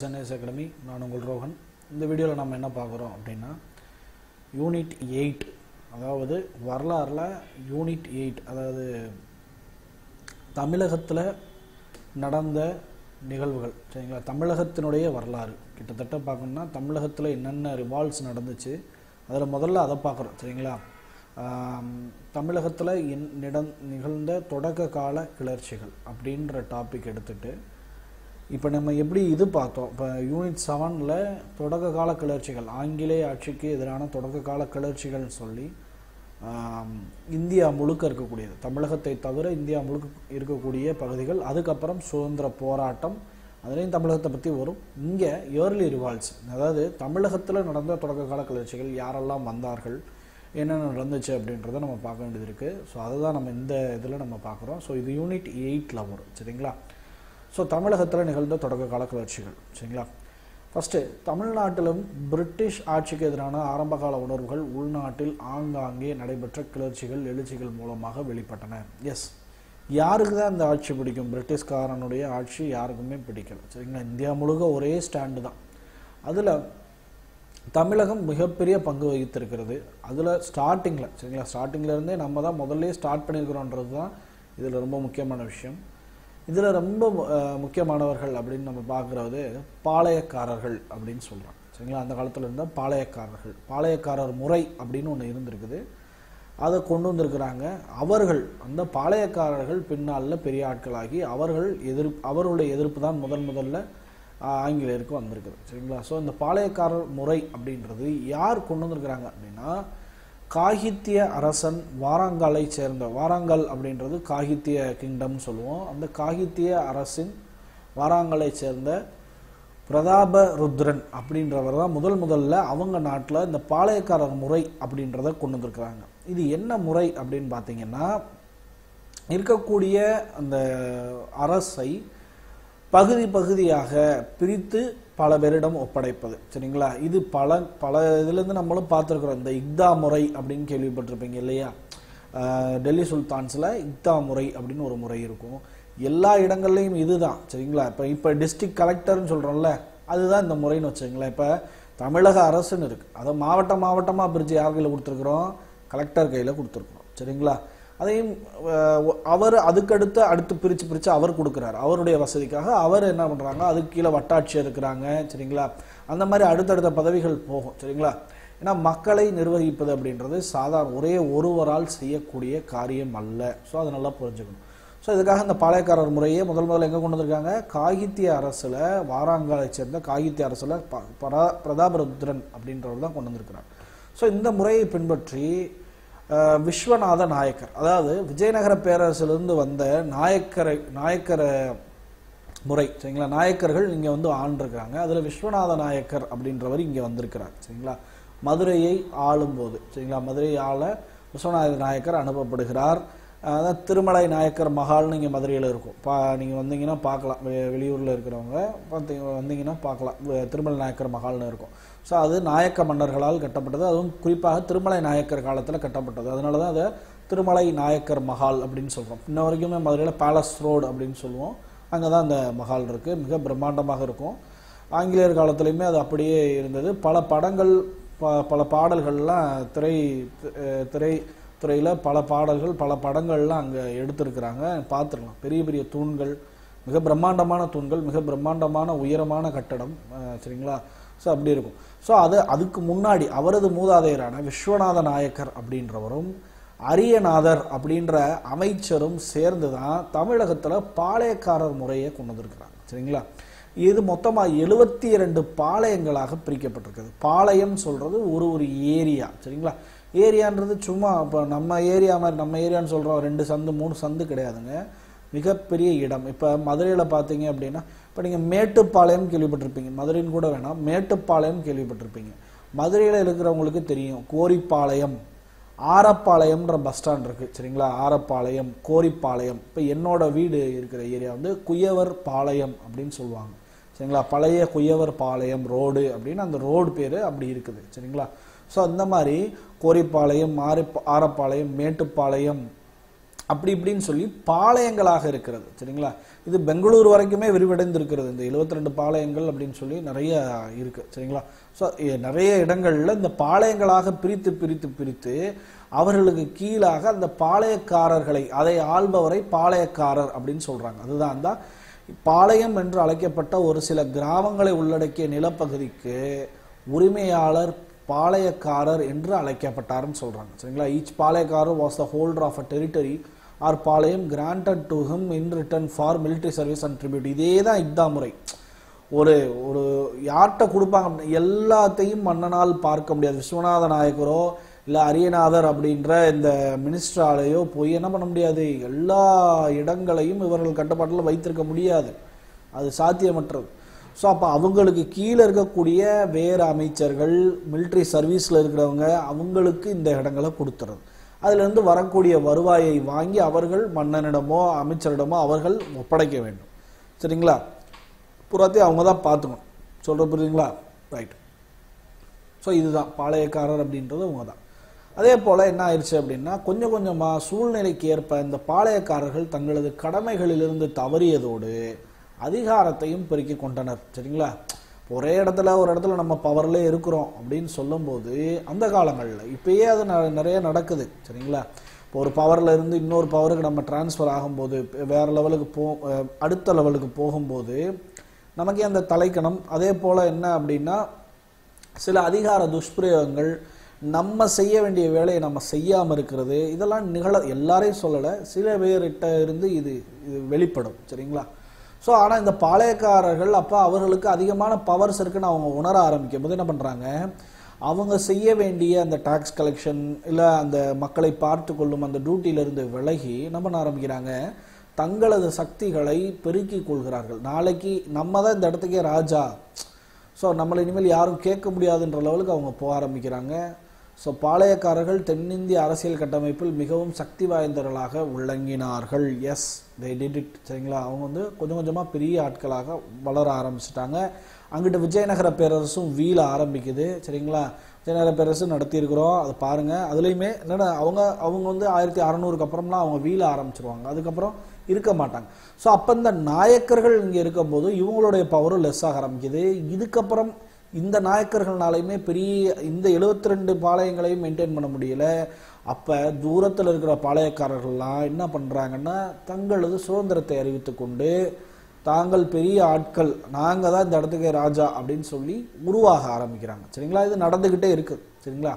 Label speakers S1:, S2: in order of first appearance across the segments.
S1: Chennai's academy நான் உங்கள் ரோஹன் இந்த வீடியோவில் நம்ம என்ன பார்க்குறோம் அப்படின்னா யூனிட் எயிட் அதாவது வரலாறில் யூனிட் எயிட் அதாவது தமிழகத்தில் நடந்த நிகழ்வுகள் சரிங்களா தமிழகத்தினுடைய வரலாறு கிட்டத்தட்ட பார்க்கணும்னா தமிழகத்தில் என்னென்ன ரிவால்வ்ஸ் நடந்துச்சு அதில் முதல்ல அதை பார்க்குறோம் சரிங்களா தமிழகத்தில் என் நிடம் நிகழ்ந்த தொடக்க கால கிளர்ச்சிகள் அப்படின்ற டாபிக் எடுத்துட்டு இப்போ நம்ம எப்படி இது பார்த்தோம் இப்போ யூனிட் செவனில் தொடக்க கால கிளர்ச்சிகள் ஆங்கிலேய ஆட்சிக்கு எதிரான தொடக்க கால கிளர்ச்சிகள் சொல்லி ஆம், இந்தியா முழுக்க இருக்கக்கூடியது தமிழகத்தை தவிர இந்தியா முழுக்க இருக்கக்கூடிய பகுதிகள் அதுக்கப்புறம் சுதந்திர போராட்டம் அதுலேயும் தமிழகத்தை பற்றி வரும் இங்கே இயர்லி ரிவால்ஸ் அதாவது தமிழகத்தில் நடந்த தொடக்க கால கிளர்ச்சிகள் யாரெல்லாம் வந்தார்கள் என்னென்ன நடந்துச்சு அப்படின்றத நம்ம பார்க்க வேண்டியது இருக்குது ஸோ அதுதான் நம்ம இந்த இதில் நம்ம பார்க்குறோம் ஸோ இது யூனிட் எயிட்டில் வரும் சரிங்களா ஸோ தமிழகத்தில் நிகழ்ந்த தொடக்க கால கிளர்ச்சிகள் சரிங்களா ஃபஸ்ட்டு தமிழ்நாட்டிலும் பிரிட்டிஷ் ஆட்சிக்கு எதிரான ஆரம்பகால உணர்வுகள் உள்நாட்டில் ஆங்காங்கே நடைபெற்ற கிளர்ச்சிகள் எழுச்சிகள் மூலமாக வெளிப்பட்டன எஸ் யாருக்கு தான் இந்த ஆட்சி பிடிக்கும் பிரிட்டிஷ்காரனுடைய ஆட்சி யாருக்குமே பிடிக்கல சரிங்களா இந்தியா முழுக்க ஒரே ஸ்டாண்டு தான் அதில் தமிழகம் மிகப்பெரிய பங்கு வகித்திருக்கிறது அதில் ஸ்டார்டிங்கில் சரிங்களா ஸ்டார்டிங்கில் இருந்தே நம்ம தான் முதல்ல ஸ்டார்ட் பண்ணியிருக்கிறோன்றது தான் இதில் ரொம்ப முக்கியமான விஷயம் இதில் ரொம்ப அஹ், முக்கியமானவர்கள் அப்படின்னு நம்ம பார்க்குறது பாளையக்காரர்கள் அப்படின்னு சொல்கிறோம் சரிங்களா அந்த காலத்தில் இருந்த பாளையக்காரர்கள் பாளையக்காரர் முறை அப்படின்னு ஒன்று இருந்திருக்குது அதை கொண்டு வந்திருக்கிறாங்க அவர்கள் அந்த பாளையக்காரர்கள் பின்னாளில் பெரிய ஆட்களாகி அவர்கள் எதிர்ப்பு அவர்களுடைய எதிர்ப்பு தான் முதன் முதல்ல ஆஹ், ஆங்கிலேயருக்கு வந்திருக்குது சரிங்களா ஸோ இந்த பாளையக்காரர் முறை அப்படின்றது யார் கொண்டு வந்திருக்கிறாங்க அப்படின்னா காகித்திய அரசன் வாராங்காலை சேர்ந்த வாராங்கால் அப்படின்றது காகித்திய கிங்டம் சொல்லுவோம் அந்த காகித்திய அரசின் வாராங்காலை சேர்ந்த பிரதாப ருத்ரன் அப்படின்றவர் தான் முதல் முதல்ல அவங்க நாட்டில் இந்த பாளையக்காரர் முறை அப்படின்றத கொண்டு வந்திருக்கிறாங்க இது என்ன முறை அப்படின்னு பார்த்தீங்கன்னா இருக்கக்கூடிய அந்த அரசை பகுதி பகுதியாக பிரித்து பல பேரிடம் ஒப்படைப்பது சரிங்களா இது பல பல இதுலேருந்து நம்மளும் பார்த்துருக்குறோம் இந்த இக்தா முறை அப்படின்னு கேள்விப்பட்டிருப்பீங்க இல்லையா ஆஹ் டெல்லி சுல்தான்ஸில் இக்தா முறை அப்படின்னு ஒரு முறை இருக்கும் எல்லா இடங்கள்லையும் இதுதான் சரிங்களா இப்போ இப்போ டிஸ்ட்ரிக்ட் கலெக்டர்னு சொல்கிறோம்ல அதுதான் இந்த முறைன்னு வச்சுங்களேன் இப்போ தமிழக அரசுன்னு இருக்கு அதை மாவட்ட மாவட்டமாக பிரித்து யார் கையில் கொடுத்துருக்குறோம் கலெக்டர் கையில் கொடுத்துருக்குறோம் சரிங்களா அதையும் அஹ், அவர் அதுக்கடுத்து அடுத்து பிரித்து பிரித்து அவர் கொடுக்குறாரு அவருடைய வசதிக்காக அவர் என்ன பண்ணுறாங்க அதுக்கு கீழே வட்டாட்சியர் இருக்கிறாங்க சரிங்களா அந்த மாதிரி அடுத்தடுத்த பதவிகள் போகும் சரிங்களா ஏன்னா மக்களை நிர்வகிப்பது அப்படின்றது சாதாரண ஒரே ஒருவரால் செய்யக்கூடிய காரியம் அல்ல ஸோ அதை நல்லா புரிஞ்சுக்கணும் ஸோ இதுக்காக இந்த பாளையக்காரர் முறையே முதல் முதல்ல எங்கே கொண்டு வந்திருக்காங்க காகித்திய அரசில் வாராங்காலை சேர்ந்த காகித்திய அரசில் ப- பரா பிரதாபருத்ரன் அப்படின்றவர் தான் கொண்டு வந்திருக்கிறார் ஸோ இந்த முறையை பின்பற்றி அஹ், விஸ்வநாத நாயக்கர் அதாவது விஜயநகர பேரரசிலிருந்து வந்த நாயக்கரை நாயக்கர முறை சரிங்களா நாயக்கர்கள் இங்கே வந்து ஆண்டிருக்கிறாங்க அதில் விஸ்வநாத நாயக்கர் அப்படின்றவர் இங்கே வந்திருக்கிறார் சரிங்களா மதுரையை ஆளும்போது சரிங்களா மதுரையை ஆள விஸ்வநாத நாயக்கர் அனுப்பப்படுகிறார் அதான் திருமலை நாயக்கர் மஹால்னு இங்கே மதுரையில் இருக்கும் பா நீங்கள் வந்தீங்கன்னா பார்க்கலாம் வெ- வெளியூரில் இருக்கிறவங்க பார்த்தீங்க வந்தீங்கன்னா பார்க்கலாம் வெ- திருமலை நாயக்கர் மஹால்னு இருக்கும் ஸோ அது நாயக்க மன்னர்களால் கட்டப்பட்டது அதுவும் குறிப்பாக திருமலை நாயக்கர் காலத்தில் கட்டப்பட்டது அதனால தான் அதை திருமலை நாயக்கர் மஹால் அப்படின்னு சொல்கிறோம் இன்ன வரைக்குமே மதுரையில் பேலஸ் ரோடு அப்படின்னு சொல்லுவோம் அங்கே தான் அந்த மஹால் இருக்குது மிக பிரம்மாண்டமாக இருக்கும் ஆங்கிலேயர் காலத்துலேயுமே அது அப்படியே இருந்தது பல படங்கள் ப பல பாடல்கள்லாம் திரை அஹ் திரை துறையில் பல பாடல்கள் பல படங்கள்லாம் அங்கே எடுத்திருக்கிறாங்க பார்த்துருக்கலாம் பெரிய பெரிய தூண்கள் மிக பிரம்மாண்டமான தூண்கள் மிக பிரம்மாண்டமான உயரமான கட்டடம் அஹ் சரிங்களா ஸோ அப்படி இருக்கும் ஸோ அது அதுக்கு முன்னாடி அவரது மூதாதையரான விஸ்வநாத நாயக்கர் அப்படின்றவரும் அரியநாதர் அப்படின்ற அமைச்சரும் சேர்ந்து தான் தமிழகத்தில் பாளையக்காரர் முறையை கொண்டு வந்திருக்கிறாங்க சரிங்களா இது மொத்தமாக எழுபத்தி இரண்டு பாளையங்களாக பிரிக்கப்பட்டிருக்குது பாளையம் சொல்கிறது ஒரு ஒரு ஏரியா சரிங்களா ஏரியான்றது சும்மா இப்போ நம்ம ஏரியா மாதிரி நம்ம ஏரியான்னு சொல்கிறோம் ரெண்டு சந்து மூணு சந்து கிடையாதுங்க மிகப்பெரிய இடம் இப்போ மதுரையில் பார்த்தீங்க அப்படின்னா இப்போ நீங்கள் மேட்டுப்பாளையம் கேள்விப்பட்டிருப்பீங்க மதுரைன்னு கூட வேணாம் மேட்டுப்பாளையம் கேள்விப்பட்டிருப்பீங்க மதுரையில் இருக்கிறவங்களுக்கு தெரியும் கோரிப்பாளையம் ஆரப்பாளையம்ன்ற பஸ் ஸ்டாண்ட் இருக்கு சரிங்களா ஆரப்பாளையம் கோரிப்பாளையம் இப்போ என்னோட வீடு இருக்கிற ஏரியா வந்து குயவர் பாளையம் அப்படின்னு சொல்லுவாங்க சரிங்களா பழைய குயவர் பாளையம் ரோடு அப்படின்னு அந்த ரோடு பேர் அப்படி இருக்குது சரிங்களா ஸோ அந்த மாதிரி கோரிப்பாளையம் ஆரி ஆரப்பாளையம் மேட்டுப்பாளையம் அப்படி இப்படின்னு சொல்லி பாளையங்களாக இருக்கிறது சரிங்களா இது பெங்களூர் வரைக்குமே விரிவடைந்து இருக்கிறது இந்த 72 ரெண்டு பாளையங்கள் அப்படின்னு சொல்லி நிறைய இருக்கு சரிங்களா ஸோ நிறைய இடங்கள்ல இந்த பாளையங்களாக பிரித்து பிரித்து பிரித்து அவர்களுக்கு கீழாக அந்த பாளையக்காரர்களை அதை ஆள்பவரை பாளையக்காரர் அப்படின்னு சொல்றாங்க அதுதான் அந்த பாளையம் என்று அழைக்கப்பட்ட ஒரு சில கிராமங்களை உள்ளடக்கிய நிலப்பகுதிக்கு உரிமையாளர் பாளையக்காரர் என்று அழைக்கப்பட்டார்னு சொல்றாங்க சரிங்களா each palayakkarar was the holder of a territory or palayam granted to him in return for military service and tribute இதே தான் இக்தா முறை ஒரு ஒரு யார்கிட்ட கொடுப்பாங்க அப்படின்னா எல்லாத்தையும் மன்னனால் பார்க்க முடியாது விஸ்வநாத நாயக்கரோ இல்லை அரியநாதர் அப்படின்ற இந்த மினிஸ்டராலேயோ போய் என்ன பண்ண முடியாது எல்லா இடங்களையும் இவர்கள் கட்டுப்பாட்டில் வைத்திருக்க முடியாது அது சாத்தியமற்றது ஸோ அப்போ அவங்களுக்கு கீழே இருக்கக்கூடிய வேறு அமைச்சர்கள் military சர்வீஸில் இருக்கிறவங்க அவங்களுக்கு இந்த இடங்களை கொடுத்துறது அதிலிருந்து வரக்கூடிய வருவாயை வாங்கி அவர்கள் மன்னனிடமோ அமைச்சரிடமோ அவர்கள் ஒப்படைக்க வேண்டும் சரிங்களா புறாத்தையும் அவங்க தான் பார்த்துக்கணும் சொல்கிற புரியுதுங்களா ரைட் ஸோ இதுதான் பாளையக்காரர் அப்படின்றது அவங்க தான் அதே போல் என்ன ஆயிடுச்சு அப்படின்னா கொஞ்சம் கொஞ்சமாக சூழ்நிலைக்கு ஏற்ப இந்த பாளையக்காரர்கள் தங்களது கடமைகளிலிருந்து தவறியதோடு அதிகாரத்தையும் பெருக்கி கொண்டனர் சரிங்களா இப்போ ஒரே இடத்துல ஒரு இடத்துல நம்ம பவர்ல இருக்கிறோம் அப்படின்னு சொல்லும்போது அந்த காலங்களில் இப்பயே அது ந- நிறைய நடக்குது சரிங்களா இப்போ ஒரு பவர்ல இருந்து இன்னொரு பவருக்கு நம்ம டிரான்ஸ்ஃபர் ஆகும்போது வேற லெவலுக்கு போ அஹ் அடுத்த லெவலுக்கு போகும்போது நமக்கே அந்த தலைக்கணம் அதே போல என்ன அப்படின்னா சில அதிகார துஷ்பிரயோகங்கள் நம்ம செய்ய வேண்டிய வேலையை நம்ம செய்யாம இருக்கிறது இதெல்லாம் நிகழ எல்லாரையும் சொல்லலை சில பேர்கிட்ட இருந்து இது இது வெளிப்படும் சரிங்களா ஸோ ஆனால் இந்த பாளையக்காரர்கள் அப்போ அவர்களுக்கு அதிகமான பவர்ஸ் இருக்குன்னு அவங்க உணர ஆரம்பிக்கும் போது என்ன பண்ணுறாங்க அவங்க செய்ய வேண்டிய அந்த டாக்ஸ் கலெக்ஷன் இல்லை அந்த மக்களை பார்த்து கொள்ளும் அந்த டியூட்டியிலிருந்து விலகி என்ன பண்ண ஆரம்பிக்கிறாங்க தங்களது சக்திகளை பெருக்கிக் கொள்கிறார்கள் நாளைக்கு நம்ம தான் இந்த இடத்துக்கே ராஜா ஸோ நம்மளை இனிமேல் யாரும் கேட்க முடியாதுன்ற லெவலுக்கு அவங்க போக ஆரம்பிக்கிறாங்க ஸோ பாளையக்காரர்கள் தென்னிந்திய அரசியல் கட்டமைப்பில் மிகவும் சக்தி வாய்ந்தவர்களாக விளங்கினார்கள் எஸ் they did it சரிங்களா அவங்க வந்து கொஞ்சம் கொஞ்சமாக பெரிய ஆட்களாக வளர ஆரம்பிச்சிட்டாங்க அங்கிட்டு விஜயநகர பேரரசும் வீழ ஆரம்பிக்குது சரிங்களா விஜயநகர பேரரசு நடத்தியிருக்கிறோம் அதை பாருங்க அதுலேயுமே என்னடா அவங்க அவங்க வந்து ஆயிரத்தி அறநூறுக்கு அப்புறம்லாம் அவங்க வீழ ஆரம்பிச்சிருவாங்க அதுக்கப்புறம் இருக்க மாட்டாங்க ஸோ அப்போ இந்த நாயக்கர்கள் இங்கே இருக்கும்போது இவங்களுடைய பவரும் லெஸ் ஆக ஆரம்பிக்குது இதுக்கப்புறம் இந்த நாயக்கர்கள்னாலையுமே பெரிய இந்த 72 ரெண்டு பாளையங்களையும் மெயின்டைன் பண்ண முடியல அப்போ தூரத்தில் இருக்கிற பாளையக்காரர்கள்லாம் என்ன பண்ணுறாங்கன்னா தங்களது சுதந்திரத்தை அறிவித்து கொண்டு தாங்கள் பெரிய ஆட்கள் நாங்கள் தான் இந்த இடத்துக்கு ராஜா அப்படின்னு சொல்லி உருவாக ஆரம்பிக்கிறாங்க சரிங்களா இது நடந்துக்கிட்டே இருக்கு சரிங்களா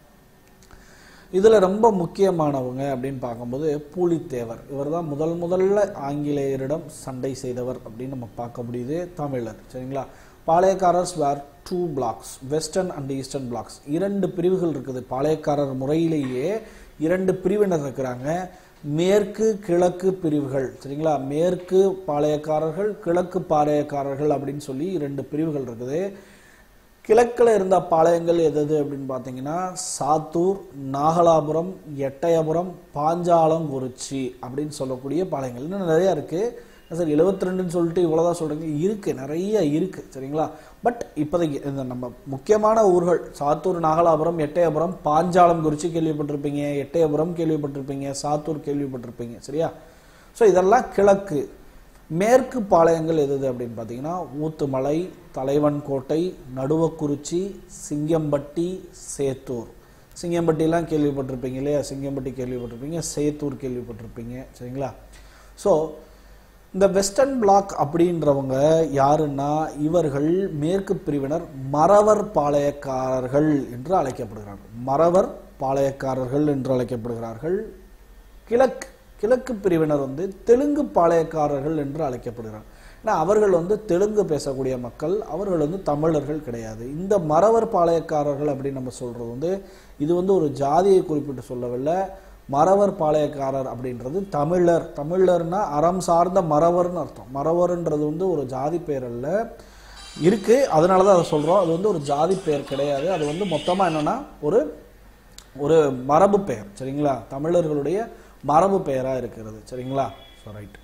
S1: இதுல ரொம்ப முக்கியமானவங்க அப்படின்னு பார்க்கும்போது பூலித்தேவர் இவர் தான் முதல் முதல்ல ஆங்கிலேயரிடம் சண்டை செய்தவர் அப்படின்னு நம்ம பார்க்க முடியுது தமிழர் சரிங்களா palayakkarars were two blocks western and eastern blocks இரண்டு பிரிவுகள் இருக்குது பாளையக்காரர் முறையிலேயே இரண்டு பிரிவினர் இருக்கிறாங்க மேற்கு கிழக்கு பிரிவுகள் சரிங்களா மேற்கு பாளையக்காரர்கள் கிழக்கு பாளையக்காரர்கள் அப்படின்னு சொல்லி இரண்டு பிரிவுகள் இருக்குது கிழக்கில் இருந்த பாளையங்கள் எது எது அப்படின்னு பார்த்தீங்கன்னா சாத்தூர் நாகலாபுரம் எட்டயபுரம் பாஞ்சாலங்குறிச்சி அப்படின்னு சொல்லக்கூடிய பாளையங்கள் இன்னும் நிறைய இருக்கு சார் 72 ரெண்டுன்னு சொல்லிட்டு இவ்வளோதான் சொல்றீங்க இருக்கு நிறைய இருக்கு சரிங்களா பட் இப்போதைக்கு இந்த நம்ம முக்கியமான ஊர்கள் சாத்தூர் நாகலாபுரம் எட்டயபுரம் பாஞ்சாலம் குறிச்சி கேள்விப்பட்டிருப்பீங்க எட்டயபுரம் கேள்விப்பட்டிருப்பீங்க சாத்தூர் கேள்விப்பட்டிருப்பீங்க சரியா ஸோ இதெல்லாம் கிழக்கு மேற்கு பாளையங்கள் எது எது அப்படின்னு பார்த்தீங்கன்னா ஊத்துமலை தலைவன் கோட்டை நடுவக்குறிச்சி சிங்கம்பட்டி சேத்தூர் சிங்கம்பட்டிலாம் கேள்விப்பட்டிருப்பீங்க இல்லையா சிங்கம்பட்டி கேள்விப்பட்டிருப்பீங்க சேத்தூர் கேள்விப்பட்டிருப்பீங்க சரிங்களா ஸோ இந்த வெஸ்டர்ன் பிளாக் அப்படின்றவங்க யாருன்னா இவர்கள் மேற்கு பிரிவினர் மறவர் பாளையக்காரர்கள் என்று அழைக்கப்படுகிறார்கள் மறவர் பாளையக்காரர்கள் என்று அழைக்கப்படுகிறார்கள் கிழக்கு கிழக்கு பிரிவினர் வந்து தெலுங்கு பாளையக்காரர்கள் என்று அழைக்கப்படுகிறார் ஏன்னா அவர்கள் வந்து தெலுங்கு பேசக்கூடிய மக்கள் அவர்கள் வந்து தமிழர்கள் கிடையாது இந்த மறவர் பாளையக்காரர்கள் அப்படின்னு நம்ம சொல்றது வந்து இது வந்து ஒரு ஜாதியை குறிப்பிட்டு சொல்லவில்லை மறவர் பாளையக்காரர் அப்படின்றது தமிழர் தமிழர்னா அறம் சார்ந்த மறவர்னு அர்த்தம் மறவர்ன்றது வந்து ஒரு ஜாதி பெயர் அல்ல இருக்கு அதனால தான் அதை சொல்றோம் அது வந்து ஒரு ஜாதி பெயர் கிடையாது அது வந்து மொத்தமா என்னன்னா ஒரு ஒரு மரபு பெயர் சரிங்களா தமிழர்களுடைய மரபு பெயரா இருக்கிறது சரிங்களா ஸோ ரைட்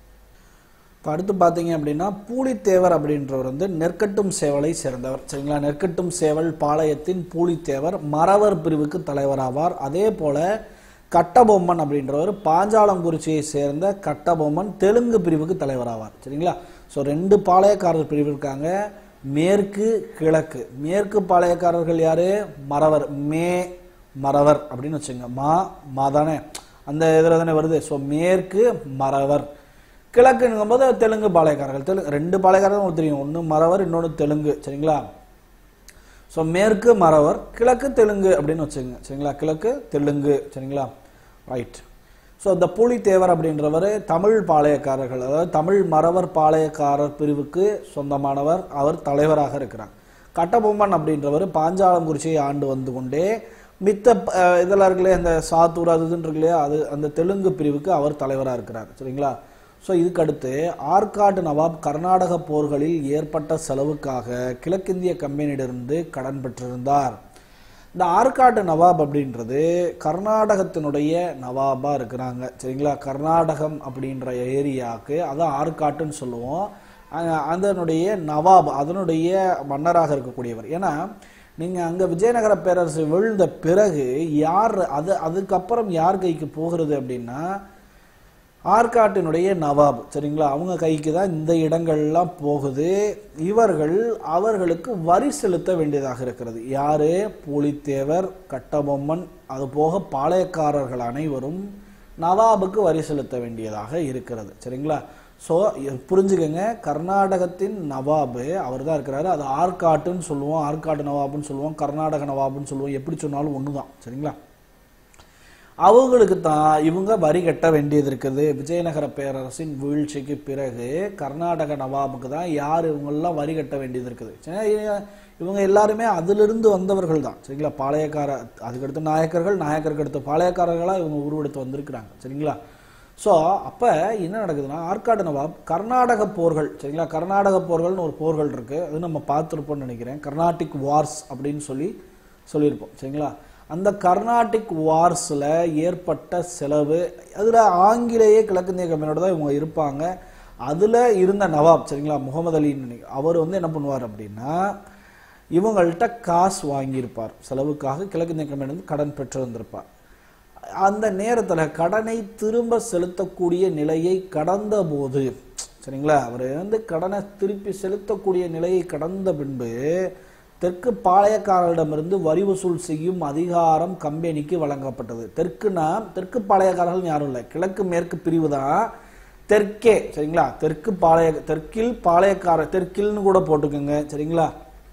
S1: இப்போ அடுத்து பார்த்தீங்க அப்படின்னா பூலித்தேவர் அப்படின்றவர் வந்து நெற்கட்டும் சேவலை சேர்ந்தவர் சரிங்களா நெற்கட்டும் சேவல் பாளையத்தின் பூலித்தேவர் மறவர் பிரிவுக்கு தலைவராவார் அதே போல கட்டபொம்மன் அப்படின்றவர் பாஞ்சாலங்குறிச்சியை சேர்ந்த கட்டபொம்மன் தெலுங்கு பிரிவுக்கு தலைவராவார் சரிங்களா ஸோ ரெண்டு பாளையக்காரர் பிரிவு இருக்காங்க மேற்கு கிழக்கு மேற்கு பாளையக்காரர்கள் யாரு மறவர் மே மறவர் அப்படின்னு வச்சுங்க மா மா தானே அந்த இதில் தானே வருது ஸோ மேற்கு மறவர் கிழக்குங்கும் போது தெலுங்கு பாளையக்காரர்கள் தெலுங்கு ரெண்டு பாளையக்காரர்கள் உங்களுக்கு தெரியும் ஒன்று மறவர் இன்னொன்று தெலுங்கு சரிங்களா ஸோ மேற்கு மறவர் கிழக்கு தெலுங்கு அப்படின்னு வச்சுங்க சரிங்களா கிழக்கு தெலுங்கு சரிங்களா ரைட் ஸோ இந்த புலித்தேவர் அப்படின்றவர் தமிழ் பாளையக்காரர்கள் அதாவது தமிழ் மறவர் பாளையக்காரர் பிரிவுக்கு சொந்தமானவர் அவர் தலைவராக இருக்கிறார் கட்டபொம்மன் அப்படின்றவர் பாஞ்சாலங்குறிச்சியை ஆண்டு வந்து கொண்டே மித்த அஹ், இதெல்லாம் இருக்குல்லையே அந்த சாத்தூர் அது இதுன்னு இருக்கு இல்லையா அது அந்த தெலுங்கு பிரிவுக்கு அவர் தலைவராக இருக்கிறார் சரிங்களா ஸோ இதுக்கடுத்து ஆற்காடு நவாப் கர்நாடக போர்களில் ஏற்பட்ட செலவுக்காக கிழக்கிந்திய கம்பெனியிலிருந்து கடன் பெற்றிருந்தார் இந்த ஆற்காடு நவாப் அப்படின்றது கர்நாடகத்தினுடைய நவாபா இருக்கிறாங்க சரிங்களா கர்நாடகம் அப்படின்ற ஏரியாவுக்கு அதான் ஆற்காட்டுன்னு சொல்லுவோம் அங்க- அதனுடைய நவாப் அதனுடைய மன்னராக இருக்கக்கூடியவர் ஏன்னா நீங்க அங்க விஜயநகர பேரரசு விழுந்த பிறகு யார் அது அதுக்கப்புறம் யார் கைக்கு போகிறது அப்படின்னா ஆற்காட்டினுடைய நவாப் சரிங்களா அவங்க கைக்கு தான் இந்த இடங்கள்லாம் போகுது இவர்கள் அவர்களுக்கு வரி செலுத்த வேண்டியதாக இருக்கிறது யாரு பூலித்தேவர் கட்டபொம்மன் அது போக பாளையக்காரர்கள் அனைவரும் நவாபுக்கு வரி செலுத்த வேண்டியதாக இருக்கிறது சரிங்களா ஸோ புரிஞ்சுக்கங்க கர்நாடகத்தின் நவாபு அவர் தான் இருக்கிறாரு அது ஆற்காட்டுன்னு சொல்லுவோம் ஆற்காடு நவாபுன்னு சொல்லுவோம் கர்நாடக நவாபுன்னு சொல்லுவோம் எப்படி சொன்னாலும் ஒன்று தான் சரிங்களா அவங்களுக்கு தான் இவங்க வரி கட்ட வேண்டியது இருக்குது விஜயநகர பேரரசின் வீழ்ச்சிக்கு பிறகு கர்நாடக நவாபுக்கு தான் யார் இவங்கெல்லாம் வரி கட்ட வேண்டியது இருக்குது சரி, இவங்க எல்லாருமே அதிலிருந்து வந்தவர்கள் தான் சரிங்களா பாளையக்கார அதுக்கடுத்து நாயக்கர்கள் நாயக்கருக்கு அடுத்து பாளையக்காரர்களாக இவங்க உருவெடுத்து வந்திருக்கிறாங்க சரிங்களா ஸோ அப்போ என்ன நடக்குதுன்னா ஆற்காடு நவாப் கர்நாடக போர்கள் சரிங்களா கர்நாடக போர்கள்னு ஒரு போர்கள் இருக்கு அது நம்ம பார்த்துருப்போம்னு நினைக்கிறேன் கர்நாடிக் வார்ஸ் அப்படின்னு சொல்லி சொல்லியிருப்போம் சரிங்களா அந்த கர்நாடிக் வார்ஸில் ஏற்பட்ட செலவு அதில் ஆங்கிலேய கிழக்கிந்திய கம்பெனியோட தான் இவங்க இருப்பாங்க அதில் இருந்த நவாப் சரிங்களா முகமது அலின்னு நினை- அவர் வந்து என்ன பண்ணுவார் அப்படின்னா இவங்கள்ட்ட காசு வாங்கியிருப்பார் செலவுக்காக கிழக்கிந்திய கம்பெனி வந்து கடன் பெற்று வந்திருப்பார் அந்த நேரத்தில் கடனை திரும்ப செலுத்தக்கூடிய நிலையை கடந்த போது சரிங்களா அவர் வந்து கடனை திருப்பி செலுத்தக்கூடிய நிலையை கடந்த பின்பு தெற்கு பாளையக்காரர்களிடமிருந்து வரி வசூல் செய்யும் அதிகாரம் கம்பெனிக்கு வழங்கப்பட்டது தெற்குனா தெற்கு பாளையக்காரர்கள் யாரும் இல்லை கிழக்கு மேற்கு பிரிவு தான் தெற்கே சரிங்களா தெற்கு பாளைய தெற்கில் பாளையக்கார தெற்கில்னு கூட போட்டுக்கோங்க சரிங்களா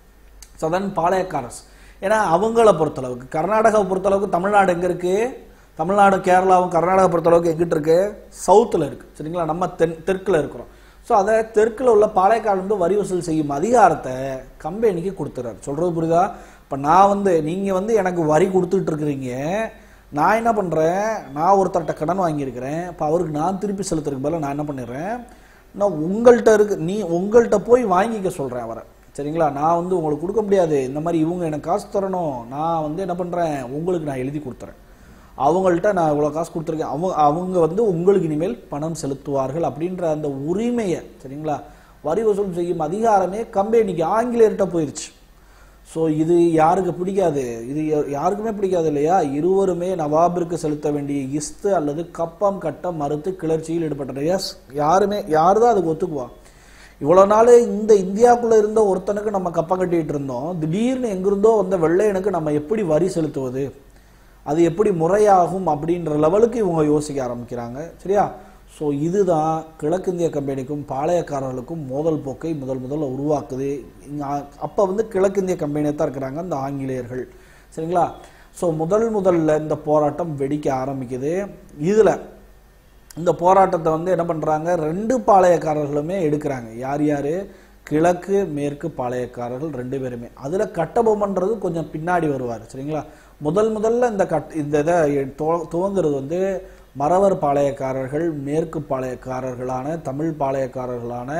S1: சதன் பாளையக்காரஸ் ஏன்னா அவங்கள பொறுத்தளவுக்கு கர்நாடகாவை பொறுத்தளவுக்கு தமிழ்நாடு எங்க இருக்கு தமிழ்நாடு கேரளாவும் கர்நாடகா பொறுத்தளவுக்கு எங்கிட்டு இருக்கு சவுத்தில் இருக்கு சரிங்களா நம்ம தென் தெற்குல இருக்கிறோம் ஸோ அதை தெற்குல உள்ள பாளையக்காடு வந்து வரி வசூல் செய்யும் அதிகாரத்தை கம்பெனிக்கு கொடுத்துறாரு சொல்றது புரியுதா இப்போ நான் வந்து நீங்க வந்து எனக்கு வரி கொடுத்துட்டு இருக்கிறீங்க நான் என்ன பண்றேன் நான் ஒருத்தர்கிட்ட கடன் வாங்கியிருக்கிறேன் இப்போ அவருக்கு நான் திருப்பி செலுத்துறதுக்கு பதிலா நான் என்ன பண்ணிடுறேன் நான் உங்கள்கிட்ட இருக்கு நீ உங்கள்கிட்ட போய் வாங்கிக்க சொல்றேன் அவரை சரிங்களா நான் வந்து உங்களுக்கு கொடுக்க முடியாது இந்த மாதிரி இவங்க எனக்கு காசு தரணும் நான் வந்து என்ன பண்றேன் உங்களுக்கு நான் எழுதி கொடுத்துறேன் அவங்கள்ட்ட நான் இவ்வளோ காசு கொடுத்துருக்கேன் அவங்க அவங்க வந்து உங்களுக்கு இனிமேல் பணம் செலுத்துவார்கள் அப்படின்ற அந்த உரிமையை சரிங்களா வரி வசூல் செய்யும் அதிகாரமே கம்பெனிக்கு ஆங்கிலேயர்கிட்ட போயிருச்சு ஸோ இது யாருக்கு பிடிக்காது இது யா- யாருக்குமே பிடிக்காது இல்லையா இருவருமே நவாபிற்கு செலுத்த வேண்டிய இஸ்து அல்லது கப்பம் கட்ட மறுத்து கிளர்ச்சியில் ஈடுபட்டனர் எஸ் யாருமே யார் தான் அதுக்கு ஒத்துக்குவா இவ்வளோ நாள் இந்த இந்தியாவுக்குள்ள இருந்த ஒருத்தனுக்கு நம்ம கப்பம் கட்டிட்டு இருந்தோம் திடீர்னு எங்கிருந்தோ வந்த வெள்ளையனுக்கு நம்ம எப்படி வரி செலுத்துவது அது எப்படி முறையாகும் அப்படின்ற லெவலுக்கு இவங்க யோசிக்க ஆரம்பிக்கிறாங்க சரியா ஸோ இதுதான் கிழக்கிந்திய கம்பெனிக்கும் பாளையக்காரர்களுக்கும் மோதல் போக்கை முதல் முதல்ல உருவாக்குது இங்க ஆ- அப்ப வந்து கிழக்கிந்திய கம்பெனியை தான் இருக்கிறாங்க இந்த ஆங்கிலேயர்கள் சரிங்களா ஸோ முதல் முதல்ல இந்த போராட்டம் வெடிக்க ஆரம்பிக்குது இதுல இந்த போராட்டத்தை வந்து என்ன பண்றாங்க ரெண்டு பாளையக்காரர்களுமே எடுக்கிறாங்க யார் யாரு கிழக்கு மேற்கு பாளையக்காரர்கள் ரெண்டு பேருமே அதுல கட்டபொம்மன்றது கொஞ்சம் பின்னாடி வருவார் சரிங்களா முதல் முதல்ல இந்த கட் இந்த இதை துவ- துவங்குறது வந்து மறவர் பாளையக்காரர்கள் மேற்கு பாளையக்காரர்களான தமிழ் பாளையக்காரர்களான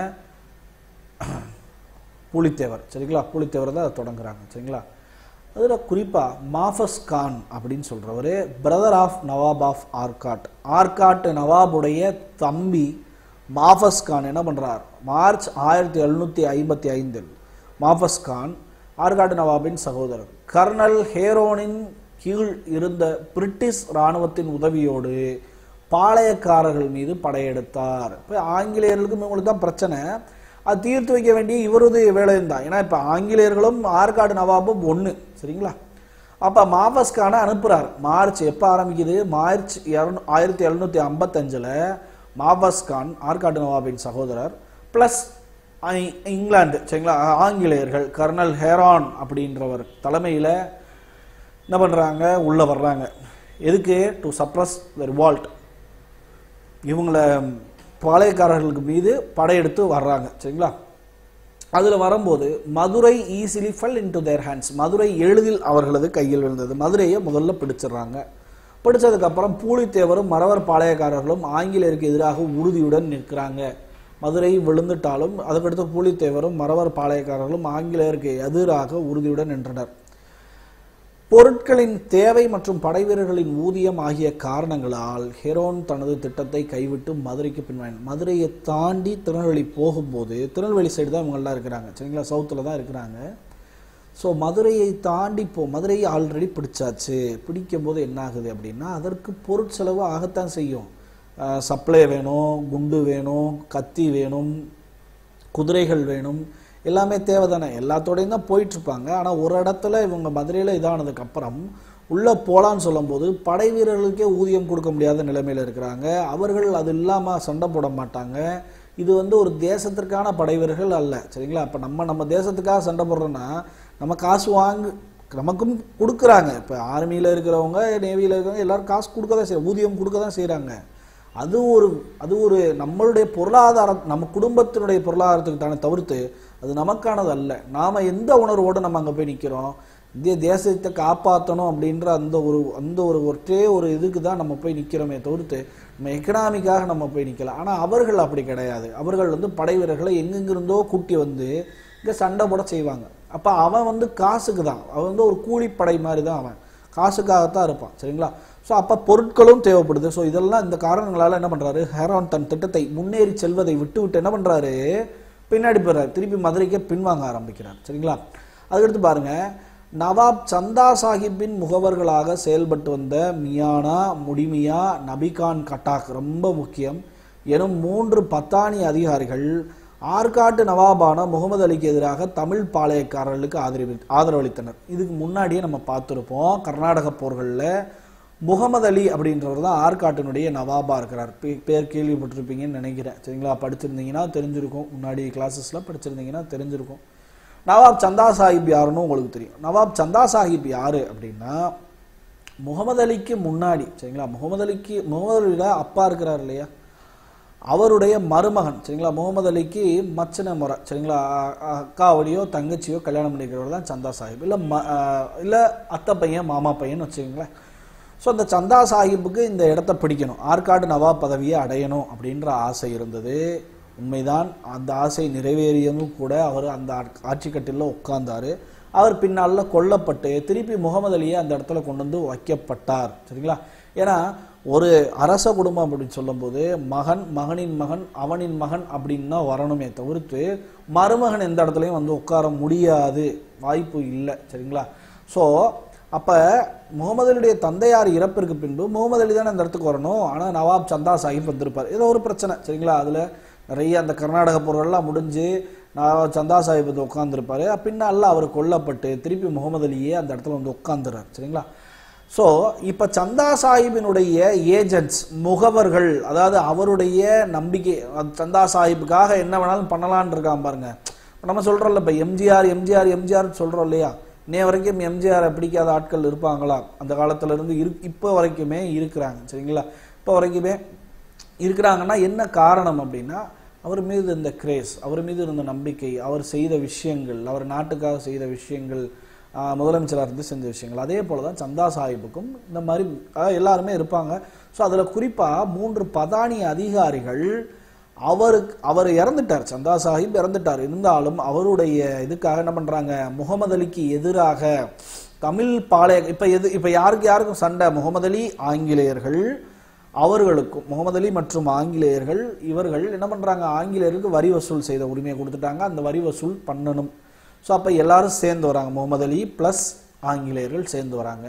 S1: புலித்தேவர் சரிங்களா புலித்தேவர் தான் அதை தொடங்குறாங்க சரிங்களா அதில் குறிப்பாக மாஃபஸ் கான் அப்படின்னு சொல்கிறவர் brother of Nawab of Arcot Arcot நவாபுடைய தம்பி மாஃபஸ் கான் என்ன பண்ணுறார் மார்ச் ஆயிரத்தி எழுநூற்றி ஐம்பத்தி ஐந்தில் மாஃபஸ் கான் ஆர்காட் நவாபின் சகோதரர் கர்னல் ஹேரோனின் கீழ் இருந்த பிரிட்டிஷ் இராணுவத்தின் உதவியோடு பாளையக்காரர்கள் மீது படையெடுத்தார் இப்போ ஆங்கிலேயர்களுக்கும் இவங்களுக்கு தான் பிரச்சனை அது தீர்த்து வைக்க வேண்டிய இவரது வேலையும் தான் ஏன்னா இப்போ ஆங்கிலேயர்களும் ஆற்காடு நவாபும் ஒன்று சரிங்களா அப்போ மாஃபஸ்கான அனுப்புகிறார் மார்ச் எப்போ ஆரம்பிக்குது மார்ச் இரநூ ஆயிரத்தி எழுநூற்றி ஐம்பத்தஞ்சில் மாஃபஸ் கான் ஆற்காடு நவாபின் சகோதரர் ப்ளஸ் இங்கிலாந்து சரிங்களா ஆங்கிலேயர்கள் கர்னல் ஹேரான் அப்படின்றவர் தலைமையில் என்ன பண்ணுறாங்க உள்ளே வர்றாங்க எதுக்கு டு சப்ரஸ் த ரிவால்ட் இவங்கள பாளையக்காரர்களுக்கு மீது படையெடுத்து வர்றாங்க சரிங்களா அதில் வரும்போது Madurai easily fell into their hands Madurai எளிதில் அவர்களது கையில் விழுந்தது மதுரையை முதல்ல பிடிச்சிடுறாங்க பிடிச்சதுக்கப்புறம் பூலித்தேவரும் மறவர் பாளையக்காரர்களும் ஆங்கிலேயருக்கு எதிராக உறுதியுடன் நிற்கிறாங்க மதுரை விழுந்துட்டாலும் அதுக்கடுத்து பூலித்தேவரும் மறவர் பாளையக்காரர்களும் ஆங்கிலேயருக்கு எதிராக உறுதியுடன் நின்றனர் பொருட்களின் தேவை மற்றும் படைவீரர்களின் ஊதியம் ஆகிய காரணங்களால் ஹெரோன் தனது திட்டத்தை கைவிட்டு மதுரைக்கு பின்வாங்க மதுரையை தாண்டி திருநெல்வேலி போகும்போது திருநெல்வேலி சைடு தான் இவங்கெல்லாம் இருக்கிறாங்க சரிங்களா சவுத்தில் தான் இருக்கிறாங்க ஸோ மதுரையை தாண்டி போ மதுரையை ஆல்ரெடி பிடிச்சாச்சு பிடிக்கும் போது என்ன ஆகுது அப்படின்னா அதற்கு பொருட்செலவு ஆகத்தான் செய்யும் சப்ளை வேணும் குண்டு வேணும் கத்தி வேணும் குதிரைகள் வேணும் எல்லாமே தேவை தானே எல்லாத்தோடையும் தான் போயிட்டுருப்பாங்க ஆனால் ஒரு இடத்துல இவங்க மதுரையில் இதானதுக்கு அப்புறம் உள்ளே போகலான்னு சொல்லும்போது படை வீரர்களுக்கே ஊதியம் கொடுக்க முடியாத நிலைமையில் இருக்கிறாங்க அவர்கள் அது இல்லாமல் சண்டை போட மாட்டாங்க இது வந்து ஒரு தேசத்திற்கான படை வீரர்கள் அல்ல சரிங்களா அப்போ நம்ம நம்ம தேசத்துக்காக சண்டை போடுறோன்னா நம்ம காசு வாங்கு நமக்கும் கொடுக்குறாங்க இப்போ ஆர்மியில் இருக்கிறவங்க நேவியில் இருக்கிறவங்க எல்லாரும் காசு கொடுக்க தான் செய்ய ஊதியம் கொடுக்க தான் செய்கிறாங்க அது ஒரு அது ஒரு நம்மளுடைய பொருளாதாரம் நம்ம குடும்பத்தினுடைய பொருளாதாரத்துக்கு தானே தவிர்த்து அது நமக்கானது அல்ல நாம் எந்த உணர்வோடு நம்ம அங்கே போய் நிற்கிறோம் இந்திய தேசத்தை காப்பாற்றணும் அப்படின்ற அந்த ஒரு அந்த ஒரு ஒற்றே ஒரு இதுக்கு தான் நம்ம போய் நிற்கிறோமே தவிர்த்து நம்ம எக்கனாமிக்காக நம்ம போய் நிற்கல ஆனால் அவர்கள் அப்படி கிடையாது அவர்கள் வந்து படை வீரர்களை எங்கெங்கிருந்தோ கூட்டி வந்து இங்கே சண்டை போட செய்வாங்க அப்போ அவன் வந்து காசுக்கு தான் அவன் வந்து ஒரு கூலிப்படை மாதிரி தான் அவன் காசுக்காகத்தான் இருப்பான் சரிங்களா ஸோ அப்போ பொருட்களும் தேவைப்படுது ஸோ இதெல்லாம் இந்த காரணங்களால் என்ன பண்ணுறாரு ஹேரான் தன் திட்டத்தை முன்னேறி செல்வதை விட்டு விட்டு என்ன பண்ணுறாரு பின்னாடி போகிறார் திருப்பி மதுரைக்கே பின்வாங்க ஆரம்பிக்கிறார் சரிங்களா அதுக்கடுத்து பாருங்க நவாப் சந்தா சாஹிப்பின் முகவர்களாக செயல்பட்டு வந்த மியானா முடிமியா நபிகான் கட்டாக் ரொம்ப முக்கியம் எனும் மூன்று பத்தானி அதிகாரிகள் ஆற்காட்டு நவாபான முகமது அலிக்கு எதிராக தமிழ் பாளையக்காரர்களுக்கு ஆதரவு ஆதரவளித்தனர் இதுக்கு முன்னாடியே நம்ம பார்த்துருப்போம் கர்நாடக போர்களில் முகமது அலி அப்படின்றவர் தான் ஆற்காட்டினுடைய நவாபா இருக்கிறார் பே- பேர் கேள்விப்பட்டிருப்பீங்கன்னு நினைக்கிறேன் சரிங்களா படிச்சிருந்தீங்கன்னா தெரிஞ்சிருக்கும் முன்னாடி கிளாஸஸில் படிச்சிருந்தீங்கன்னா தெரிஞ்சிருக்கும் நவாப் சந்தா சாஹிப் யாருன்னு உங்களுக்கு தெரியும் நவாப் சந்தா சாஹிப் யாரு அப்படின்னா முகமது அலிக்கு முன்னாடி சரிங்களா முகமது அலிக்கு முகமது அலியோட அப்பா இருக்கிறார் இல்லையா அவருடைய மருமகன் சரிங்களா முகமது அலிக்கு மச்சன முறை சரிங்களா அ- அ- அக்காவடியோ தங்கச்சியோ கல்யாணம் பண்ணிக்கிறவர் தான் சந்தா சாஹிப் இல்லை ம இல்லை அத்தை பையன் மாமா பையன் வச்சுக்கோங்களேன் ஸோ அந்த சந்தா சாஹிப்புக்கு இந்த இடத்த பிடிக்கணும் ஆற்காடு நவாப் பதவியை அடையணும் அப்படின்ற ஆசை இருந்தது உண்மைதான் அந்த ஆசை நிறைவேறியதும் கூட அவர் அந்த ஆட்- ஆட்சி கட்டிலில் உட்கார்ந்தாரு அவர் பின்னால கொல்லப்பட்டு திருப்பி முகமது அலியை அந்த இடத்துல கொண்டு வந்து வைக்கப்பட்டார் சரிங்களா ஏன்னா ஒரு அரச குடும்பம் அப்படின்னு சொல்லும்போது மகன் மகனின் மகன் அவனின் மகன் அப்படின்னு தான் வரணுமே தவிர்த்து மருமகன் எந்த இடத்துலையும் வந்து உட்கார முடியாது வாய்ப்பு இல்லை சரிங்களா ஸோ அப்போ முகமது அலியுடைய தந்தையார் இறப்பிற்கு பின்பு முகமது அலி தானே அந்த இடத்துக்கு வரணும் ஆனால் நவாப் சந்தா சாஹிப் வந்திருப்பார் ஏதோ ஒரு பிரச்சனை சரிங்களா அதில் நிறைய அந்த கர்நாடக போரெல்லாம் முடிஞ்சு நவாப் சந்தா சாஹிப் வந்து உட்காந்துருப்பாரு பின்னால அவர் கொல்லப்பட்டு திருப்பி முகமது அலியே அந்த இடத்துல வந்து உட்காந்துறார் சரிங்களா ஸோ இப்போ சந்தா சாஹிப்பினுடைய ஏஜென்ட்ஸ் முகவர்கள் அதாவது அவருடைய நம்பிக்கை அது சந்தா சாஹிப்புக்காக என்ன வேணாலும் பண்ணலான்னு இருக்கான் பாருங்க இப்ப நம்ம சொல்கிறோம்ல இப்போ எம்ஜிஆர் எம்ஜிஆர் எம்ஜிஆர் சொல்கிறோம் இல்லையா இன்னைய வரைக்கும் எம்ஜிஆரை பிடிக்காத ஆட்கள் இருப்பாங்களா அந்த காலத்துல இருந்து இரு இப்போ வரைக்குமே இருக்கிறாங்க சரிங்களா இப்போ வரைக்குமே இருக்கிறாங்கன்னா என்ன காரணம் அப்படின்னா அவர் மீது இருந்த கிரேஸ் அவர் மீது இருந்த நம்பிக்கை அவர் செய்த விஷயங்கள் அவர் நாட்டுக்காக செய்த விஷயங்கள் ஆஹ், முதலமைச்சராக இருந்து செஞ்ச விஷயங்கள் அதே போல தான் சந்தா சாஹிப்புக்கும் இந்த மாதிரி ஆஹ், எல்லாருமே இருப்பாங்க ஸோ அதில் குறிப்பாக மூன்று பதானி அதிகாரிகள் அவருக்கு அவர் இறந்துட்டார் சந்தா சாஹிப் இறந்துட்டார் இருந்தாலும் அவருடைய இதுக்காக என்ன பண்றாங்க முகமது அலிக்கு எதிராக தமிழ் பாளைய இப்ப எது இப்ப யாருக்கு யாருக்கும் சண்டை முகமது அலி ஆங்கிலேயர்கள் அவர்களுக்கும் முகமது அலி மற்றும் ஆங்கிலேயர்கள் இவர்கள் என்ன பண்றாங்க ஆங்கிலேயருக்கு வரி வசூல் செய்த உரிமையை கொடுத்துட்டாங்க அந்த வரி வசூல் பண்ணணும் ஸோ அப்போ எல்லாரும் சேர்ந்து வராங்க முகமது அலி ப்ளஸ் ஆங்கிலேயர்கள் சேர்ந்து வராங்க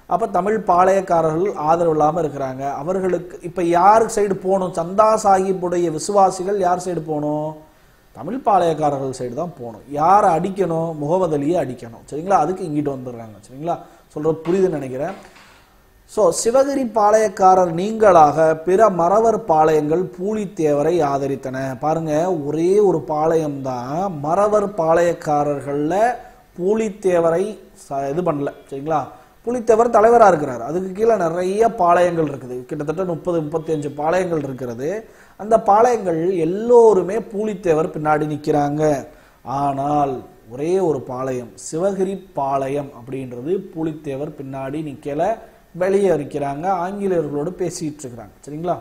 S1: அப்ப தமிழ் பாளையக்காரர்கள் ஆதரவு இல்லாம இருக்கிறாங்க அவர்களுக்கு இப்ப யார் சைடு போகணும் சந்தா சாஹிப்புடைய விசுவாசிகள் யார் சைடு போகணும் தமிழ் பாளையக்காரர்கள் சைடு தான் போகணும் யாரை அடிக்கணும் முகமது அலியை அடிக்கணும் சரிங்களா அதுக்கு இங்கிட்டு வந்துடுறாங்க சரிங்களா சொல்றது புரியுதுன்னு நினைக்கிறேன் ஸோ சிவகிரி பாளையக்காரர் நீங்களாக பிற மறவர் பாளையங்கள் பூலித்தேவரை ஆதரித்தன பாருங்க ஒரே ஒரு பாளையம் தான் மறவர் பாளையக்காரர்கள்ல பூலித்தேவரை ச- இது பண்ணல சரிங்களா புலித்தேவர் தலைவராக இருக்கிறார் அதுக்கு கீழே நிறைய பாளையங்கள் இருக்குது கிட்டத்தட்ட முப்பது முப்பத்தஞ்சு பாளையங்கள் இருக்கிறது அந்த பாளையங்கள் எல்லோருமே பூலித்தேவர் பின்னாடி நிற்கிறாங்க ஆனால் ஒரே ஒரு பாளையம் சிவகிரி பாளையம் அப்படின்றது பூலித்தேவர் பின்னாடி நிக்கல வெளியே இருக்கிறாங்க ஆங்கிலேயர்களோடு பேசிட்டு இருக்கிறாங்க சரிங்களா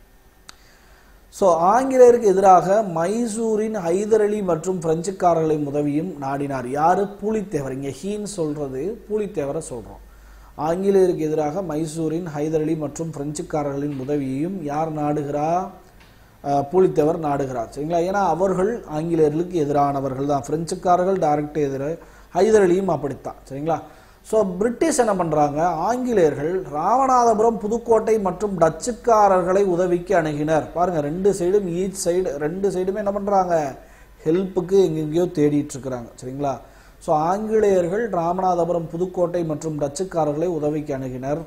S1: ஸோ ஆங்கிலேயருக்கு எதிராக மைசூரின் ஹைதர் அலி மற்றும் பிரெஞ்சுக்காரர்களின் உதவியும் நாடினார் யாரு பூலித்தேவர் இங்க ஹீன்னு சொல்றது பூலித்தேவரை சொல்றோம் ஆங்கிலேயருக்கு எதிராக மைசூரின் ஹைதர் அலி மற்றும் பிரெஞ்சுக்காரர்களின் உதவியையும் யார் நாடுகிறா அஹ், பூலித்தேவர் நாடுகிறார் சரிங்களா ஏன்னா அவர்கள் ஆங்கிலேயர்களுக்கு எதிரானவர்கள் தான் பிரெஞ்சுக்காரர்கள் டைரக்ட் எதிர ஹைதர் அலியும் அப்படித்தான் சரிங்களா ஸோ பிரிட்டிஷ் என்ன பண்றாங்க ஆங்கிலேயர்கள் ராமநாதபுரம் புதுக்கோட்டை மற்றும் டச்சுக்காரர்களை உதவிக்கு அணுகினர் பாருங்க ரெண்டு சைடும் ஈச் சைடு ரெண்டு சைடுமே என்ன பண்றாங்க ஹெல்ப்புக்கு எங்கெங்கேயோ தேடிட்டு இருக்கிறாங்க சரிங்களா ஸோ ஆங்கிலேயர்கள் ராமநாதபுரம் புதுக்கோட்டை மற்றும் டச்சுக்காரர்களை உதவிக்கு அணுகினர்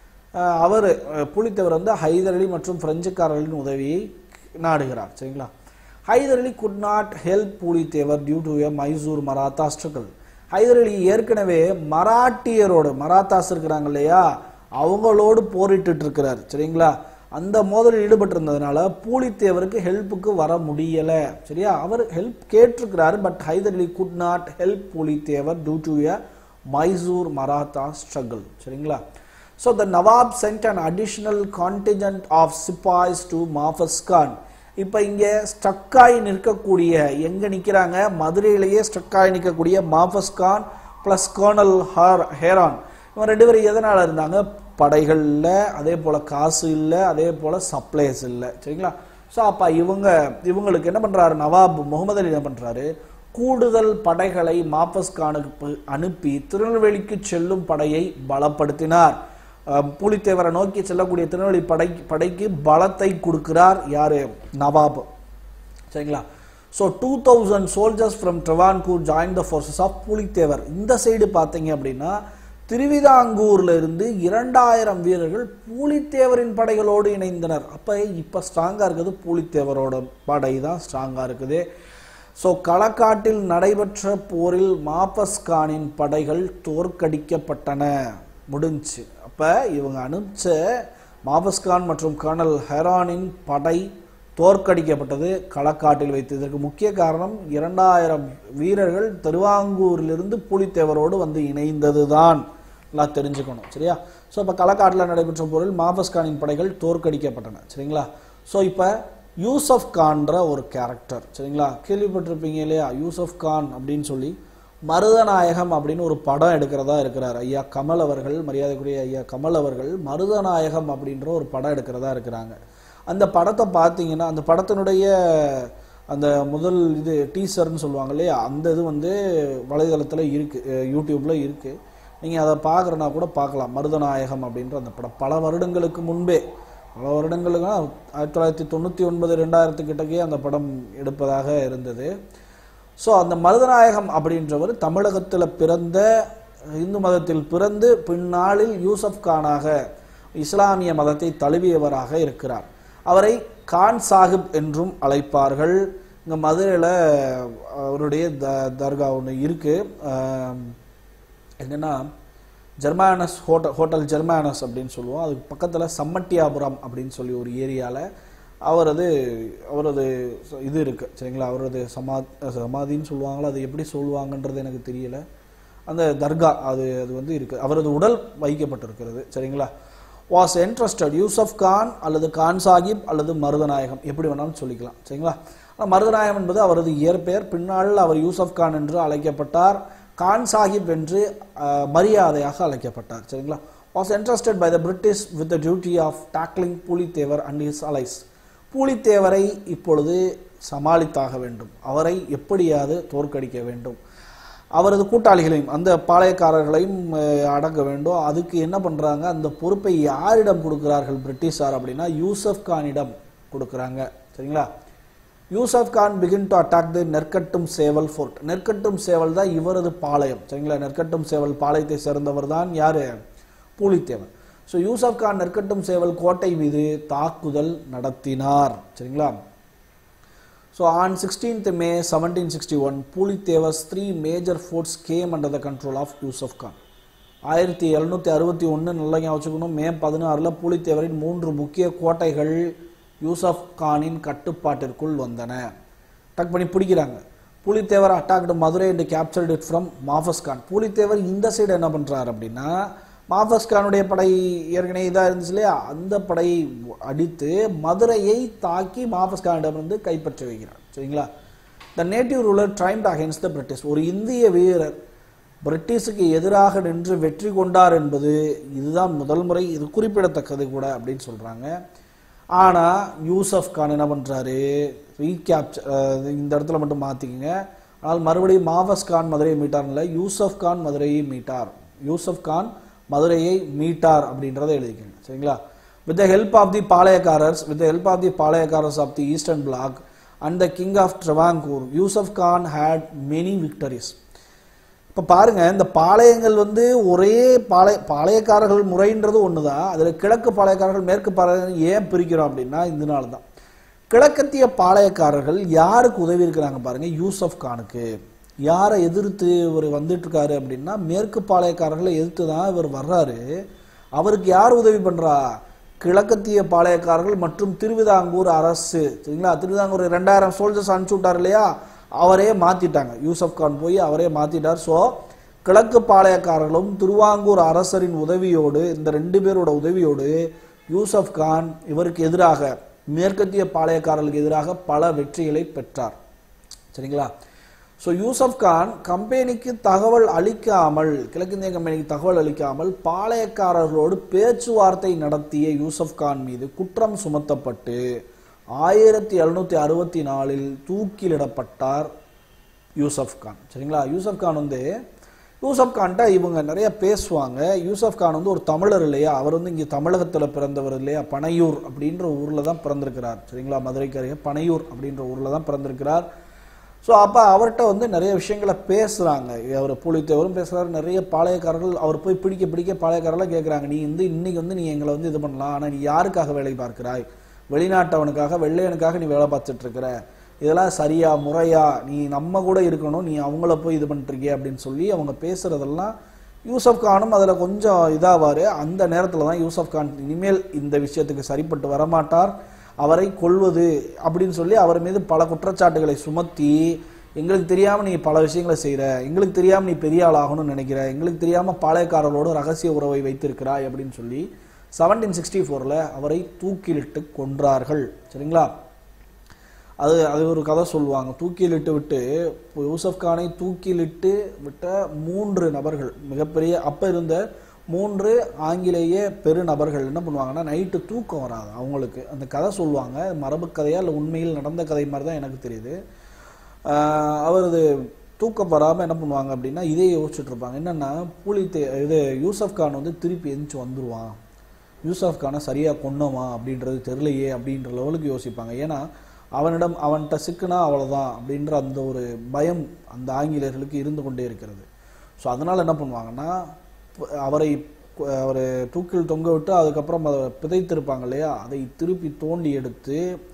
S1: அவர் புலித்தேவர் வந்து ஹைதர் அலி மற்றும் பிரெஞ்சுக்காரர்களின் உதவியை நாடுகிறார் சரிங்களா Hyder Ali could not help Pulithevar due to a Mysore Maratha struggle Hyder Ali ஏற்கனவே மராட்டியரோடு மராத்தாஸ் இருக்கிறாங்க இல்லையா அவங்களோடு போரிட்டு இருக்கிறார் சரிங்களா அந்த மோதலில் ஈடுபட்டிருந்ததுனால பூலித்தேவருக்கு ஹெல்ப்புக்கு வர முடியல சரியா அவர் ஹெல்ப் கேட்டிருக்கிறாரு but Hyder Ali could not help Pulithevar due to a Mysore Maratha struggle சரிங்களா so the Nawab sent an additional contingent of sepoys to Mahfuz Khan இப்போ இங்கே ஸ்ட்ரக்காய் நிற்கக்கூடிய எங்கே நிற்கிறாங்க மதுரையிலேயே ஸ்ட்ரக்காய் நிற்கக்கூடிய மாஃபஸ் கான் ப்ளஸ் கர்னல் ஹார் ஹேரான் இவன் ரெண்டு பேரும் எதனால் இருந்தாங்க படைகள் இல்லை அதே போல் காசு இல்லை அதே போல் சப்ளைஸ் இல்லை சரிங்களா ஸோ அப்போ இவங்க இவங்களுக்கு என்ன பண்ணுறாரு நவாப் முகமது அலி என்ன பண்ணுறாரு கூடுதல் படைகளை மாஃபஸ் கானுக்கு அனுப்பி திருநெல்வேலிக்கு செல்லும் படையை பலப்படுத்தினார் அஹ், பூலித்தேவரை நோக்கி செல்லக்கூடிய திருநெல்வேலி படை படைக்கு பலத்தை கொடுக்கிறார் யாரு நவாப் சரிங்களா so two thousand soldiers from Travancore join the forces of Pulithevar இந்த சைடு பார்த்தீங்க அப்படின்னா திருவிதாங்கூர்ல இருந்து இரண்டாயிரம் வீரர்கள் பூலித்தேவரின் படைகளோடு இணைந்தனர் அப்போ இப்போ ஸ்ட்ராங்காக இருக்குது பூலித்தேவரோட படை தான் ஸ்ட்ராங்காக இருக்குது ஸோ களக்காட்டில் நடைபெற்ற போரில் மாபஸ் கானின் படைகள் தோற்கடிக்கப்பட்டன முடிஞ்சு அப்போ இவங்க அனுப்பிச்ச மாபஸ் கான் மற்றும் கர்னல் ஹெரானின் படை தோற்கடிக்கப்பட்டது களக்காட்டில் வைத்து இதற்கு முக்கிய காரணம் இரண்டாயிரம் வீரர்கள் திருவாங்கூரிலிருந்து புலித்தேவரோடு வந்து இணைந்ததுதான் எல்லாம் தெரிஞ்சுக்கணும் சரியா ஸோ இப்போ களக்காட்டில் நடைபெற்ற போரில் மாபஸ் கானின் படைகள் தோற்கடிக்கப்பட்டன சரிங்களா ஸோ இப்போ யூசப் கான்ற ஒரு கேரக்டர் சரிங்களா கேள்விப்பட்டிருப்பீங்க இல்லையா யூசப் கான் அப்படின்னு சொல்லி மருதநாயகம் அப்படின்னு ஒரு படம் எடுக்கிறதா இருக்கிறார் ஐயா கமல் அவர்கள் மரியாதைக்குரிய ஐயா கமல் அவர்கள் மருதநாயகம் அப்படின்ற ஒரு படம் எடுக்கிறதா இருக்கிறாங்க அந்த படத்தை பார்த்தீங்கன்னா அந்த படத்தினுடைய அந்த முதல் இது டீசர்னு சொல்லுவாங்க இல்லையா அந்த இது வந்து வலைதளத்தில் இருக்குது யூடியூப்பில் இருக்குது நீங்கள் அதை பார்க்குறனா கூட பார்க்கலாம் மருதநாயகம் அப்படின்ற அந்த படம் பல வருடங்களுக்கு முன்பே பல வருடங்களுக்கு ஆயிரத்தி தொள்ளாயிரத்தி தொண்ணூற்றி ஒன்பது ரெண்டாயிரத்து கிட்டக்கே அந்த படம் எடுப்பதாக இருந்தது ஸோ அந்த மருதநாயகம் அப்படின்றவர் தமிழகத்தில் பிறந்த இந்து மதத்தில் பிறந்து பின்னாளில் யூசப் கானாக இஸ்லாமிய மதத்தை தழுவியவராக இருக்கிறார் அவரை கான் சாஹிப் என்றும் அழைப்பார்கள் இங்கே மதுரையில் அவருடைய த தர்கா ஒன்று இருக்குது என்னன்னா ஜெர்மானஸ் ஹோட்டல் ஹோட்டல் ஜெர்மானஸ் அப்படின்னு சொல்லுவோம் அதுக்கு பக்கத்தில் சம்மட்டியாபுரம் அப்படின்னு சொல்லி ஒரு ஏரியாவில் அவரது அவரது ச- இது இருக்கு சரிங்களா அவரது சமா சமாதின்னு சொல்லுவாங்களா அது எப்படி சொல்லுவாங்கன்றது எனக்கு தெரியல அந்த தர்கா அது அது வந்து இருக்கு அவரது உடல் வைக்கப்பட்டிருக்கிறது சரிங்களா வாஸ் இன்ட்ரஸ்டட் யூசப் கான் அல்லது கான் சாஹிப் அல்லது மருதநாயகம் எப்படி வேணாலும் சொல்லிக்கலாம் சரிங்களா ஆனா மருதநாயகம் என்பது அவரது இயற்பெயர் பின்னாளில் அவர் யூசப் கான் என்று அழைக்கப்பட்டார் கான் சாஹிப் என்று அஹ், மரியாதையாக அழைக்கப்பட்டார் சரிங்களா was entrusted by the British with the duty of tackling Pulithevar and his allies பூலித்தேவரை இப்பொழுது சமாளித்தாக வேண்டும் அவரை எப்படியாவது தோற்கடிக்க வேண்டும் அவரது கூட்டாளிகளையும் அந்த பாளையக்காரர்களையும் அஹ், அடக்க வேண்டும் அதுக்கு என்ன பண்றாங்க அந்த பொறுப்பை யாரிடம் கொடுக்கிறார்கள் பிரிட்டிஷார் அப்படின்னா யூசப் கானிடம் கொடுக்குறாங்க சரிங்களா Yusuf Khan begin to attack the Nerkattum Seval fort நெற்கட்டும் சேவல் தான் இவரது பாளையம் சரிங்களா நெற்கட்டும் சேவல் பாளையத்தை சேர்ந்தவர் தான் யாரு பூலித்தேவன் ஸோ யூசப் கான் நெற்கட்டும் சேவல் கோட்டை மீது தாக்குதல் நடத்தினார் சரிங்களா So on 16th May 1761, Pulitevas three major forts came under the control of Yusuf Khan. ஆயிரத்தி எழுநூத்தி அறுபத்தி ஒன்று நல்லா ஞாபகம் வச்சுக்கணும் மே பதினாறில் பூலித்தேவரின் மூன்று முக்கிய கோட்டைகள் யூசப் கானின் கட்டுப்பாட்டிற்குள் வந்தன டக் பண்ணி பிடிக்கிறாங்க Pulithevar attacked Madurai and captured it from Mahfuz Khan Pulithevar இந்த சைடு என்ன பண்றாரு அப்படின்னா மாஃபஸ் கானுடைய படை ஏற்கனவே இதாக இருந்துச்சு இல்லையா அந்த படையை அடித்து மதுரையை தாக்கி மாஃபஸ் கானிடமிருந்து கைப்பற்றி வைக்கிறார் சரிங்களா the native ruler triumphed against the British ஒரு இந்திய வீரர் பிரிட்டிஷுக்கு எதிராக நின்று வெற்றி கொண்டார் என்பது இதுதான் முதல் முறை இது குறிப்பிடத்தக்கது கூட அப்படின்னு சொல்றாங்க ஆனா யூசப் கான் என்ன பண்றாரு ரீகேப்சர் இந்த இடத்துல மட்டும் மாத்திக்கங்க ஆனால் மறுபடியும் மாஃபஸ் கான் மதுரையை மீட்டார்ல யூசப் கான் மதுரையை மீட்டார் யூசப் கான் மதுரையை மீட்டார் அப்படின்றத எழுதிக்கங்க சரிங்களா with the help of the palayakkarars with the help of the palayakkarars of the eastern block and the king of Travancore Yusuf Khan had many victories இப்போ பாருங்க இந்த பாளையங்கள் வந்து ஒரே பாளைய பாளையக்காரர்கள் முறைன்றது ஒன்று தான் அதில் கிழக்கு பாளையக்காரர்கள் மேற்கு பாளையங்கள் ஏன் பிரிக்கிறோம் அப்படின்னா இதனால தான் கிழக்கத்திய பாளையக்காரர்கள் யாருக்கு உதவி இருக்கிறாங்க பாருங்க யூசப் கானுக்கு யாரை எதிர்த்து இவர் வந்துட்டு இருக்காரு அப்படின்னா மேற்கு பாளையக்காரர்களை எதிர்த்து தான் இவர் வர்றாரு அவருக்கு யார் உதவி பண்றா கிழக்கத்திய பாளையக்காரர்கள் மற்றும் திருவிதாங்கூர் அரசு சரிங்களா திருவிதாங்கூர் ரெண்டாயிரம் சோல்ஜர்ஸ் அனுப்பிச்சு விட்டார் இல்லையா அவரே மாத்திட்டாங்க யூசப் கான் போய் அவரே மாத்திட்டார் ஸோ கிழக்கு பாளையக்காரர்களும் திருவாங்கூர் அரசரின் உதவியோடு இந்த ரெண்டு பேரோட உதவியோடு யூசப் கான் இவருக்கு எதிராக மேற்கத்திய பாளையக்காரர்களுக்கு எதிராக பல வெற்றிகளை பெற்றார் சரிங்களா ஸோ யூசப் கான் கம்பெனிக்கு தகவல் அளிக்காமல் கிழக்கிந்திய கம்பெனிக்கு தகவல் அளிக்காமல் பாளையக்காரர்களோடு பேச்சுவார்த்தை நடத்திய யூசப் கான் மீது குற்றம் சுமத்தப்பட்டு ஆயிரத்தி எழுநூத்தி அறுபத்தி நாலில் தூக்கிலிடப்பட்டார் யூசப் கான் சரிங்களா யூசப் கான் வந்து யூசப் கான்ட்ட இவங்க நிறைய பேசுவாங்க யூசப் கான் வந்து ஒரு தமிழர் இல்லையா அவர் வந்து இங்கே தமிழகத்தில் பிறந்தவர் இல்லையா பனையூர் அப்படின்ற ஊரில் தான் பிறந்திருக்கிறார் சரிங்களா மதுரைக்கு அருகே பனையூர் அப்படின்ற ஊரில் தான் பிறந்திருக்கிறார் ஸோ அப்போ அவர்கிட்ட வந்து நிறைய விஷயங்களை பேசுகிறாங்க அவர் புலித்தேவரும் பேசுகிறாரு நிறைய பாளையக்காரர்கள் அவர் போய் பிடிக்க பிடிக்க பாளையக்காரர்களாக கேட்குறாங்க நீ வந்து இன்னைக்கு வந்து நீ எங்களை வந்து இது பண்ணலாம் ஆனால் நீ யாருக்காக வேலை பார்க்கிறாய் வெளிநாட்டவனுக்காக வெள்ளையனுக்காக நீ வேலை பார்த்துட்டு இருக்கிற இதெல்லாம் சரியா முறையா நீ நம்ம கூட இருக்கணும் நீ அவங்கள போய் இது பண்ணிருக்கிய அப்படின்னு சொல்லி அவங்க பேசுறதெல்லாம் யூசப் கானும் அதில் கொஞ்சம் இதாவாரு அந்த நேரத்தில் தான் யூசப் கான் இனிமேல் இந்த விஷயத்துக்கு சரிப்பட்டு வரமாட்டார் அவரை கொல்வது அப்படின்னு சொல்லி அவர் மீது பல குற்றச்சாட்டுகளை சுமத்தி எங்களுக்கு தெரியாம நீ பல விஷயங்களை செய்யற எங்களுக்கு தெரியாம நீ பெரிய ஆள் ஆகணும்னு நினைக்கிற எங்களுக்கு தெரியாம பாளையக்காரர்களோடு ரகசிய உறவை வைத்திருக்கிறாய் அப்படின்னு சொல்லி செவன்டீன் சிக்ஸ்டி ஃபோரில் அவரை தூக்கிலிட்டு கொன்றார்கள் சரிங்களா அது அது ஒரு கதை சொல்லுவாங்க தூக்கிலிட்டு விட்டு இப்போ யூசப் கானை தூக்கிலிட்டு விட்ட மூன்று நபர்கள் மிகப்பெரிய அப்போ இருந்த மூன்று ஆங்கிலேய பெருநபர்கள் என்ன பண்ணுவாங்கன்னா நைட்டு தூக்கம் வராது அவங்களுக்கு அந்த கதை சொல்லுவாங்க மரபு கதையா இல்லை உண்மையில் நடந்த கதை மாதிரி தான் எனக்கு தெரியுது ஆஹ் அவரது தூக்கம் வராமல் என்ன பண்ணுவாங்க அப்படின்னா இதே யோசிச்சுட்டு இருப்பாங்க என்னன்னா பூலித்தே இது யூசப் கான் வந்து திருப்பி எந்திச்சு வந்துருவான் யூசப் கானை சரியாக கொன்னோமா அப்படின்றது தெரியலையே அப்படின்ற லெவலுக்கு யோசிப்பாங்க ஏன்னா அவனிடம் அவன்கிட்ட சிக்குனா அவ்வளோதான் அப்படின்ற அந்த ஒரு பயம் அந்த ஆங்கிலேயர்களுக்கு இருந்து கொண்டே இருக்கிறது ஸோ அதனால் என்ன பண்ணுவாங்கன்னா ப- அவரை அவர் தூக்கில் தொங்க விட்டு அதுக்கப்புறம் அதை பிதைத்திருப்பாங்க இல்லையா அதை திருப்பி தோண்டி எடுத்து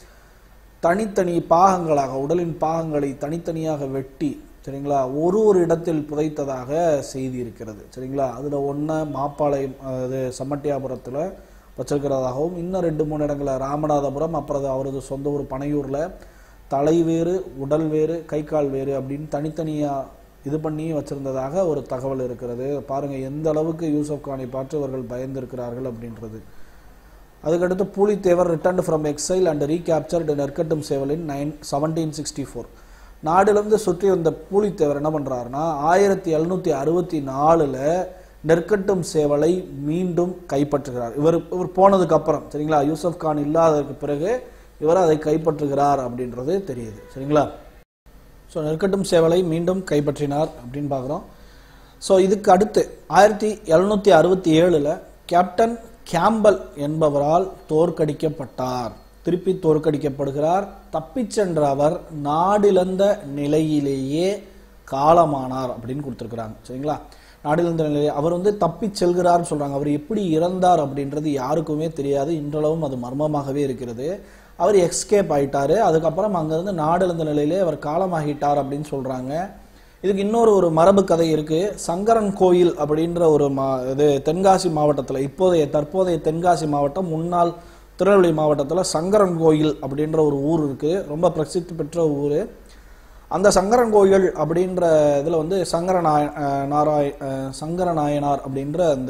S1: தனித்தனி பாகங்களாக உடலின் பாகங்களை தனித்தனியாக வெட்டி சரிங்களா ஒரு ஒரு இடத்தில் புதைத்ததாக செய்தி இருக்கிறது சரிங்களா அதில் ஒன்று மாப்பாளையம் அது சம்மட்டியாபுரத்தில் வச்சிருக்கிறதாகவும் இன்னும் ரெண்டு மூணு இடங்களில் ராமநாதபுரம் அப்புறம் அது அவரது சொந்த ஊர் பனையூரில் தலை வேறு உடல் வேறு கை கால் வேறு அப்படின்னு தனித்தனியாக இது பண்ணி வச்சிருந்ததாக ஒரு தகவல் இருக்கிறது பாருங்க எந்த அளவுக்கு யூசப் கானை பார்த்து அவர்கள் பயந்திருக்கிறார்கள் அப்படின்றது அதுக்கடுத்து Pulithevar return from exile and recaptured Nerkattum Seval in nine seventeen sixty four நாடிலிருந்து சுற்றி வந்த பூலித்தேவர் என்ன பண்றாருன்னா ஆயிரத்தி எழுநூத்தி அறுபத்தி நாலுல நெற்கட்டும் சேவலை மீண்டும் கைப்பற்றுகிறார் இவர் இவர் போனதுக்கு அப்புறம் சரிங்களா யூசப் கான் இல்லாததற்கு பிறகு இவர் அதை கைப்பற்றுகிறார் அப்படின்றது தெரியுது சரிங்களா ஸோ ஸோ நெருக்கட்டும் சேவலை மீண்டும் கைப்பற்றினார் அப்படின்னு பார்க்குறோம் ஸோ இதுக்கு அடுத்து ஆயிரத்தி எழுநூற்றி அறுபத்தி ஏழில் கேப்டன் கேம்பல் என்பவரால் தோற்கடிக்கப்பட்டார் திருப்பி தோற்கடிக்கப்படுகிறார் தப்பிச் சென்ற அவர் நாடிழந்த நிலையிலேயே காலமானார் அப்படின்னு கொடுத்துருக்குறாங்க சரிங்களா நாடிழந்த நிலையை அவர் வந்து தப்பிச் செல்கிறார்னு சொல்றாங்க அவர் எப்படி இறந்தார் அப்படின்றது யாருக்குமே தெரியாது இன்றளவும் அது மர்மமாகவே இருக்கிறது அவர் எக்ஸ்கேப் ஆயிட்டாரு அதுக்கப்புறம் அங்கிருந்து நாடிழந்த நிலையிலே அவர் காலமாகிட்டார் அப்படின்னு சொல்றாங்க இதுக்கு இன்னொரு ஒரு மரபு கதை இருக்கு சங்கரன் கோயில் அப்படின்ற ஒரு மா இது தென்காசி மாவட்டத்தில் இப்போதைய தற்போதைய தென்காசி மாவட்டம் முன்னாள் திருநெல்வேலி மாவட்டத்தில் சங்கரன் கோயில் அப்படின்ற ஒரு ஊர் இருக்கு ரொம்ப பிரசித்தி பெற்ற ஊர் அந்த சங்கரன் கோயில் அப்படின்ற இதில் வந்து சங்கர நாய அஹ் நாராய அஹ் சங்கர நாயனார் அப்படின்ற அந்த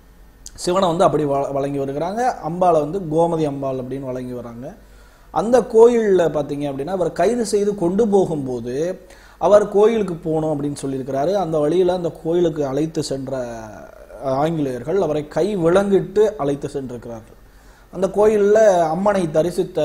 S1: சிவனை வந்து அப்படி வ- வழங்கி வருகிறாங்க அம்பாளை வந்து கோமதி அம்பாள் அப்படின்னு வழங்கி வராங்க அந்த கோயிலில் பார்த்தீங்க அப்படின்னா அவர் கைது செய்து கொண்டு போகும்போது அவர் கோயிலுக்கு போகணும் அப்படின்னு சொல்லியிருக்கிறாரு அந்த வழியில் அந்த கோயிலுக்கு அழைத்து சென்ற அஹ், ஆங்கிலேயர்கள் அவரை கை விலங்கிட்டு அழைத்து சென்றிருக்கிறார்கள் அந்த கோயிலில் அம்மனை தரிசித்த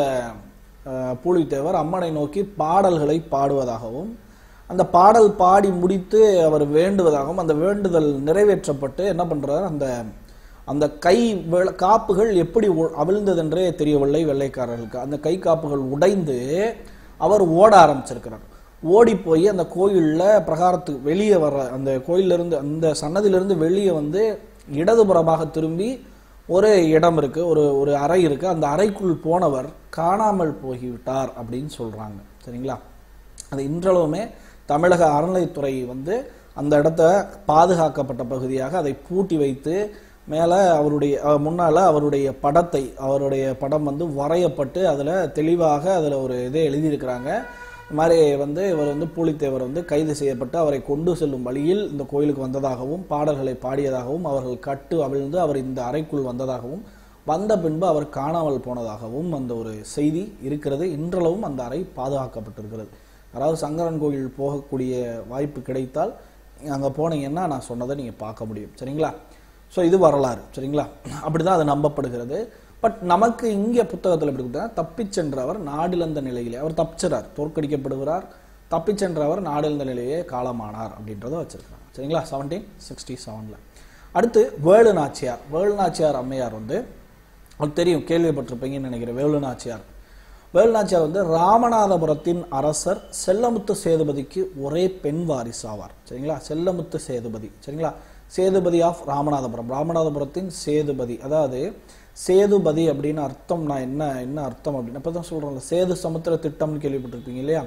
S1: அஹ், பூலித்தேவர் அம்மனை நோக்கி பாடல்களை பாடுவதாகவும் அந்த பாடல் பாடி முடித்து அவர் வேண்டுவதாகவும் அந்த வேண்டுதல் நிறைவேற்றப்பட்டு என்ன பண்றாரு அந்த அந்த கை விள- காப்புகள் எப்படி உ- அவிழ்ந்ததென்றே தெரியவில்லை வெள்ளைக்காரர்களுக்கு அந்த கை காப்புகள் உடைந்து அவர் ஓட ஆரம்பிச்சிருக்கிறார் ஓடி போய் அந்த கோயில்ல பிரகாரத்துக்கு வெளியே வர்ற அந்த கோயிலிருந்து அந்த சன்னதியிலிருந்து வெளியே வந்து இடதுபுறமாக திரும்பி ஒரு இடம் இருக்கு ஒரு ஒரு அறை இருக்கு அந்த அறைக்குள் போனவர் காணாமல் போய்விட்டார் அப்படின்னு சொல்றாங்க சரிங்களா அது இன்றளவுமே தமிழக அறநிலைத்துறை வந்து அந்த இடத்த பாதுகாக்கப்பட்ட பகுதியாக அதை பூட்டி வைத்து மேலே அவருடைய அஹ், முன்னால அவருடைய படத்தை அவருடைய படம் வந்து வரையப்பட்டு அதில் தெளிவாக அதில் ஒரு இதை எழுதியிருக்கிறாங்க இந்த மாதிரி வந்து இவர் வந்து பூலித்தேவர் வந்து கைது செய்யப்பட்டு அவரை கொண்டு செல்லும் வழியில் இந்த கோயிலுக்கு வந்ததாகவும் பாடல்களை பாடியதாகவும் அவர்கள் கட்டு அவிழ்ந்து அவர் இந்த அறைக்குள் வந்ததாகவும் வந்த பின்பு அவர் காணாமல் போனதாகவும் அந்த ஒரு செய்தி இருக்கிறது இன்றளவும் அந்த அறை பாதுகாக்கப்பட்டிருக்கிறது அதாவது சங்கரன் கோயில் போகக்கூடிய வாய்ப்பு கிடைத்தால் அங்கே போனீங்கன்னா நான் சொன்னதை நீங்கள் பார்க்க முடியும் சரிங்களா ஸோ இது வரலாறு சரிங்களா அப்படிதான் அது நம்பப்படுகிறது பட் நமக்கு இங்கே புத்தகத்தில் எப்படி கொடுத்தா தப்பிச் சென்றவர் நாடிழந்த நிலையிலே அவர் தப்பிச்சிறார் தோற்கடிக்கப்படுகிறார் தப்பிச் சென்றவர் நாடிழந்த நிலையே காலமானார் அப்படின்றத வச்சிருக்காங்க சரிங்களா செவன்டீன் சிக்ஸ்டி செவனில் அடுத்து வேலு நாச்சியார் வேலு நாச்சியார் அம்மையார் வந்து உங்களுக்கு தெரியும் கேள்விப்பட்டிருப்பீங்கன்னு நினைக்கிறேன் வேலு நாச்சியார் வேலு நாச்சியார் வந்து ராமநாதபுரத்தின் அரசர் செல்லமுத்து சேதுபதிக்கு ஒரே பெண் வாரிசு ஆவார் சரிங்களா செல்லமுத்து சேதுபதி சரிங்களா சேதுபதி ஆஃப் ராமநாதபுரம் ராமநாதபுரத்தின் சேதுபதி அதாவது சேதுபதி அப்படின்னு அர்த்தம் நான் என்ன என்ன அர்த்தம் அப்படின்னு இப்போ தான் சொல்கிறேன்ல சேது சமுத்திர திட்டம்னு கேள்விப்பட்டிருப்பீங்க இல்லையா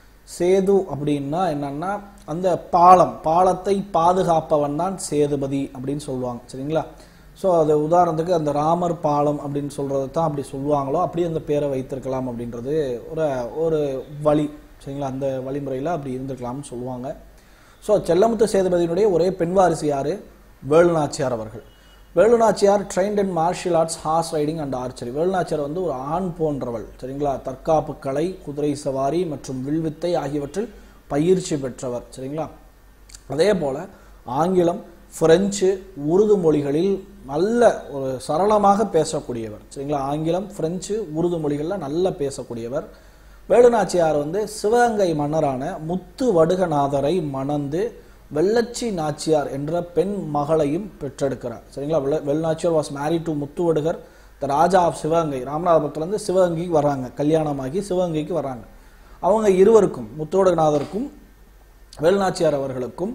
S1: சேது அப்படின்னா என்னன்னா அந்த பாலம் பாலத்தை பாதுகாப்பவன் தான் சேதுபதி அப்படின்னு சொல்லுவாங்க சரிங்களா ஸோ அது உதாரணத்துக்கு அந்த ராமர் பாலம் அப்படின்னு சொல்றது தான் அப்படி சொல்லுவாங்களோ அப்படியே அந்த பேரை வைத்திருக்கலாம் அப்படின்றது ஒரு ஒரு வழி சரிங்களா அந்த வழிமுறையில் அப்படி இருந்திருக்கலாம்னு சொல்லுவாங்க ஸோ செல்லமுத்து சேதுபதியினுடைய ஒரே பெண் வாரிசு யாரு வேலுநாச்சியார் அவர்கள் Velunachiyar trained in martial arts horse riding and archery Velunachiyar வந்து ஒரு ஆண் போன்றவள் சரிங்களா தற்காப்பு கலை குதிரை சவாரி மற்றும் வில்வித்தை ஆகியவற்றில் பயிற்சி பெற்றவர் சரிங்களா அதே போல ஆங்கிலம் பிரெஞ்சு உருது மொழிகளில் நல்ல ஒரு சரளமாக பேசக்கூடியவர் சரிங்களா ஆங்கிலம் பிரெஞ்சு உருது மொழிகளில் நல்ல பேசக்கூடியவர் வேலுநாச்சியார் வந்து சிவகங்கை மன்னரான முத்து வடுகநாதரை மணந்து வெள்ளச்சி நாச்சியார் என்ற பெண் மகளையும் பெற்றெடுக்கிறார் சரிங்களா வெள்ள Velunachiyar was married to Muthuvadugar the Raja of Sivagangai ராமநாதபுரத்துலேருந்து சிவகங்கைக்கு வர்றாங்க கல்யாணமாகி சிவகங்கைக்கு வர்றாங்க அவங்க இருவருக்கும் முத்துவடுகநாதருக்கும் வேலுநாச்சியார் அவர்களுக்கும்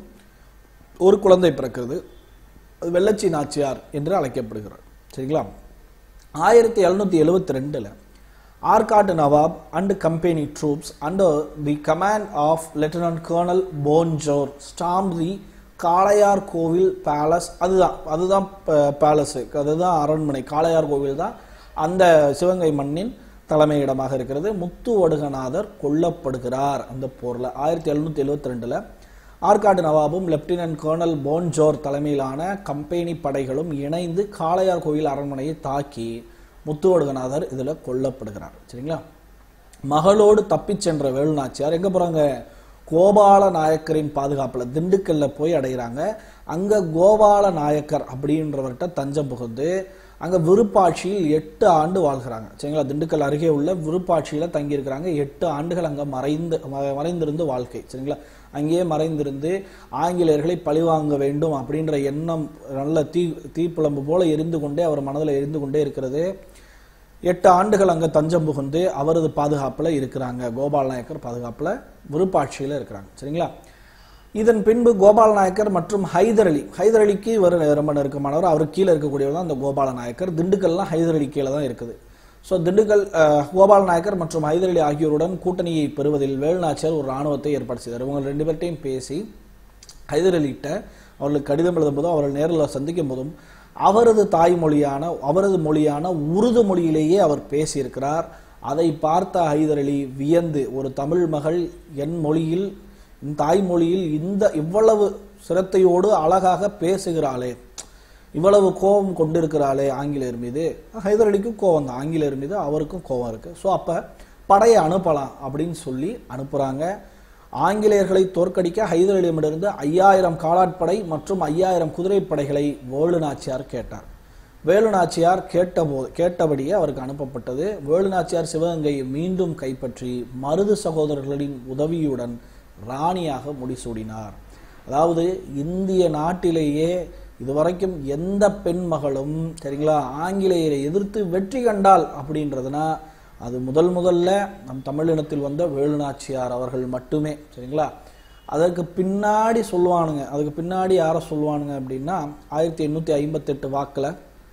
S1: ஒரு குழந்தை பிறக்கிறது அது வெள்ளச்சி நாச்சியார் என்று அழைக்கப்படுகிறார் சரிங்களா ஆயிரத்தி எழுநூத்தி எழுவத்தி ரெண்டுல Arcot Nawab and company troops under the command of lieutenant colonel Bonjour storm the Kalaiyar Kovil palace அதுதான் அதுதான் பேலஸ் அதுதான் அரண்மனை காளையார் கோவில் தான் அந்த சிவகங்கை மண்ணின் தலைமையிடமாக இருக்கிறது முத்து ஒடுகநாதர் கொல்லப்படுகிறார் அந்த போர்ல ஆயிரத்தி எழுநூத்தி எழுவத்தி ரெண்டுல ஆற்காடு நவாபும் லெப்டினன்ட் கர்னல் போன்ஜோர் தலைமையிலான கம்பெனி படைகளும் இணைந்து காளையார் கோயில் அரண்மனையை தாக்கி முத்துவடுகநாதர் இதுல கொல்லப்படுகிறார் சரிங்களா மகளோடு தப்பிச் சென்ற வேலுநாச்சியார் எங்க போறாங்க கோபால நாயக்கரின் பாதுகாப்புல திண்டுக்கல்ல போய் அடைகிறாங்க அங்க கோபால நாயக்கர் அப்படின்றவர்கிட்ட தஞ்சம் புகுந்து அங்க விருப்பாட்சியில் எட்டு ஆண்டு வாழ்கிறாங்க சரிங்களா திண்டுக்கல் அருகே உள்ள விருப்பாட்சியில தங்கியிருக்கிறாங்க எட்டு ஆண்டுகள் அங்க மறைந்து ம- மறைந்திருந்து வாழ்க்கை சரிங்களா அங்கேயே மறைந்திருந்து ஆங்கிலேயர்களை பழிவாங்க வேண்டும் அப்படின்ற எண்ணம் நல்ல தீ தீப்பிழம்பு போல எரிந்து கொண்டே அவர் மனதில் எரிந்து கொண்டே இருக்கிறது எட்டு ஆண்டுகள் அங்க தஞ்சம் புகுந்து அவரது பாதுகாப்புல இருக்கிறாங்க கோபால் நாயக்கர் பாதுகாப்புல விருப்பாட்சியில இருக்கிறாங்க சரிங்களா இதன் பின்பு கோபால நாயக்கர் மற்றும் ஹைதர் அலி ஹைதர் அலிக்கு இவர் ரொம்ப நெருக்கமானவர் அவர் கீழே இருக்கக்கூடியவர் தான் அந்த கோபால நாயக்கர் திண்டுக்கல்லாம் ஹைதர் அலி கீழே தான் இருக்குது ஸோ திண்டுக்கல் அஹ், கோபால நாயக்கர் மற்றும் ஹைதர் அலி ஆகியோருடன் கூட்டணியை பெறுவதில் வேலுநாச்சியார் ஒரு ராணுவத்தை ஏற்பாடு செய்தார் இவங்க ரெண்டு பேர்ட்டையும் பேசி ஹைதர் அலிகிட்ட அவர்களுக்கு கடிதம் எழுதும் போதும் அவர்கள் நேரில் சந்திக்கும் போதும் அவரது தாய்மொழியான அவரது மொழியான உருது மொழியிலேயே அவர் பேசியிருக்கிறார் அதை பார்த்த ஹைதர் அலி வியந்து ஒரு தமிழ் மகள் என் மொழியில் என் தாய்மொழியில் இந்த இவ்வளவு சிரத்தையோடு அழகாக பேசுகிறாளே இவ்வளவு கோபம் கொண்டிருக்கிறாளே ஆங்கிலேயர் மீது ஹைதர் அலிக்கும் கோபம் தான் ஆங்கிலேயர் மீது அவருக்கும் கோபம் இருக்கு ஸோ அப்ப படையை அனுப்பலாம் அப்படின்னு சொல்லி அனுப்புறாங்க ஆங்கிலேயர்களை தோற்கடிக்க ஹைதர் அலியிடமிருந்து ஐயாயிரம் காலாட்படை மற்றும் ஐயாயிரம் குதிரைப்படைகளை வேலு நாச்சியார் கேட்டார் வேலு நாச்சியார் கேட்டபோது கேட்டபடியே அவருக்கு அனுப்பப்பட்டது வேலு நாச்சியார் சிவகங்கையை மீண்டும் கைப்பற்றி மருது சகோதரர்களின் உதவியுடன் ராணியாக முடிசூடினார் அதாவது இந்திய நாட்டிலேயே இதுவரைக்கும் எந்த பெண் மகளும் சரிங்களா ஆங்கிலேயரை எதிர்த்து வெற்றி கண்டாள் அப்படின்றதுனா அது முதல் முதல்ல நம் தமிழினத்தில் வந்த வேலுநாச்சியார் அவர்கள் மட்டுமே சரிங்களா அதற்கு பின்னாடி சொல்லுவானுங்க அதுக்கு பின்னாடி யாரை சொல்லுவானுங்க அப்படின்னா ஆயிரத்தி எண்ணூற்றி ஐம்பத்தெட்டு வாக்கில்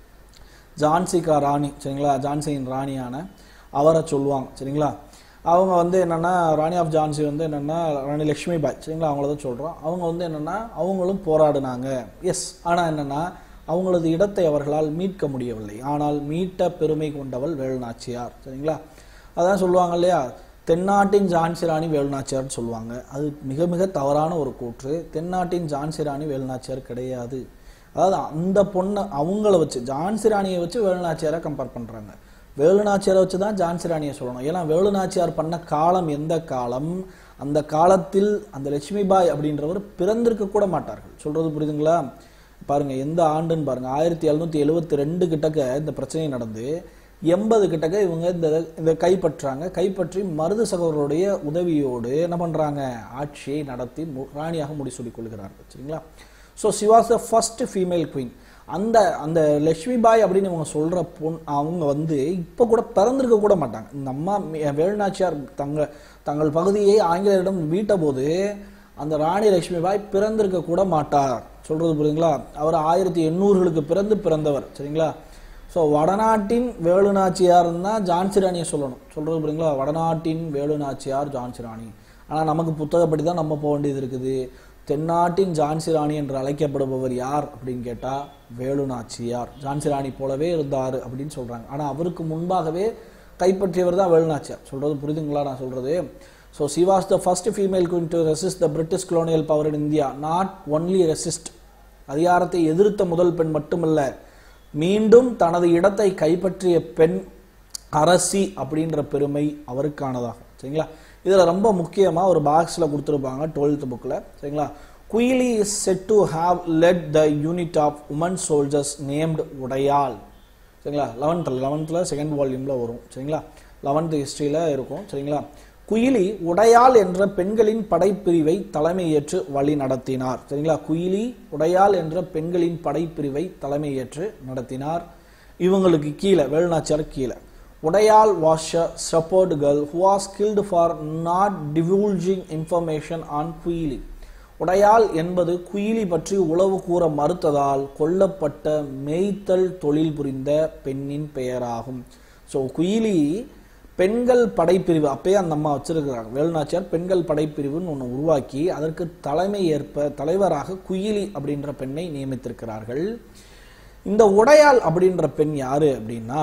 S1: ஜான்சிகா ராணி சரிங்களா ஜான்சியின் ராணியான அவரை சொல்லுவாங்க சரிங்களா அவங்க வந்து என்னன்னா ராணி ஆஃப் ஜான்சி வந்து என்னன்னா ராணி லக்ஷ்மி பாய் சரிங்களா அவங்கள தான் சொல்றோம் அவங்க வந்து என்னன்னா அவங்களும் போராடினாங்க எஸ் ஆனா என்னன்னா அவங்களது இடத்தை அவர்களால் மீட்க முடியவில்லை ஆனால் மீட்ட பெருமை கொண்டவள் வேலுநாச்சியார் சரிங்களா அதான் சொல்லுவாங்க இல்லையா தென்னாட்டின் ஜான்சி ராணி வேலுநாச்சியார்னு சொல்லுவாங்க அது மிக மிக தவறான ஒரு கூற்று தென்னாட்டின் ஜான்சி ராணி வேலுநாச்சியார் கிடையாது அதாவது அந்த பொண்ணை அவங்கள வச்சு ஜான்சி ராணியை வச்சு வேலுநாச்சியாரை கம்பேர் பண்றாங்க வேலுநாச்சியாரை வச்சு தான் ஜான்சி ராணியை சொல்லணும் ஏன்னா வேலுநாச்சியார் பண்ண காலம் எந்த காலம் அந்த காலத்தில் அந்த லட்சுமி பாய் அப்படின்றவர் பிறந்திருக்க கூட மாட்டார்கள் சொல்றது புரியுதுங்களா பாருங்க எந்த ஆண்டுன்னு பாருங்க ஆயிரத்தி எழுநூத்தி எழுவத்தி ரெண்டு கிட்டக்க இந்த பிரச்சனை நடந்து எண்பது கிட்டக்க இவங்க இந்த இந்த கைப்பற்றாங்க கைப்பற்றி மருது சகோதரருடைய உதவியோடு என்ன பண்றாங்க ஆட்சியை நடத்தி மு- ராணியாக முடிசூடிக் கொள்கிறார்கள் சரிங்களா so she was the first female queen அந்த அந்த லட்சுமி பாய் அப்படின்னு இவங்க சொல்ற பொன் அவங்க வந்து இப்போ கூட பிறந்திருக்க கூட மாட்டாங்க இந்த அம்மா மி- வேலுநாச்சியார் தங்க தங்கள் பகுதியை ஆங்கிலேயரிடம் மீட்ட போது அந்த ராணி லட்சுமி பாய் பிறந்திருக்க கூட மாட்டார் சொல்றது புரியுதுங்களா அவர் ஆயிரத்தி எண்ணூறுகளுக்கு பிறந்து பிறந்தவர் சரிங்களா ஸோ வடநாட்டின் வேலுநாச்சியார் தான் ஜான்சி ராணியை சொல்லணும் சொல்றது புரியுங்களா வடநாட்டின் வேலுநாச்சியார் ஜான்சி ராணி ஆனால் நமக்கு புத்தகப்படி தான் நம்ம போக வேண்டியது இருக்குது தென்னாட்டின் ஜான்சி ராணி என்று அழைக்கப்படுபவர் யார் அப்படின்னு கேட்டா வேலுநாச்சியார் ஜான்சி ராணி போலவே இருந்தார் அப்படின்னு சொல்றாங்க ஆனா அவருக்கு முன்பாகவே கைப்பற்றியவர் தான் வேலுநாச்சியார் சொல்றது புரியுதுங்களா நான் சொல்றது so she was the first female queen to resist the British colonial power in India not only resist அதிகாரத்தை எதிர்த்த முதல் பெண் மட்டுமல்ல மீண்டும் தனது இடத்தை கைப்பற்றிய பெண் அரசி அப்படின்ற பெருமை அவருக்கானதாகும் சரிங்களா இதுல ரொம்ப முக்கியமா ஒரு பாக்ஸ்ல கொடுத்துருப்பாங்க டுவெல்த் புக்ல சரிங்களா Kuyili is said to have led the unit of women soldiers named Udaiyal சரிங்களா லெவன்த்தில் லெவன்த்தில் செகண்ட் வால்யூமில் வரும் சரிங்களா லெவன்த் ஹிஸ்ட்ரியில் இருக்கும் சரிங்களா குயிலி உடையாள் என்ற பெண்களின் படைப்பிரிவை தலைமையேற்று வழி நடத்தினார் சரிங்களா குயிலி உடையாள் என்ற பெண்களின் படைப்பிரிவை தலைமையேற்று நடத்தினார் இவங்களுக்கு கீழே வேலுநாச்சியார் கீழே Udaiyal was a support girl who was killed for not divulging information on Kuyili Udaiyal என்பது குயிலி பற்றி உளவு கூற மறுத்ததால் கொல்லப்பட்ட மேய்த்தல் தொழில் புரிந்த பெண்ணின் பெயராகும் ஸோ குயிலி பெண்கள் படைப்பிரிவு அப்பயே அந்த அம்மா வச்சிருக்கிறாங்க வேலுநாச்சியார் பெண்கள் படைப்பிரிவுன்னு ஒன்று உருவாக்கி அதற்கு தலைமை ஏற்ப தலைவராக குயிலி அப்படின்ற பெண்ணை நியமித்திருக்கிறார்கள் இந்த உடையாள் அப்படின்ற பெண் யாரு அப்படின்னா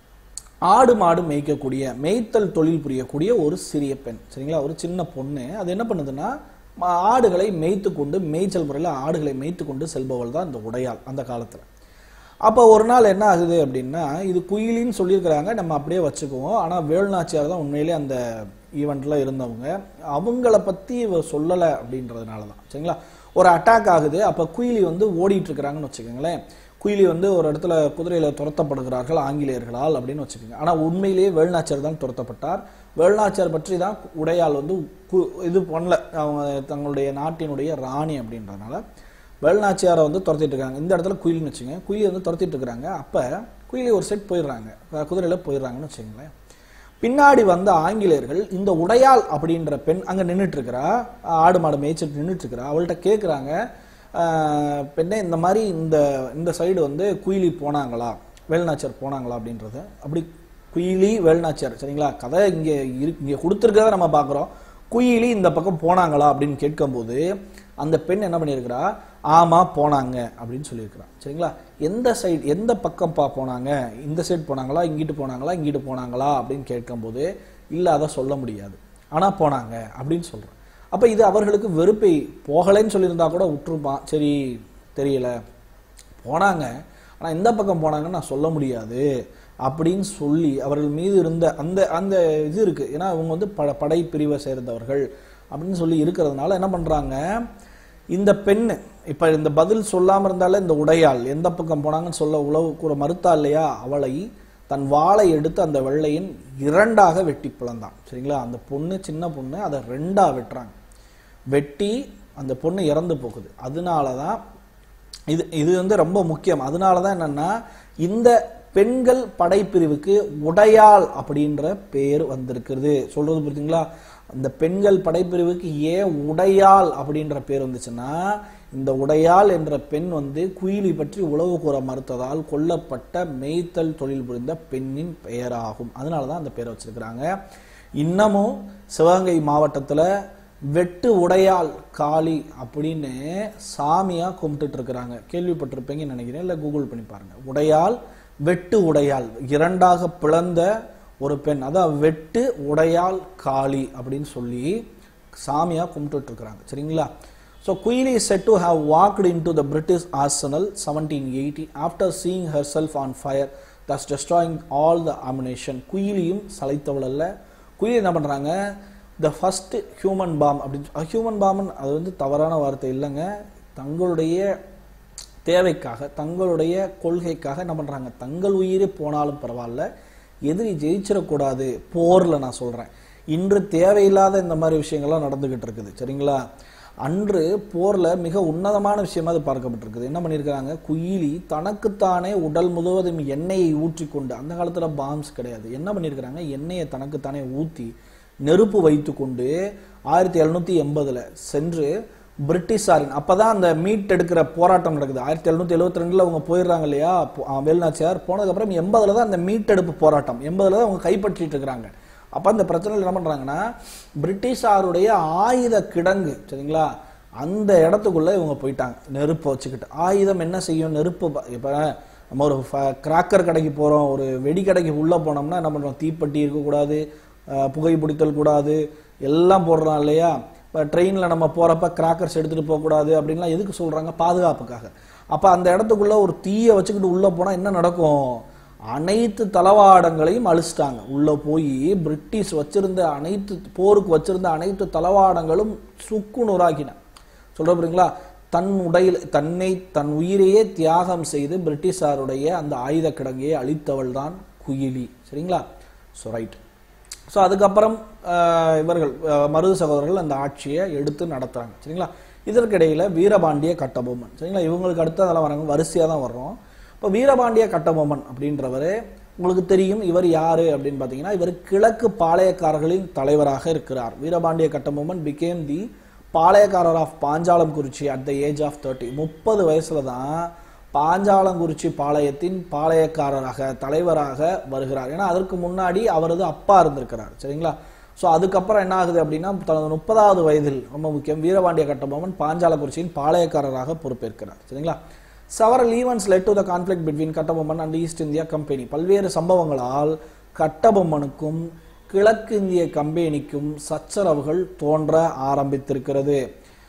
S1: ஆடு மாடு மேய்க்கக்கூடிய மேய்த்தல் தொழில் புரியக்கூடிய ஒரு சிறிய பெண் சரிங்களா ஒரு சின்ன பொண்ணு அது என்ன பண்ணுதுன்னா ம- ஆடுகளை மேய்த்து கொண்டு மேய்ச்சல் முறையில் ஆடுகளை மேய்த்து கொண்டு செல்பவள் தான் இந்த உடையாள் அந்த காலத்துல அப்போ ஒரு நாள் என்ன ஆகுது அப்படின்னா இது குயிலின்னு சொல்லியிருக்கிறாங்க நம்ம அப்படியே வச்சுக்குவோம் ஆனால் வேலுநாச்சியார் தான் உண்மையிலே அந்த ஈவெண்ட்ல இருந்தவங்க அவங்கள பத்தி இவ சொல்லலை அப்படின்றதுனால தான் சரிங்களா ஒரு அட்டாக் ஆகுது அப்போ குயிலி வந்து ஓடிட்டு இருக்கிறாங்கன்னு வச்சுக்கோங்களேன் குயிலி வந்து ஒரு இடத்துல குதிரையில துரத்தப்படுகிறார்கள் ஆங்கிலேயர்களால் அப்படின்னு வச்சுக்கோங்க ஆனா உண்மையிலேயே வேலுநாச்சியார் தான் துரத்தப்பட்டார் வேலுநாச்சியார் பற்றி தான் உடையால் வந்து கு- இது பண்ணல அவங்க தங்களுடைய நாட்டினுடைய ராணி அப்படின்றதுனால வேலுநாச்சியாரை வந்து துரத்திட்டு இருக்காங்க இந்த இடத்துல குயிலின்னு வச்சுங்க குயிலி வந்து துரத்திட்டு இருக்கிறாங்க அப்ப குயிலி ஒரு செட் போயிடுறாங்க அஹ் குதிரையில போயிடுறாங்கன்னு வச்சுங்களேன் பின்னாடி வந்த ஆங்கிலேயர்கள் இந்த உடையாள் அப்படின்ற பெண் அங்க நின்றுட்டு இருக்கிறா ஆடு மாடு மேய்ச்சிட்டு நின்றுட்டு இருக்கிறா அவள்கிட்ட கேட்குறாங்க பெண்ணே இந்த மாதிரி இந்த இந்த சைடு வந்து குயிலி போனாங்களா வேலுநாச்சியார் போனாங்களா அப்படின்றது அப்படி குயிலி வேலுநாச்சியார் சரிங்களா கதை இங்க இருக்கு இங்க கொடுத்துருக்கத நம்ம பார்க்குறோம் குயிலி இந்த பக்கம் போனாங்களா அப்படின்னு கேட்கும்போது அந்த பெண் என்ன பண்ணியிருக்கிறா ஆமா போனாங்க அப்படின்னு சொல்லியிருக்கிறா சரிங்களா எந்த சைடு எந்த பக்கம் பா போனாங்க இந்த சைடு போனாங்களா இங்கிட்டு போனாங்களா இங்கிட்டு போனாங்களா அப்படின்னு கேட்கும்போது இல்ல அதை சொல்ல முடியாது ஆனா போனாங்க அப்படின்னு சொல்றேன் அப்ப இது அவர்களுக்கு வெறுப்பை போகலைன்னு சொல்லியிருந்தா கூட விட்டுருப்பான் சரி தெரியல போனாங்க ஆனா இந்த பக்கம் போனாங்கன்னு நான் சொல்ல முடியாது அப்படின்னு சொல்லி அவர்கள் மீது இருந்த அந்த அந்த இது இருக்கு ஏன்னா அவங்க வந்து ப படை பிரிவை சேர்ந்தவர்கள் அப்படின்னு சொல்லி இருக்கிறதுனால என்ன பண்றாங்க இந்த பெண்ணு இப்ப இந்த பதில் சொல்லாம இருந்தாலே இந்த உடையாள் எந்த பக்கம் போனாங்கன்னு சொல்ல உளவு கூற மறுத்தா இல்லையா அவளை தன் வாளை எடுத்து அந்த வெள்ளையின் இரண்டாக வெட்டி பிளந்தான் சரிங்களா அந்த பொண்ணு சின்ன பொண்ணு அதை ரெண்டா வெட்டுறாங்க வெட்டி அந்த பொண்ணு இறந்து போகுது அதனால தான் இது இது வந்து ரொம்ப முக்கியம் அதனால தான் என்னன்னா இந்த பெண்கள் படைப்பிரிவுக்கு உடையாள் அப்படின்ற பேர் வந்திருக்கிறது சொல்றது புரியுதுங்களா அந்த பெண்கள் படைப்பிரிவுக்கு ஏன் உடையாள் அப்படின்ற பேர் வந்துச்சுன்னா இந்த உடையாள் என்ற பெண் வந்து குயிலி பற்றி உளவு கூற மறுத்ததால் கொல்லப்பட்ட மேய்த்தல் தொழில் புரிந்த பெண்ணின் பெயராகும் அதனால தான் அந்த பேரை வச்சிருக்கிறாங்க இன்னமும் சிவகங்கை மாவட்டத்துல வெட்டு உடையாள் காளி அப்படின்னு சாமியா கும்பிட்டுட்டு இருக்கிறாங்க கேள்விப்பட்டிருப்பீங்கன்னு நினைக்கிறேன் இல்ல கூகுள் பண்ணி பாருங்க உடையாள் வெட்டு உடையாள் இரண்டாக பிளந்த ஒரு பெண் அதான் வெட்டு உடையாள் காளி அப்படின்னு சொல்லி சாமியா கும்பிட்டுட்டு இருக்கிறாங்க சரிங்களா so Kuyili is said to have walked into the British arsenal 1780 after seeing herself on fire thus destroying all the ammunition குயிலியும் சளைத்தவள் அல்ல குயிலி என்ன பண்றாங்க த ஃபர்ஸ்ட் ஹியூமன் பாம் அப்படின்னு ஹியூமன் பாம்னு அது வந்து தவறான வார்த்தை இல்லைங்க தங்களுடைய தேவைக்காக தங்களுடைய கொள்கைக்காக என்ன பண்றாங்க தங்கள் உயிரே போனாலும் பரவாயில்ல எதிரி ஜெயிச்சிடக்கூடாது போர்ல நான் சொல்றேன் இன்று தேவையில்லாத இந்த மாதிரி விஷயங்கள்லாம் நடந்துகிட்டு இருக்குது சரிங்களா அன்று போர்ல மிக உன்னதமான விஷயமா அது பார்க்கப்பட்டிருக்குது என்ன பண்ணியிருக்கிறாங்க குயிலி தனக்குத்தானே உடல் முழுவதும் எண்ணெயை ஊற்றி கொண்டு அந்த காலத்துல பாம்ஸ் கிடையாது என்ன பண்ணியிருக்கிறாங்க எண்ணெயை தனக்குத்தானே ஊத்தி நெருப்பு வைத்துக்கொண்டு ஆயிரத்தி எழுநூத்தி எண்பதுல சென்று பிரிட்டிஷாரின் அப்பதான் அந்த மீட் எடுக்கிற போராட்டம் நடக்குது ஆயிரத்தி எழுநூத்தி எழுபத்தி ரெண்டுல அவங்க போயிடுறாங்க இல்லையா போ- ஆ, வேலுநாச்சியார் போனதுக்கு அப்புறம் எண்பதுல தான் அந்த மீட்டெடுப்பு போராட்டம் எண்பதுல தான் அவங்க கைப்பற்றிட்டு இருக்கிறாங்க அப்ப அந்த பிரச்சனையில் என்ன பண்றாங்கன்னா பிரிட்டிஷாருடைய ஆயுத கிடங்கு சரிங்களா அந்த இடத்துக்குள்ள இவங்க போயிட்டாங்க நெருப்பை வச்சுக்கிட்டு ஆயுதம் என்ன செய்யும் நெருப்பு ப- இப்ப நம்ம ஒரு கிராக்கர் கடைக்கு போறோம் ஒரு வெடி கடைக்கு உள்ள போனோம்னா என்ன பண்றோம் தீப்பெட்டி இருக்கக்கூடாது அஹ், புகை பிடித்தல் கூடாது எல்லாம் போடுறோம் இல்லையா இப்போ ட்ரெயினில் நம்ம போகிறப்ப கிராக்கர்ஸ் எடுத்துகிட்டு போகக்கூடாது அப்படின்லாம் எதுக்கு சொல்கிறாங்க பாதுகாப்புக்காக அப்போ அந்த இடத்துக்குள்ள ஒரு தீயை வச்சுக்கிட்டு உள்ளே போனால் என்ன நடக்கும் அனைத்து தளவாடங்களையும் அழிச்சிட்டாங்க உள்ளே போய் பிரிட்டிஷ் வச்சிருந்த அனைத்து போருக்கு வச்சிருந்த அனைத்து தளவாடங்களும் சுக்கு நூறாக்கின சொல்ற புரியுங்களா தன் உடையில் தன்னை தன் உயிரையே தியாகம் செய்து பிரிட்டிஷாருடைய அந்த ஆயுத கிடங்கையை அழித்தவள் தான் குயிலி சரிங்களா ஸோ ரைட் ஸோ அதுக்கப்புறம் ஆஹ், இவர்கள் ஆஹ், மருது சகோதரர்கள் அந்த ஆட்சியை எடுத்து நடத்துறாங்க சரிங்களா இதற்கிடையில வீரபாண்டிய கட்டபொம்மன் சரிங்களா இவங்களுக்கு அடுத்து அதெல்லாம் வராங்க வரிசையாக தான் வர்றோம் இப்போ வீரபாண்டிய கட்டபொம்மன் அப்படின்றவர் உங்களுக்கு தெரியும் இவர் யாரு அப்படின்னு பார்த்தீங்கன்னா இவர் கிழக்கு பாளையக்காரர்களின் தலைவராக இருக்கிறார் Veerapandiya Kattabomman became the Palayakkarar of Panchalam Kurichi at the age of thirty முப்பது வயசுல தான் பாஞ்சாலங்குறிச்சி பாளையத்தின் பாளையக்காரராக தலைவராக வருகிறார் ஏன்னா அதற்கு முன்னாடி அவரது அப்பா இருந்திருக்கிறார் சரிங்களா ஸோ அதுக்கப்புறம் என்ன ஆகுது அப்படின்னா தனது முப்பதாவது வயதில் ரொம்ப முக்கியம் வீரபாண்டிய கட்டபொம்மன் பாஞ்சாலங்குறிச்சியின் பாளையக்காரராக பொறுப்பேற்கிறார் சரிங்களா several events led to the conflict between Kattabomman and East India company பல்வேறு சம்பவங்களால் கட்டபொம்மனுக்கும் கிழக்கு இந்திய கம்பெனிக்கும் சச்சரவுகள் தோன்ற ஆரம்பித்திருக்கிறது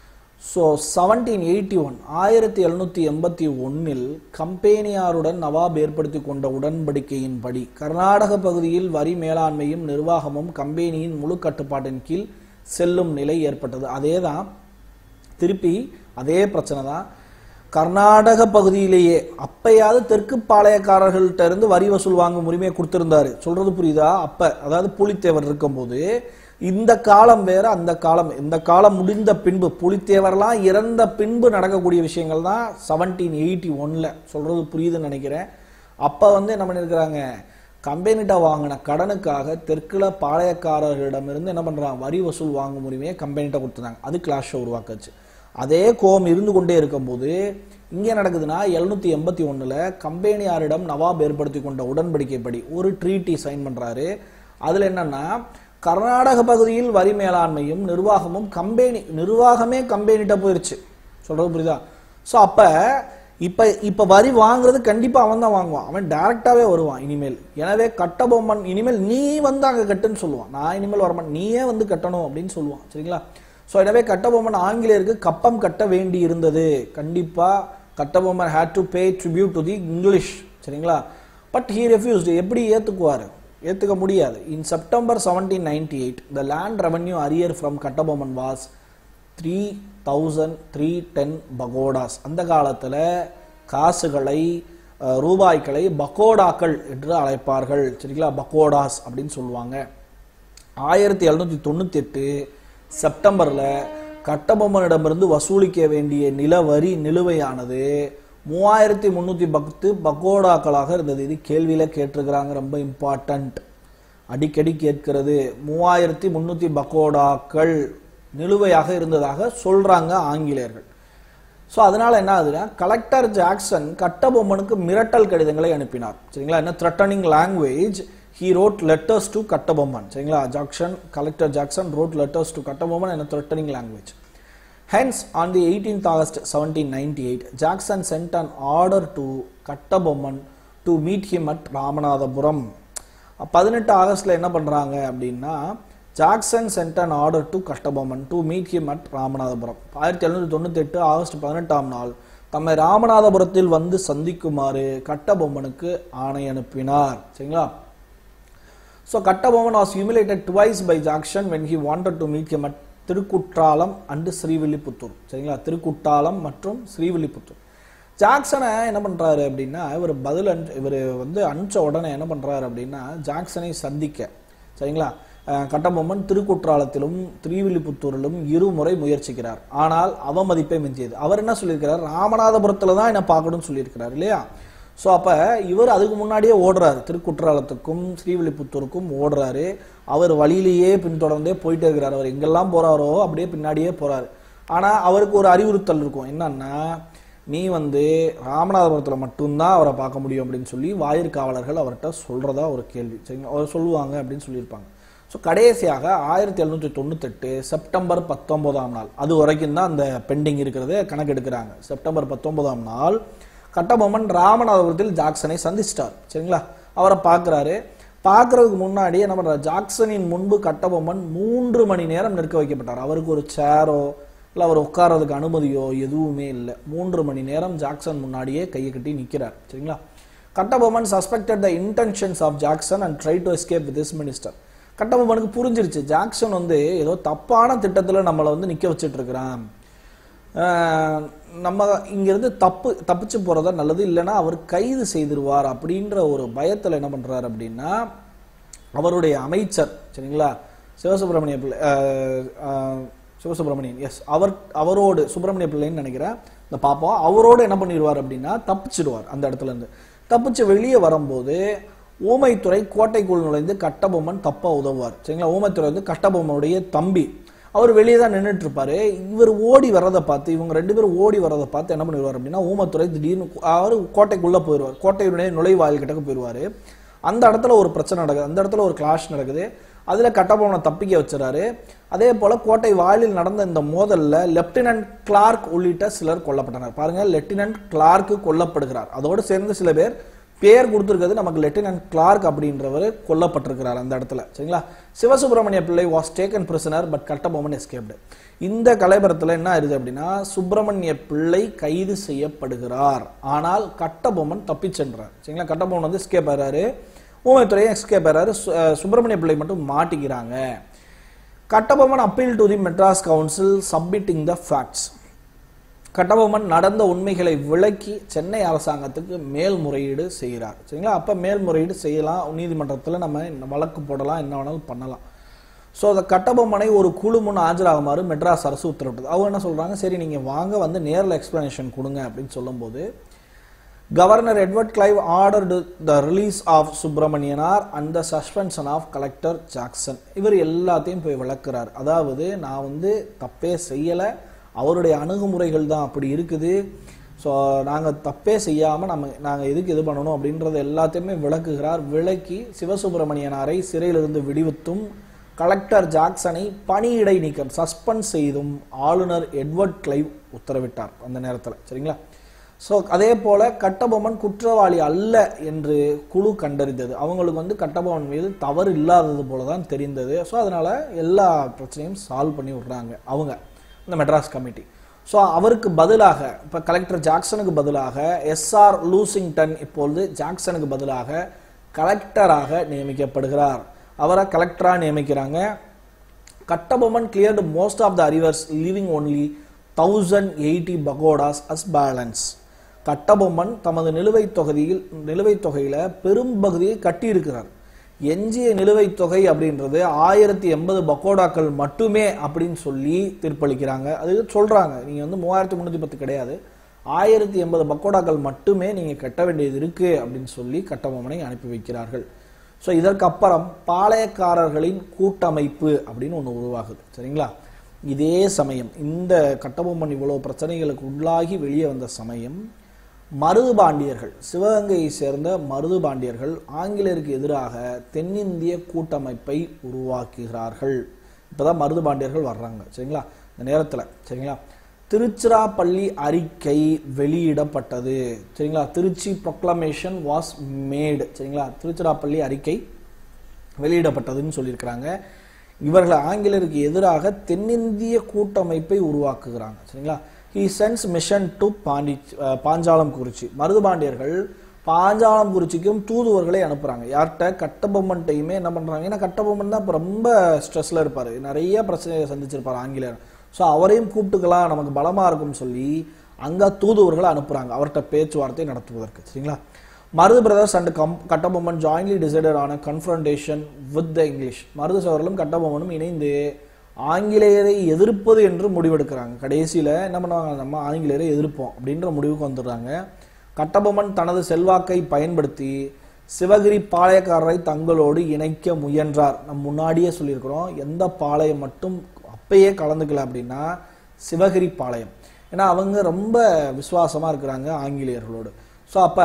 S1: ஸோ செவன்டீன் எயிட்டி ஒன் ஆயிரத்தி எழுநூத்தி எண்பத்தி ஒன்னில் கம்பெனியாருடன் நவாப் ஏற்படுத்தி கொண்ட உடன்படிக்கையின்படி கர்நாடக பகுதியில் வரி மேலாண்மையும் நிர்வாகமும் கம்பெனியின் முழு கட்டுப்பாட்டின் கீழ் செல்லும் நிலை ஏற்பட்டது அதே தான் திருப்பி அதே பிரச்சனை தான் கர்நாடக பகுதியிலேயே அப்பயாவது தெற்கு பாளையக்காரர்கள்ட்ட இருந்து வரி வசூல் வாங்கும் உரிமையை கொடுத்திருந்தாரு சொல்றது புரியுதா அப்ப அதாவது புலித்தேவர் இருக்கும்போது இந்த காலம் வேற அந்த காலம் இந்த காலம் முடிந்த பின்பு புலித்தேவர்லாம் இறந்த பின்பு நடக்கக்கூடிய விஷயங்கள் தான் செவன்டீன் எயிட்டி ஒன்ல சொல்றது புரியுதுன்னு நினைக்கிறேன் அப்ப வந்து என்ன பண்ணியிருக்கிறாங்க கம்பெனிட்ட வாங்கின கடனுக்காக தெற்குல பாளையக்காரர்களிடமிருந்து என்ன பண்றாங்க வரி வசூல் வாங்கும் உரிமையை கம்பெனிட்ட கொடுத்துருந்தாங்க அது கிளாஷை உருவாக்குச்சு அதே கோபம் இருந்து கொண்டே இருக்கும்போது இங்கே நடக்குதுன்னா எழுநூத்தி எண்பத்தி ஒண்ணுல கம்பெனியாரிடம் நவாப் ஏற்படுத்தி கொண்ட உடன்படிக்கைப்படி ஒரு ட்ரீட்டி சைன் பண்றாரு அதுல என்னன்னா கர்நாடக பகுதியில் வரி மேலாண்மையும் நிர்வாகமும் கம்பெனி நிர்வாகமே கம்பெனிட்ட போயிருச்சு சொல்றது புரியுதா ஸோ அப்ப இப்ப இப்ப வரி வாங்குறது கண்டிப்பா அவன் தான் வாங்குவான் அவன் டைரக்டாவே வருவான் இனிமேல் எனவே கட்டபொம்மன் இனிமேல் நீ வந்து அங்க கட்டுன்னு சொல்லுவான் நான் இனிமேல் வரமாட்டேன் நீயே வந்து கட்டணும் அப்படின்னு சொல்லுவான் சரிங்களா ஸோ எனவே கட்டபொம்மன் ஆங்கிலேயருக்கு கப்பம் கட்ட வேண்டி இருந்தது கண்டிப்பா Kattabomman had to pay tribute to the English சரிங்களா பட் ஹீ ரெஃப்யூஸ்டு எப்படி ஏத்துக்குவாரு ஏத்துக்க முடியாது in September seventeen ninety eight the land revenue arrear from Kattabomman was three thousand three ten pagodas அந்த காலத்தில் காசுகளை அஹ், ரூபாய்களை பகோடாக்கள் என்று அழைப்பார்கள் சரிங்களா பகோடாஸ் அப்படின்னு சொல்லுவாங்க ஆயிரத்தி எழுநூத்தி தொண்ணூத்தி எட்டு செப்டம்பர்ல கட்டபொம்மனிடமிருந்து வசூலிக்க வேண்டிய நிலவரி நிலுவையானது மூவாயிரத்தி முன்னூத்தி பத்து பகோடாக்களாக இருந்தது இது கேள்வியில கேட்டிருக்கிறாங்க ரொம்ப இம்பார்ட்டன்ட் அடிக்கடி கேட்கிறது மூவாயிரத்தி முன்னூத்தி பகோடாக்கள் நிலுவையாக இருந்ததாக சொல்றாங்க ஆங்கிலேயர்கள் ஸோ அதனால என்ன ஆகுதுன்னா கலெக்டர் ஜாக்சன் கட்டபொம்மனுக்கு மிரட்டல் கடிதங்களை அனுப்பினார் சரிங்களா என்ன threatening language he wrote letters to Kattabomman சரிங்களா Jackson collector Jackson wrote letters to Kattabomman என்ன threatening language Hence, on the 18th August 1798, Jackson sent an order to Kattabomman to meet him at Ramanathapuram பதினெட்டு ஆகஸ்ட்ல என்ன பண்றாங்க அப்படின்னா Jackson sent an order to Kattabomman to meet him at Ramanathapuram ஆயிரத்தி எழுநூத்தி தொண்ணூத்தி எட்டு ஆகஸ்ட் பதினெட்டாம் நாள் தம்மை ராமநாதபுரத்தில் வந்து சந்திக்குமாறு கட்டபொம்மனுக்கு ஆணை அனுப்பினார் சரிங்களா So Kattabomman was humiliated twice by Jackson when he wanted to meet him at Thirukutralam and Srivilliputhur சரிங்களா திருக்குட்டாலம் மற்றும் ஸ்ரீவில்லிபுத்தூர் ஜாக்சனை என்ன பண்றாரு அப்படின்னா இவர் பதில் அனுப்ப இவர் வந்து அனுப்பிச்ச உடனே என்ன பண்றாரு அப்படின்னா ஜாக்சனை சந்திக்க சரிங்களா அஹ் கட்டபொம்மன் திருக்குற்றாலத்திலும் ஸ்ரீவில்லிபுத்தூரிலும் இருமுறை முயற்சிக்கிறார் ஆனால் அவமதிப்பை மிஞ்சியது அவர் என்ன சொல்லியிருக்கிறார் ராமநாதபுரத்துல தான் என்ன பார்க்கணும்னு சொல்லியிருக்கிறார் இல்லையா ஸோ அப்போ இவர் அதுக்கு முன்னாடியே ஓடுறாரு திருக்குற்றாலத்துக்கும் ஸ்ரீவில்லிபுத்தூருக்கும் ஓடுறாரு அவர் வழியிலேயே பின்தொடர்ந்தே போயிட்டே இருக்கிறார் அவர் எங்கெல்லாம் போறாரோ அப்படியே பின்னாடியே போறாரு ஆனால் அவருக்கு ஒரு அறிவுறுத்தல் இருக்கும் என்னன்னா நீ வந்து ராமநாதபுரத்தில் மட்டும்தான் அவரை பார்க்க முடியும் அப்படின்னு சொல்லி வாயிற்காவலர்கள் அவர்கிட்ட சொல்றதா ஒரு கேள்வி சரிங்களா அவர் சொல்லுவாங்க அப்படின்னு சொல்லியிருப்பாங்க ஸோ கடைசியாக ஆயிரத்தி எழுநூற்றி தொண்ணூத்தெட்டு செப்டம்பர் பத்தொன்பதாம் நாள் அது வரைக்கும் தான் அந்த பெண்டிங் இருக்கிறது கணக்கெடுக்கிறாங்க செப்டம்பர் பத்தொன்பதாம் நாள் கட்டபொம்மன் ராமநாதபுரத்தில் ஜாக்சனை சந்திச்சிட்டார் சரிங்களா அவரை பார்க்குறாரு பார்க்கறதுக்கு முன்னாடி என்ன பண்றாரு ஜாக்சனின் முன்பு கட்டபொம்மன் மூன்று மணி நேரம் நிற்க வைக்கப்பட்டார் அவருக்கு ஒரு சேரோ இல்லை அவர் உட்கார்றதுக்கு அனுமதியோ எதுவுமே இல்லை மூன்று மணி நேரம் ஜாக்சன் முன்னாடியே கையை கட்டி நிற்கிறார் சரிங்களா Kattabomman suspected the intentions of Jackson and try to escape with this minister கட்டபொம்மனுக்கு புரிஞ்சிருச்சு ஜாக்சன் வந்து ஏதோ தப்பான திட்டத்தில் நம்மளை வந்து நிற்க வச்சுட்டு இருக்கிறான் ஆஹ் நம்ம இங்கிருந்து தப்பு தப்பிச்சு போறதா நல்லது இல்லைன்னா அவர் கைது செய்திருவார் அப்படின்ற ஒரு பயத்தில் என்ன பண்றாரு அப்படின்னா அவருடைய அமைச்சர் சரிங்களா சிவசுப்பிரமணிய பிள்ளை ஆஹ் ஆஹ் சிவசுப்பிரமணியன் எஸ் அவர் அவரோடு சுப்பிரமணிய பிள்ளைன்னு நினைக்கிறேன் இந்த பாப்போம் அவரோடு என்ன பண்ணிடுவார் அப்படின்னா தப்பிச்சிடுவார் அந்த இடத்துல இருந்து தப்பிச்சு வெளியே வரும்போது ஊமைத்துறை கோட்டைக்குள் நுழைந்து கட்டபொம்மன் தப்ப உதவுவார் சரிங்களா ஊமைத்துறை வந்து கட்டபொம்மனுடைய தம்பி அவர் வெளியே தான் நின்றுட்டு இருப்பாரு இவர் ஓடி வர்றதை பார்த்து இவங்க ரெண்டு பேரும் ஓடி வர்றதை பார்த்து என்ன பண்ணிடுவார் அப்படின்னா ஊமத்துறை திடீர்னு அவர் கோட்டைக்குள்ள போயிடுவார் கோட்டையுடைய நுழைவாயில் கிட்டக்க போயிடுவாரு அந்த இடத்துல ஒரு பிரச்சனை நடக்குது அந்த இடத்துல ஒரு கிளாஷ் நடக்குது அதுல கட்டபொம்மனை தப்பிக்க வச்சுறாரு அதே போல கோட்டை வாயிலில் நடந்த இந்த மோதல்ல லெப்டினன்ட் கிளார்க் உள்ளிட்ட சிலர் கொல்லப்பட்டனர் பாருங்க லெப்டினன்ட் கிளார்க் கொல்லப்படுகிறார் அதோடு சேர்ந்து சில பேர் பேர் கொடுத்துருக்கிறது நமக்கு லெப்டினன்ட் கிளார்க் அப்படின்றவர் கொல்லப்பட்டிருக்கிறார் அந்த இடத்துல சரிங்களா Sivasubramania Pillai was taken prisoner but Kattabomman escaped இந்த கலைபரத்தில் என்ன ஆயிருது அப்படின்னா சுப்பிரமணிய பிள்ளை கைது செய்யப்படுகிறார் ஆனால் கட்டபொம்மன் தப்பிச் சென்றார் சரிங்களா கட்டபொம்மன் வந்து எஸ்கேப் ஆகிறாரு ஊமைத்துறையும் எஸ்கேப் ஆகிறாரு சு- அஹ் சுப்பிரமணிய பிள்ளை மட்டும் மாட்டிக்கிறாங்க Kattabomman appeal to the Madras council submitting the facts Kattabomman நடந்த உண்மைகளை விளக்கி சென்னை அரசாங்கத்துக்கு மேல்முறையீடு செய்கிறார் சரிங்களா அப்போ மேல்முறையீடு செய்யலாம் நீதிமன்றத்தில் நம்ம இந்த வழக்கு போடலாம் என்ன வேணாலும் பண்ணலாம் ஸோ அந்த கட்டபொம்மனை ஒரு குழு முன் ஆஜராகுமாறு மெட்ராஸ் அரசு உத்தரவிட்டது அவங்க என்ன சொல்றாங்க சரி நீங்க வாங்க வந்து நேரில் எக்ஸ்பிளனேஷன் கொடுங்க அப்படின்னு சொல்லும்போது governor Edward Clive ordered the release of Subramanianar and the suspension of collector Jackson இவர் எல்லாத்தையும் போய் விளக்குறார் அதாவது நான் வந்து தப்பே செய்யலை அவருடைய அணுகுமுறைகள் தான் அப்படி இருக்குது ஸோ நாங்கள் தப்பே செய்யாமல் நம்ம நாங்கள் எதுக்கு இது பண்ணணும் அப்படின்றத எல்லாத்தையுமே விளக்குகிறார் விளக்கி சிவசுப்பிரமணியனாரை சிறையிலிருந்து விடுவித்தும் கலெக்டர் ஜாக்சனை பணியிடை நீக்கம் சஸ்பெண்ட் செய்தும் ஆளுநர் எட்வர்ட் கிளைவ் உத்தரவிட்டார் அந்த நேரத்தில் சரிங்களா ஸோ அதே போல கட்டபொம்மன் குற்றவாளி அல்ல என்று குழு கண்டறிந்தது அவங்களுக்கு வந்து கட்டபொம்மன் மீது தவறு இல்லாதது போல தான் தெரிந்தது ஸோ அதனால எல்லா பிரச்சனையும் சால்வ் பண்ணி விடுறாங்க அவங்க இந்த மெட்ராஸ் கமிட்டி ஸோ அவருக்கு பதிலாக இப்போ கலெக்டர் ஜாக்சனுக்கு பதிலாக எஸ்ஆர் லூசிங்டன் இப்பொழுது ஜாக்சனுக்கு பதிலாக கலெக்டராக நியமிக்கப்படுகிறார் அவரை கலெக்டராக நியமிக்கிறாங்க Kattabomman cleared most of the arrears leaving only thousand eighty pagodas as balance Kattabomman தமது நிலுவைத் தொகுதியில் நிலுவைத் தொகையில பெரும்பகுதியை கட்டியிருக்கிறார் எஞ்சிய நிலுவைத் தொகை அப்படின்றது ஆயிரத்தி எண்பது பக்கோடாக்கள் மட்டுமே அப்படின்னு சொல்லி தீர்ப்பளிக்கிறாங்க அது சொல்றாங்க நீங்க வந்து மூவாயிரத்தி முந்நூற்றி பத்து கிடையாது ஆயிரத்தி எண்பது பக்கோடாக்கள் மட்டுமே நீங்க கட்ட வேண்டியது இருக்கு அப்படின்னு சொல்லி கட்டபொம்மனை அனுப்பி வைக்கிறார்கள் ஸோ இதற்கப்புறம் பாளையக்காரர்களின் கூட்டமைப்பு அப்படின்னு ஒன்று உருவாகுது சரிங்களா இதே சமயம் இந்த கட்டபொம்மன் இவ்வளோ பிரச்சனைகளுக்கு உள்ளாகி வெளியே வந்த சமயம் மருதுபாண்டியர்கள் சிவகங்கையை சேர்ந்த மருதுபாண்டியர்கள் ஆங்கிலேயருக்கு எதிராக தென்னிந்திய கூட்டமைப்பை உருவாக்குகிறார்கள் இப்போதான் மருதுபாண்டியர்கள் வர்றாங்க சரிங்களா இந்த நேரத்தில் சரிங்களா திருச்சிராப்பள்ளி அறிக்கை வெளியிடப்பட்டது சரிங்களா திருச்சி ப்ரொக்ளமேஷன் வாஸ் மேடு சரிங்களா திருச்சிராப்பள்ளி அறிக்கை வெளியிடப்பட்டதுன்னு சொல்லியிருக்கிறாங்க இவர்கள் ஆங்கிலேயருக்கு எதிராக தென்னிந்திய கூட்டமைப்பை உருவாக்குகிறாங்க சரிங்களா he sends mission to Pandi Panchalam Kurichi மருதுபாண்டியர்கள் பாஞ்சாலம் குறிச்சிக்கும் தூதுவர்களை அனுப்புறாங்க யார்கிட்ட கட்டபொம்மன்ட்டையுமே என்ன பண்றாங்க ஏன்னா கட்டபொம்மன் தான் இப்போ ரொம்ப ஸ்ட்ரெஸ்ல இருப்பாரு நிறைய பிரச்சனையை சந்திச்சிருப்பார் ஆங்கிலேயர் ஸோ அவரையும் கூப்பிட்டுக்கலாம் நமக்கு பலமா இருக்கும்னு சொல்லி அங்க தூதுவர்களை அனுப்புறாங்க அவர்கிட்ட பேச்சுவார்த்தை நடத்துவதற்கு சரிங்களா Marudhu brothers and come Kattabomman jointly decided on confrontation with the English Marudhu சவர்களும் கட்டபொம்மனும் இணைந்து ஆங்கிலேயரை எதிர்ப்பது என்று முடிவெடுக்கிறாங்க கடைசியில் என்ன பண்ணுவாங்க நம்ம ஆங்கிலேயரை எதிர்ப்போம் அப்படின்ற முடிவுக்கு வந்துடுறாங்க கட்டபொம்மன் தனது செல்வாக்கை பயன்படுத்தி சிவகிரி பாளையக்காரரை தங்களோடு இணைக்க முயன்றார் நம்ம முன்னாடியே சொல்லியிருக்கிறோம் எந்த பாளையம் மட்டும் அப்பயே கலந்துக்கல அப்படின்னா சிவகிரி பாளையம் ஏன்னா அவங்க ரொம்ப விசுவாசமா இருக்கிறாங்க ஆங்கிலேயர்களோடு ஸோ அப்போ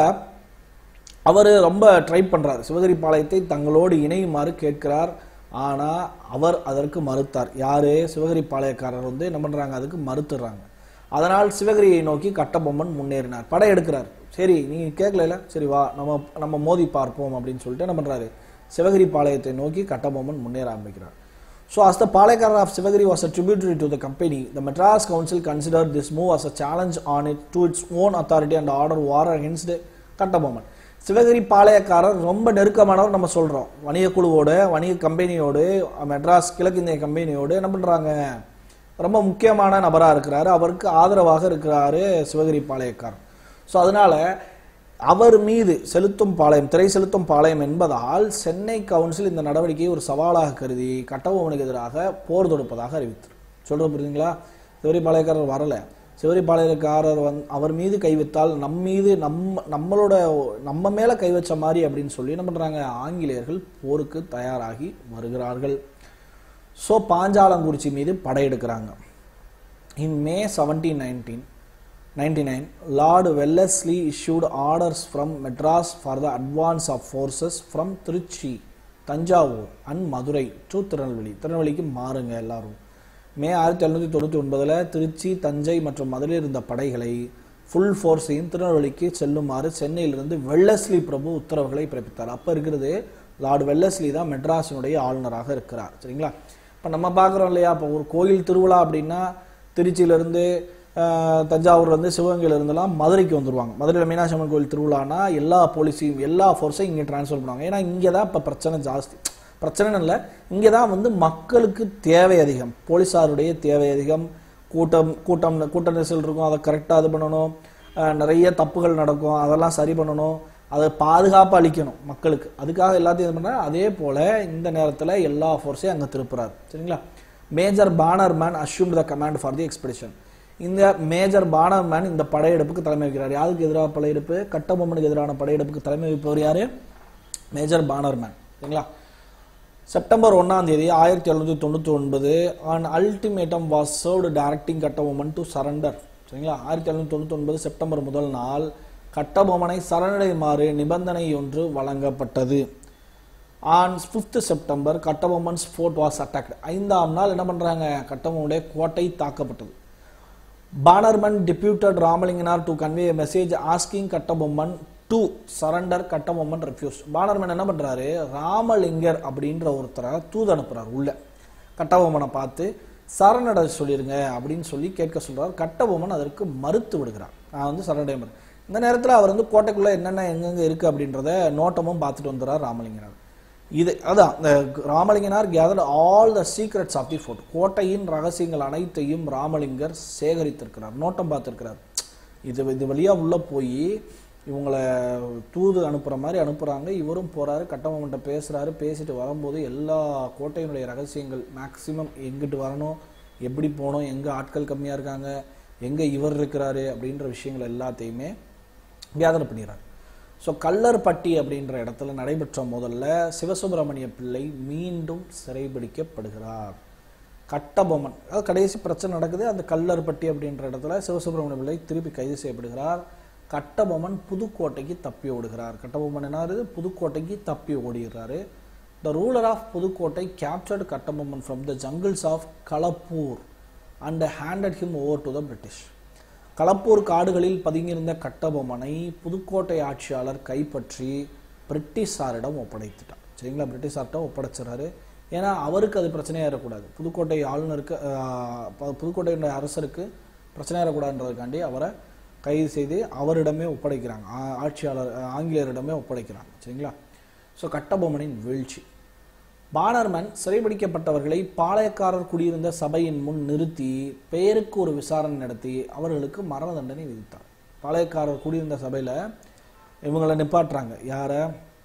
S1: அவர் ரொம்ப ட்ரை பண்றார் சிவகிரி பாளையத்தை தங்களோடு இணையுமாறு கேட்கிறார் ஆனா அவர் அதற்கு மறுத்தார் யாரு சிவகிரி பாளையக்காரர் வந்து என்ன பண்றாங்க அதுக்கு மறுத்துறாங்க அதனால் சிவகிரியை நோக்கி கட்டபொம்மன் முன்னேறினார் படை எடுக்கிறார் சரி நீங்க கேட்கல சரி வா நம்ம நம்ம மோதி பார்ப்போம் அப்படின்னு சொல்லிட்டு என்ன பண்றாரு சிவகிரி பாளையத்தை நோக்கி கட்டபொம்மன் முன்னேற ஆரம்பிக்கிறார் So, as the Palekara of Sivagiri was a tributary to the company, the Madras Council considered this move as a challenge on it to its own authority and order war against Kattabomman Sivagiri பாளையக்காரர் ரொம்ப நெருக்கமானவர் நம்ம சொல்றோம் வணிக குழுவோட வணிக கம்பெனியோடு மெட்ராஸ் கிழக்கிந்திய கம்பெனியோடு என்ன பண்றாங்க ரொம்ப முக்கியமான நபரா இருக்கிறாரு அவருக்கு ஆதரவாக இருக்கிறாரு சிவகிரி பாளையக்காரர் ஸோ அதனால அவர் மீது செலுத்தும் பாளையம் திரை செலுத்தும் பாளையம் என்பதால் சென்னை கவுன்சில் இந்த நடவடிக்கையை ஒரு சவாலாக கருதி கட்டபொம்மனுக்கு எதிராக போர் தொடுப்பதாக அறிவித்தார் சொல்றது புரியுதுங்களா சிவரி பாளையக்காரர் வரல சிவரி பாளையக்காரர் வந் அவர் மீது கை வைத்தால் நம் மீது நம்ம நம்மளோட நம்ம மேல கை வச்ச மாதிரி அப்படின்னு சொல்லி என்ன பண்றாங்க ஆங்கிலேயர்கள் போருக்கு தயாராகி வருகிறார்கள் ஸோ பாஞ்சாலங்குறிச்சி மீது படையெடுக்கிறாங்க in May seventeen nineteen 99 Lord Wellesley issued orders from Madras for the advance of forces from Trichy, Thanjavur and Madurai to Tirunelveli திருநெல்வேலிக்கு மாறுங்க எல்லாரும் மே ஆயிரத்தி எழுநூத்தி தொண்ணூத்தி ஒன்பதுல திருச்சி தஞ்சை மற்றும் மதுரையில் இருந்த படைகளை ஃபுல் ஃபோர்ஸையும் திருநெல்வேலிக்கு செல்லுமாறு சென்னையிலிருந்து வெள்ளஸ்லி பிரபு உத்தரவுகளை பிறப்பித்தார் அப்ப இருக்கிறது லார்டு வெள்ளஸ்லி தான் மெட்ராஸினுடைய ஆளுநராக இருக்கிறார் சரிங்களா இப்ப நம்ம பார்க்குறோம் இல்லையா இப்போ ஒரு கோயில் திருவிழா அப்படின்னா திருச்சியிலிருந்து ஆஹ் தஞ்சாவூர்ல இருந்து சிவகங்கையில இருந்தெல்லாம் மதுரைக்கு வந்துருவாங்க மதுரையில் மீனாட்சி அம்மன் கோயில் திருவிழானா எல்லா போலீஸையும் எல்லா ஃபோர்ஸையும் இங்கே டிரான்ஸ்ஃபர் பண்ணுவாங்க ஏன்னா இங்கே தான் இப்போ பிரச்சனை ஜாஸ்தி பிரச்சனை இல்லை இங்கே தான் வந்து மக்களுக்கு தேவை அதிகம் போலீஸாருடைய தேவை அதிகம் கூட்டம் கூட்டம் கூட்ட நெரிசல் இருக்கும் அதை கரெக்டாக இது பண்ணணும் அஹ் நிறைய தப்புகள் நடக்கும் அதெல்லாம் சரி பண்ணணும் அதை பாதுகாப்பு அளிக்கணும் மக்களுக்கு அதுக்காக எல்லாத்தையும் இது பண்ணுறாரு அதே போல இந்த நேரத்தில் எல்லா ஃபோர்ஸையும் அங்கே திருப்புறாரு சரிங்களா major Bannerman assume the command for the expedition இந்த மேஜர் பானர் மேன் இந்த படையெடுப்புக்கு தலைமை வைக்கிறார் யாருக்கு எதிராக படையெடுப்பு கட்டபொம்மனுக்கு எதிரான படையெடுப்புக்கு தலைமை வைப்பவர் யாரு மேஜர் பானர் மேன் சரிங்களா செப்டம்பர் ஒன்றாம் தேதி ஆயிரத்தி எழுநூற்றி தொண்ணூற்றி ஒன்பது an ultimatum was served directing Kattabomman to surrender சரிங்களா ஆயிரத்தி எழுநூற்றி தொண்ணூற்றி ஒன்பது செப்டம்பர் முதல் நாள் கட்டபொம்மனை சரணடையுமாறு நிபந்தனை ஒன்று வழங்கப்பட்டது on fifth September Kattabomman's fort was attacked ஐந்தாம் நாள் என்ன பண்ணுறாங்க கட்டபொம்மனுடைய கோட்டை தாக்கப்பட்டது Bannerman deputed Ramalinganar to convey message asking Kattabomman to surrender Kattabomman refuse Bannerman என்ன பண்றாரு ராமலிங்கர் அப்படின்ற ஒருத்தரை தூது அனுப்புறாரு உள்ள கட்டபொம்மனை பார்த்து சரணட சொல்லிருங்க அப்படின்னு சொல்லி கேட்க சொல்றார் கட்டபொம்மன் அதற்கு மறுத்து விடுகிறார் நான் வந்து சரணடைய இந்த நேரத்தில் அவர் வந்து கோட்டைக்குள்ள என்னென்ன எங்கெங்க இருக்கு அப்படின்றத நோட்டமும் பார்த்துட்டு வந்துறார் ராமலிங்கனார் இது அதான் இந்த Ramalinganar gathered all the secrets of the fort கோட்டையின் ரகசியங்கள் அனைத்தையும் ராமலிங்கர் சேகரித்திருக்கிறார் நோட்டம் பார்த்திருக்கிறார் இது இது வழியா உள்ள போய் இவங்கள தூது அனுப்புற மாதிரி அனுப்புறாங்க இவரும் போறாரு கட்டபொம்மன்ட்ட பேசுறாரு பேசிட்டு வரும்போது எல்லா கோட்டையினுடைய ரகசியங்கள் மேக்சிமம் எங்கிட்டு வரணும் எப்படி போகணும் எங்க ஆட்கள் கம்மியா இருக்காங்க எங்க இவர் இருக்கிறாரு அப்படின்ற விஷயங்கள் எல்லாத்தையுமே கேதர் பண்ணிடுறாரு ஸோ கல்லர்பட்டி அப்படின்ற இடத்துல நடைபெற்ற முதல்ல சிவசுப்பிரமணிய பிள்ளை மீண்டும் சிறைபிடிக்கப்படுகிறார் கட்டபொம்மன் அதாவது கடைசி பிரச்சனை நடக்குது அந்த கல்லர்பட்டி அப்படின்ற இடத்துல சிவசுப்பிரமணிய பிள்ளை திருப்பி கைது செய்யப்படுகிறார் கட்டபொம்மன் புதுக்கோட்டைக்கு தப்பி ஓடுகிறார் கட்டபொம்மன் என்ன புதுக்கோட்டைக்கு தப்பி ஓடுகிறாரு the ruler of Pudukkottai captured Kattabomman from the jungles of Kalappur and handed him over to the British Kalappur காடுகளில் பதுங்கியிருந்த கட்டபொம்மனை புதுக்கோட்டை ஆட்சியாளர் கைப்பற்றி பிரிட்டிஷாரிடம் ஒப்படைத்துட்டார் சரிங்களா பிரிட்டிஷார்கிட்ட ஒப்படைச்சிடறாரு ஏன்னா அவருக்கு அது பிரச்சனையாக இருக்கக்கூடாது புதுக்கோட்டை ஆளுநருக்கு ஆஹ், ப- புதுக்கோட்டையுடைய அரசருக்கு பிரச்சனையாக இருக்கக்கூடாதுன்றதுக்காண்டி அவரை கைது செய்து அவரிடமே ஒப்படைக்கிறாங்க ஆ- ஆட்சியாளர் ஆஹ், ஆங்கிலேயரிடமே ஒப்படைக்கிறாங்க சரிங்களா ஸோ கட்டபொம்மனின் வீழ்ச்சி பானர்மன் சிறைபிடிக்கப்பட்டவர்களை பாளையக்காரர் குடியிருந்த சபையின் முன் நிறுத்தி பெயருக்கு ஒரு விசாரணை நடத்தி அவர்களுக்கு மரண தண்டனை விதித்தார் பாளையக்காரர் குடியிருந்த சபையில இவங்களை நிப்பாட்டுறாங்க யாரை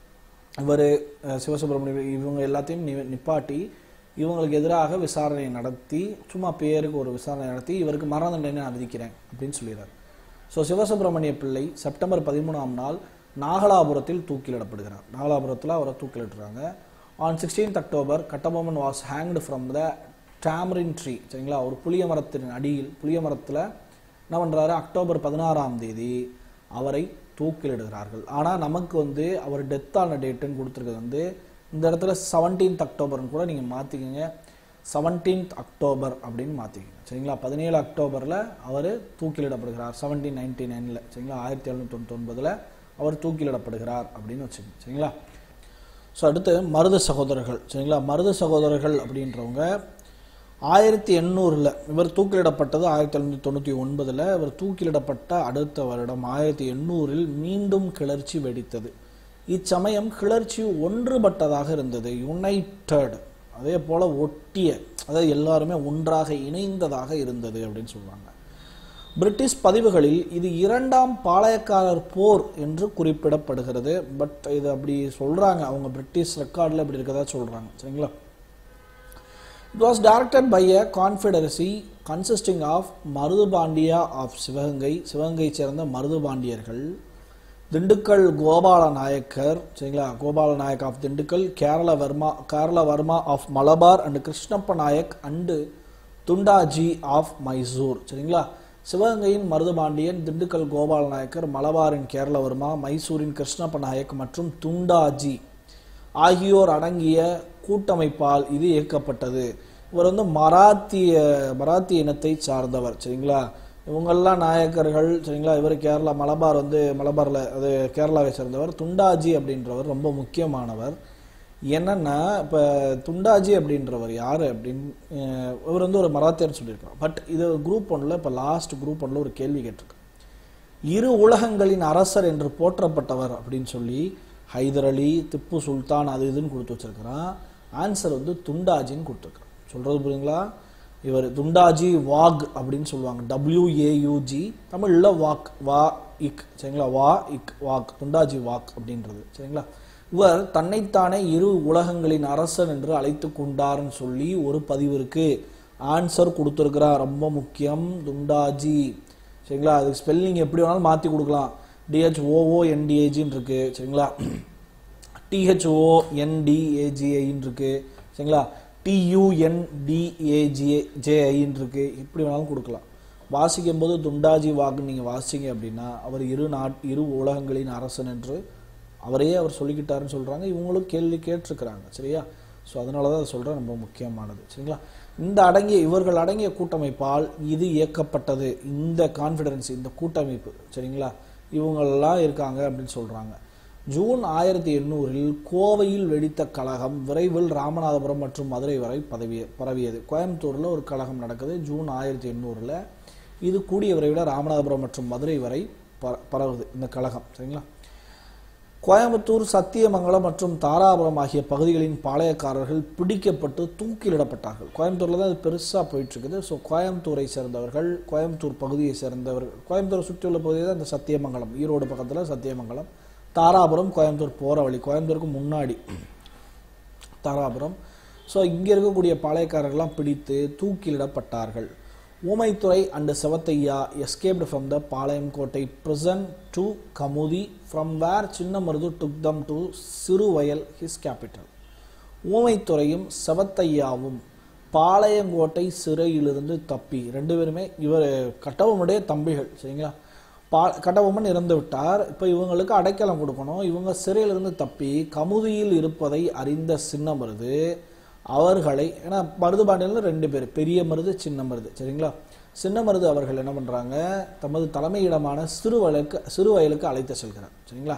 S1: இவர் சிவசுப்பிரமணியம் இவங்க எல்லாத்தையும் நி- நிப்பாட்டி இவங்களுக்கு எதிராக விசாரணை நடத்தி சும்மா பேருக்கு ஒரு விசாரணை நடத்தி இவருக்கு மரண தண்டனை நான் விதிக்கிறேன் அப்படின்னு சொல்லிடுறாரு ஸோ சிவசுப்பிரமணிய பிள்ளை செப்டம்பர் பதிமூணாம் நாள் நாகலாபுரத்தில் தூக்கிலிடப்படுகிறார் நாகலாபுரத்தில் அவரை தூக்கிலிட்டுறாங்க on sixteenth October Kattabomman was hanged from the tamarind tree சரிங்களா ஒரு புளிய மரத்தின் அடியில் புளிய மரத்தில் என்ன பண்ணுறாரு அக்டோபர் பதினாறாம் தேதி அவரை தூக்கிலிடுகிறார்கள் ஆனால் நமக்கு வந்து அவர் டெத்தான டேட்டுன்னு கொடுத்துருக்கிறது வந்து இந்த இடத்துல செவன்டீன்த் அக்டோபர்னு கூட நீங்கள் மாற்றிக்கங்க செவன்டீன்த் அக்டோபர் அப்படின்னு மாற்றிக்கங்க சரிங்களா பதினேழு அக்டோபரில் அவர் தூக்கிலிடப்படுகிறார் செவன்டீன் நைன்டி நைனில் சரிங்களா ஆயிரத்தி எழுநூற்றி தொண்ணூத்தொன்பதில் அவர் தூக்கிலிடப்படுகிறார் அப்படின்னு வச்சுக்கோங்க சரிங்களா ஸோ அடுத்து மருது சகோதரர்கள் சரிங்களா மருது சகோதரர்கள் அப்படின்றவங்க ஆயிரத்தி எண்ணூறில் இவர் தூக்கிலிடப்பட்டது ஆயிரத்தி எழுநூற்றி தொண்ணூற்றி ஒன்பதில் இவர் தூக்கிலிடப்பட்ட அடுத்த வருடம் ஆயிரத்தி எண்ணூறில் மீண்டும் கிளர்ச்சி வெடித்தது இச்சமயம் கிளர்ச்சி ஒன்றுபட்டதாக இருந்தது யுனைடெட் அதே போல ஒட்டிய அதாவது எல்லாருமே ஒன்றாக இணைந்ததாக இருந்தது அப்படின்னு சொல்றாங்க பிரிட்டிஷ் பதிவுகளில் இது இரண்டாம் பாளையக்காரர் போர் என்று குறிப்பிடப்படுகிறது பட் இது அப்படி சொல்றாங்க அவங்க பிரிட்டிஷ் ரெக்கார்டில் இப்படி இருக்கதா சொல்றாங்க சரிங்களா It was directed by a confederacy consisting of Marudhu Pandiya of Sivaganga Sivaganga சேர்ந்த மருதுபாண்டியர்கள் திண்டுக்கல் கோபால நாயக்கர் சரிங்களா Gopala Nayak of Dindigul Kerala Varma Kerala Varma of Malabar and Krishnappa Nayak and Dhoondaji of Mysore சரிங்களா சிவகங்கையின் மருதுபாண்டியன் திண்டுக்கல் கோபால நாயக்கர் மலபாரின் கேரளவர்மா மைசூரின் கிருஷ்ணப்ப நாயக் மற்றும் துண்டாஜி ஆகியோர் அடங்கிய கூட்டமைப்பால் இது இயக்கப்பட்டது இவர் வந்து மராத்திய மராத்திய இனத்தை சார்ந்தவர் சரிங்களா இவங்கெல்லாம் நாயக்கர்கள் சரிங்களா இவர் கேரளா மலபார் வந்து மலபாரில் அது கேரளாவை சேர்ந்தவர் துண்டாஜி அப்படின்றவர் ரொம்ப முக்கியமானவர் என்னன்னா இப்போ துண்டாஜி அப்படின்றவர் யார் அப்படின்னு அஹ், இவர் வந்து ஒரு மராத்தியர் சொல்லியிருக்கார் பட் இது குரூப் ஒன்றில் இப்போ லாஸ்ட் குரூப் ஒன்றில் ஒரு கேள்வி கேட்டிருக்காரு இரு உலகங்களின் அரசர் என்று போற்றப்பட்டவர் அப்படின்னு சொல்லி ஹைதர் அலி திப்பு சுல்தான் அது இதுன்னு கொடுத்து வச்சிருக்கிறான் ஆன்சர் வந்து துண்டாஜின்னு கொடுத்துருக்கான் சொல்றது புரியுங்களா இவர் துண்டாஜி வாக் அப்படின்னு சொல்லுவாங்க டபிள்யூஏயூஜி தமிழில் வாக் வா இக் சரிங்களா வா இக் வாக் துண்டாஜி வாக் அப்படின்றது சரிங்களா இவர் தன்னைத்தானே இரு உலகங்களின் அரசன் என்று அழைத்து கொண்டார்னு சொல்லி ஒரு பதிவு இருக்கு ஆன்சர் கொடுத்துருக்கிறார் ரொம்ப முக்கியம் துண்டாஜி சரிங்களா அது ஸ்பெல்லிங் எப்படி வேணாலும் மாற்றி கொடுக்கலாம் டிஹெச்ஓஓ என்டிஏஜின்னு இருக்கு சரிங்களா டிஹெச்ஓ என்டிஏஜிஐன்னு இருக்கு சரிங்களா டியூஎன்டிஏஜிஏ ஜேஐன்னு இருக்கு இப்படி வேணாலும் கொடுக்கலாம் வாசிக்கும் போது துண்டாஜி வாக்கு நீங்கள் வாசிங்க அப்படின்னா அவர் இரு நாட் இரு உலகங்களின் அரசன் என்று அவரே அவர் சொல்லிக்கிட்டாருன்னு சொல்கிறாங்க இவங்களும் கேள்வி கேட்டிருக்கிறாங்க சரியா ஸோ அதனால தான் அதை சொல்கிறேன் ரொம்ப முக்கியமானது சரிங்களா இந்த அடங்கிய இவர்கள் அடங்கிய கூட்டமைப்பால் இது இயக்கப்பட்டது இந்த கான்ஃபிடன்ஸ் இந்த கூட்டமைப்பு சரிங்களா இவங்களெல்லாம் இருக்காங்க அப்படின்னு சொல்கிறாங்க ஜூன் ஆயிரத்தி எண்ணூறில் கோவையில் வெடித்த கழகம் விரைவில் ராமநாதபுரம் மற்றும் மதுரை வரை பதவிய பரவியது கோயம்புத்தூரில் ஒரு கழகம் நடக்குது ஜூன் ஆயிரத்தி எண்ணூறில் இது கூடிய விரைவில் ராமநாதபுரம் மற்றும் மதுரை வரை பர பரவுது இந்த கழகம் சரிங்களா கோயம்புத்தூர் சத்தியமங்கலம் மற்றும் தாராபுரம் ஆகிய பகுதிகளின் பாளையக்காரர்கள் பிடிக்கப்பட்டு தூக்கிலிடப்பட்டார்கள் கோயம்புத்தூரில் தான் இது பெருசாக போயிட்டு இருக்குது ஸோ கோயம்புத்தூரை சேர்ந்தவர்கள் கோயம்புத்தூர் பகுதியை சேர்ந்தவர்கள் கோயம்புத்தூரை சுற்றியுள்ள பகுதி தான் இந்த சத்தியமங்கலம் ஈரோடு பக்கத்தில் சத்தியமங்கலம் தாராபுரம் கோயம்புத்தூர் போகிற வழி கோயம்புத்தூருக்கு முன்னாடி தாராபுரம் ஸோ இங்கே இருக்கக்கூடிய பாளையக்காரர்கள்லாம் பிடித்து தூக்கிலிடப்பட்டார்கள் Oomaithurai and Sevathaiya escaped from the Palayamkottai prison to Kamuthi from where Chinnamarudhu took them to Siruvayal his capital ஊமைத்துறையும் செவத்தையாவும் பாளையங்கோட்டை சிறையிலிருந்து தப்பி ரெண்டு பேருமே இவர் கட்டபொம்மனுடைய தம்பிகள் சரிங்களா பா கட்டபொம்மன் இறந்து விட்டார் இப்போ இவங்களுக்கு அடைக்கலம் கொடுக்கணும் இவங்க சிறையிலிருந்து தப்பி கமுதியில் இருப்பதை அறிந்த சின்னமருது அவர்களை ஏன்னா மருது பாண்டியன்ல ரெண்டு பேர் பெரிய மருது சின்ன மருது சரிங்களா சின்ன மருது அவர்கள் என்ன பண்றாங்க தமது தலைமையிடமான சிறுவயலுக்கு சிறுவயலுக்கு அழைத்து செல்கிறார் சரிங்களா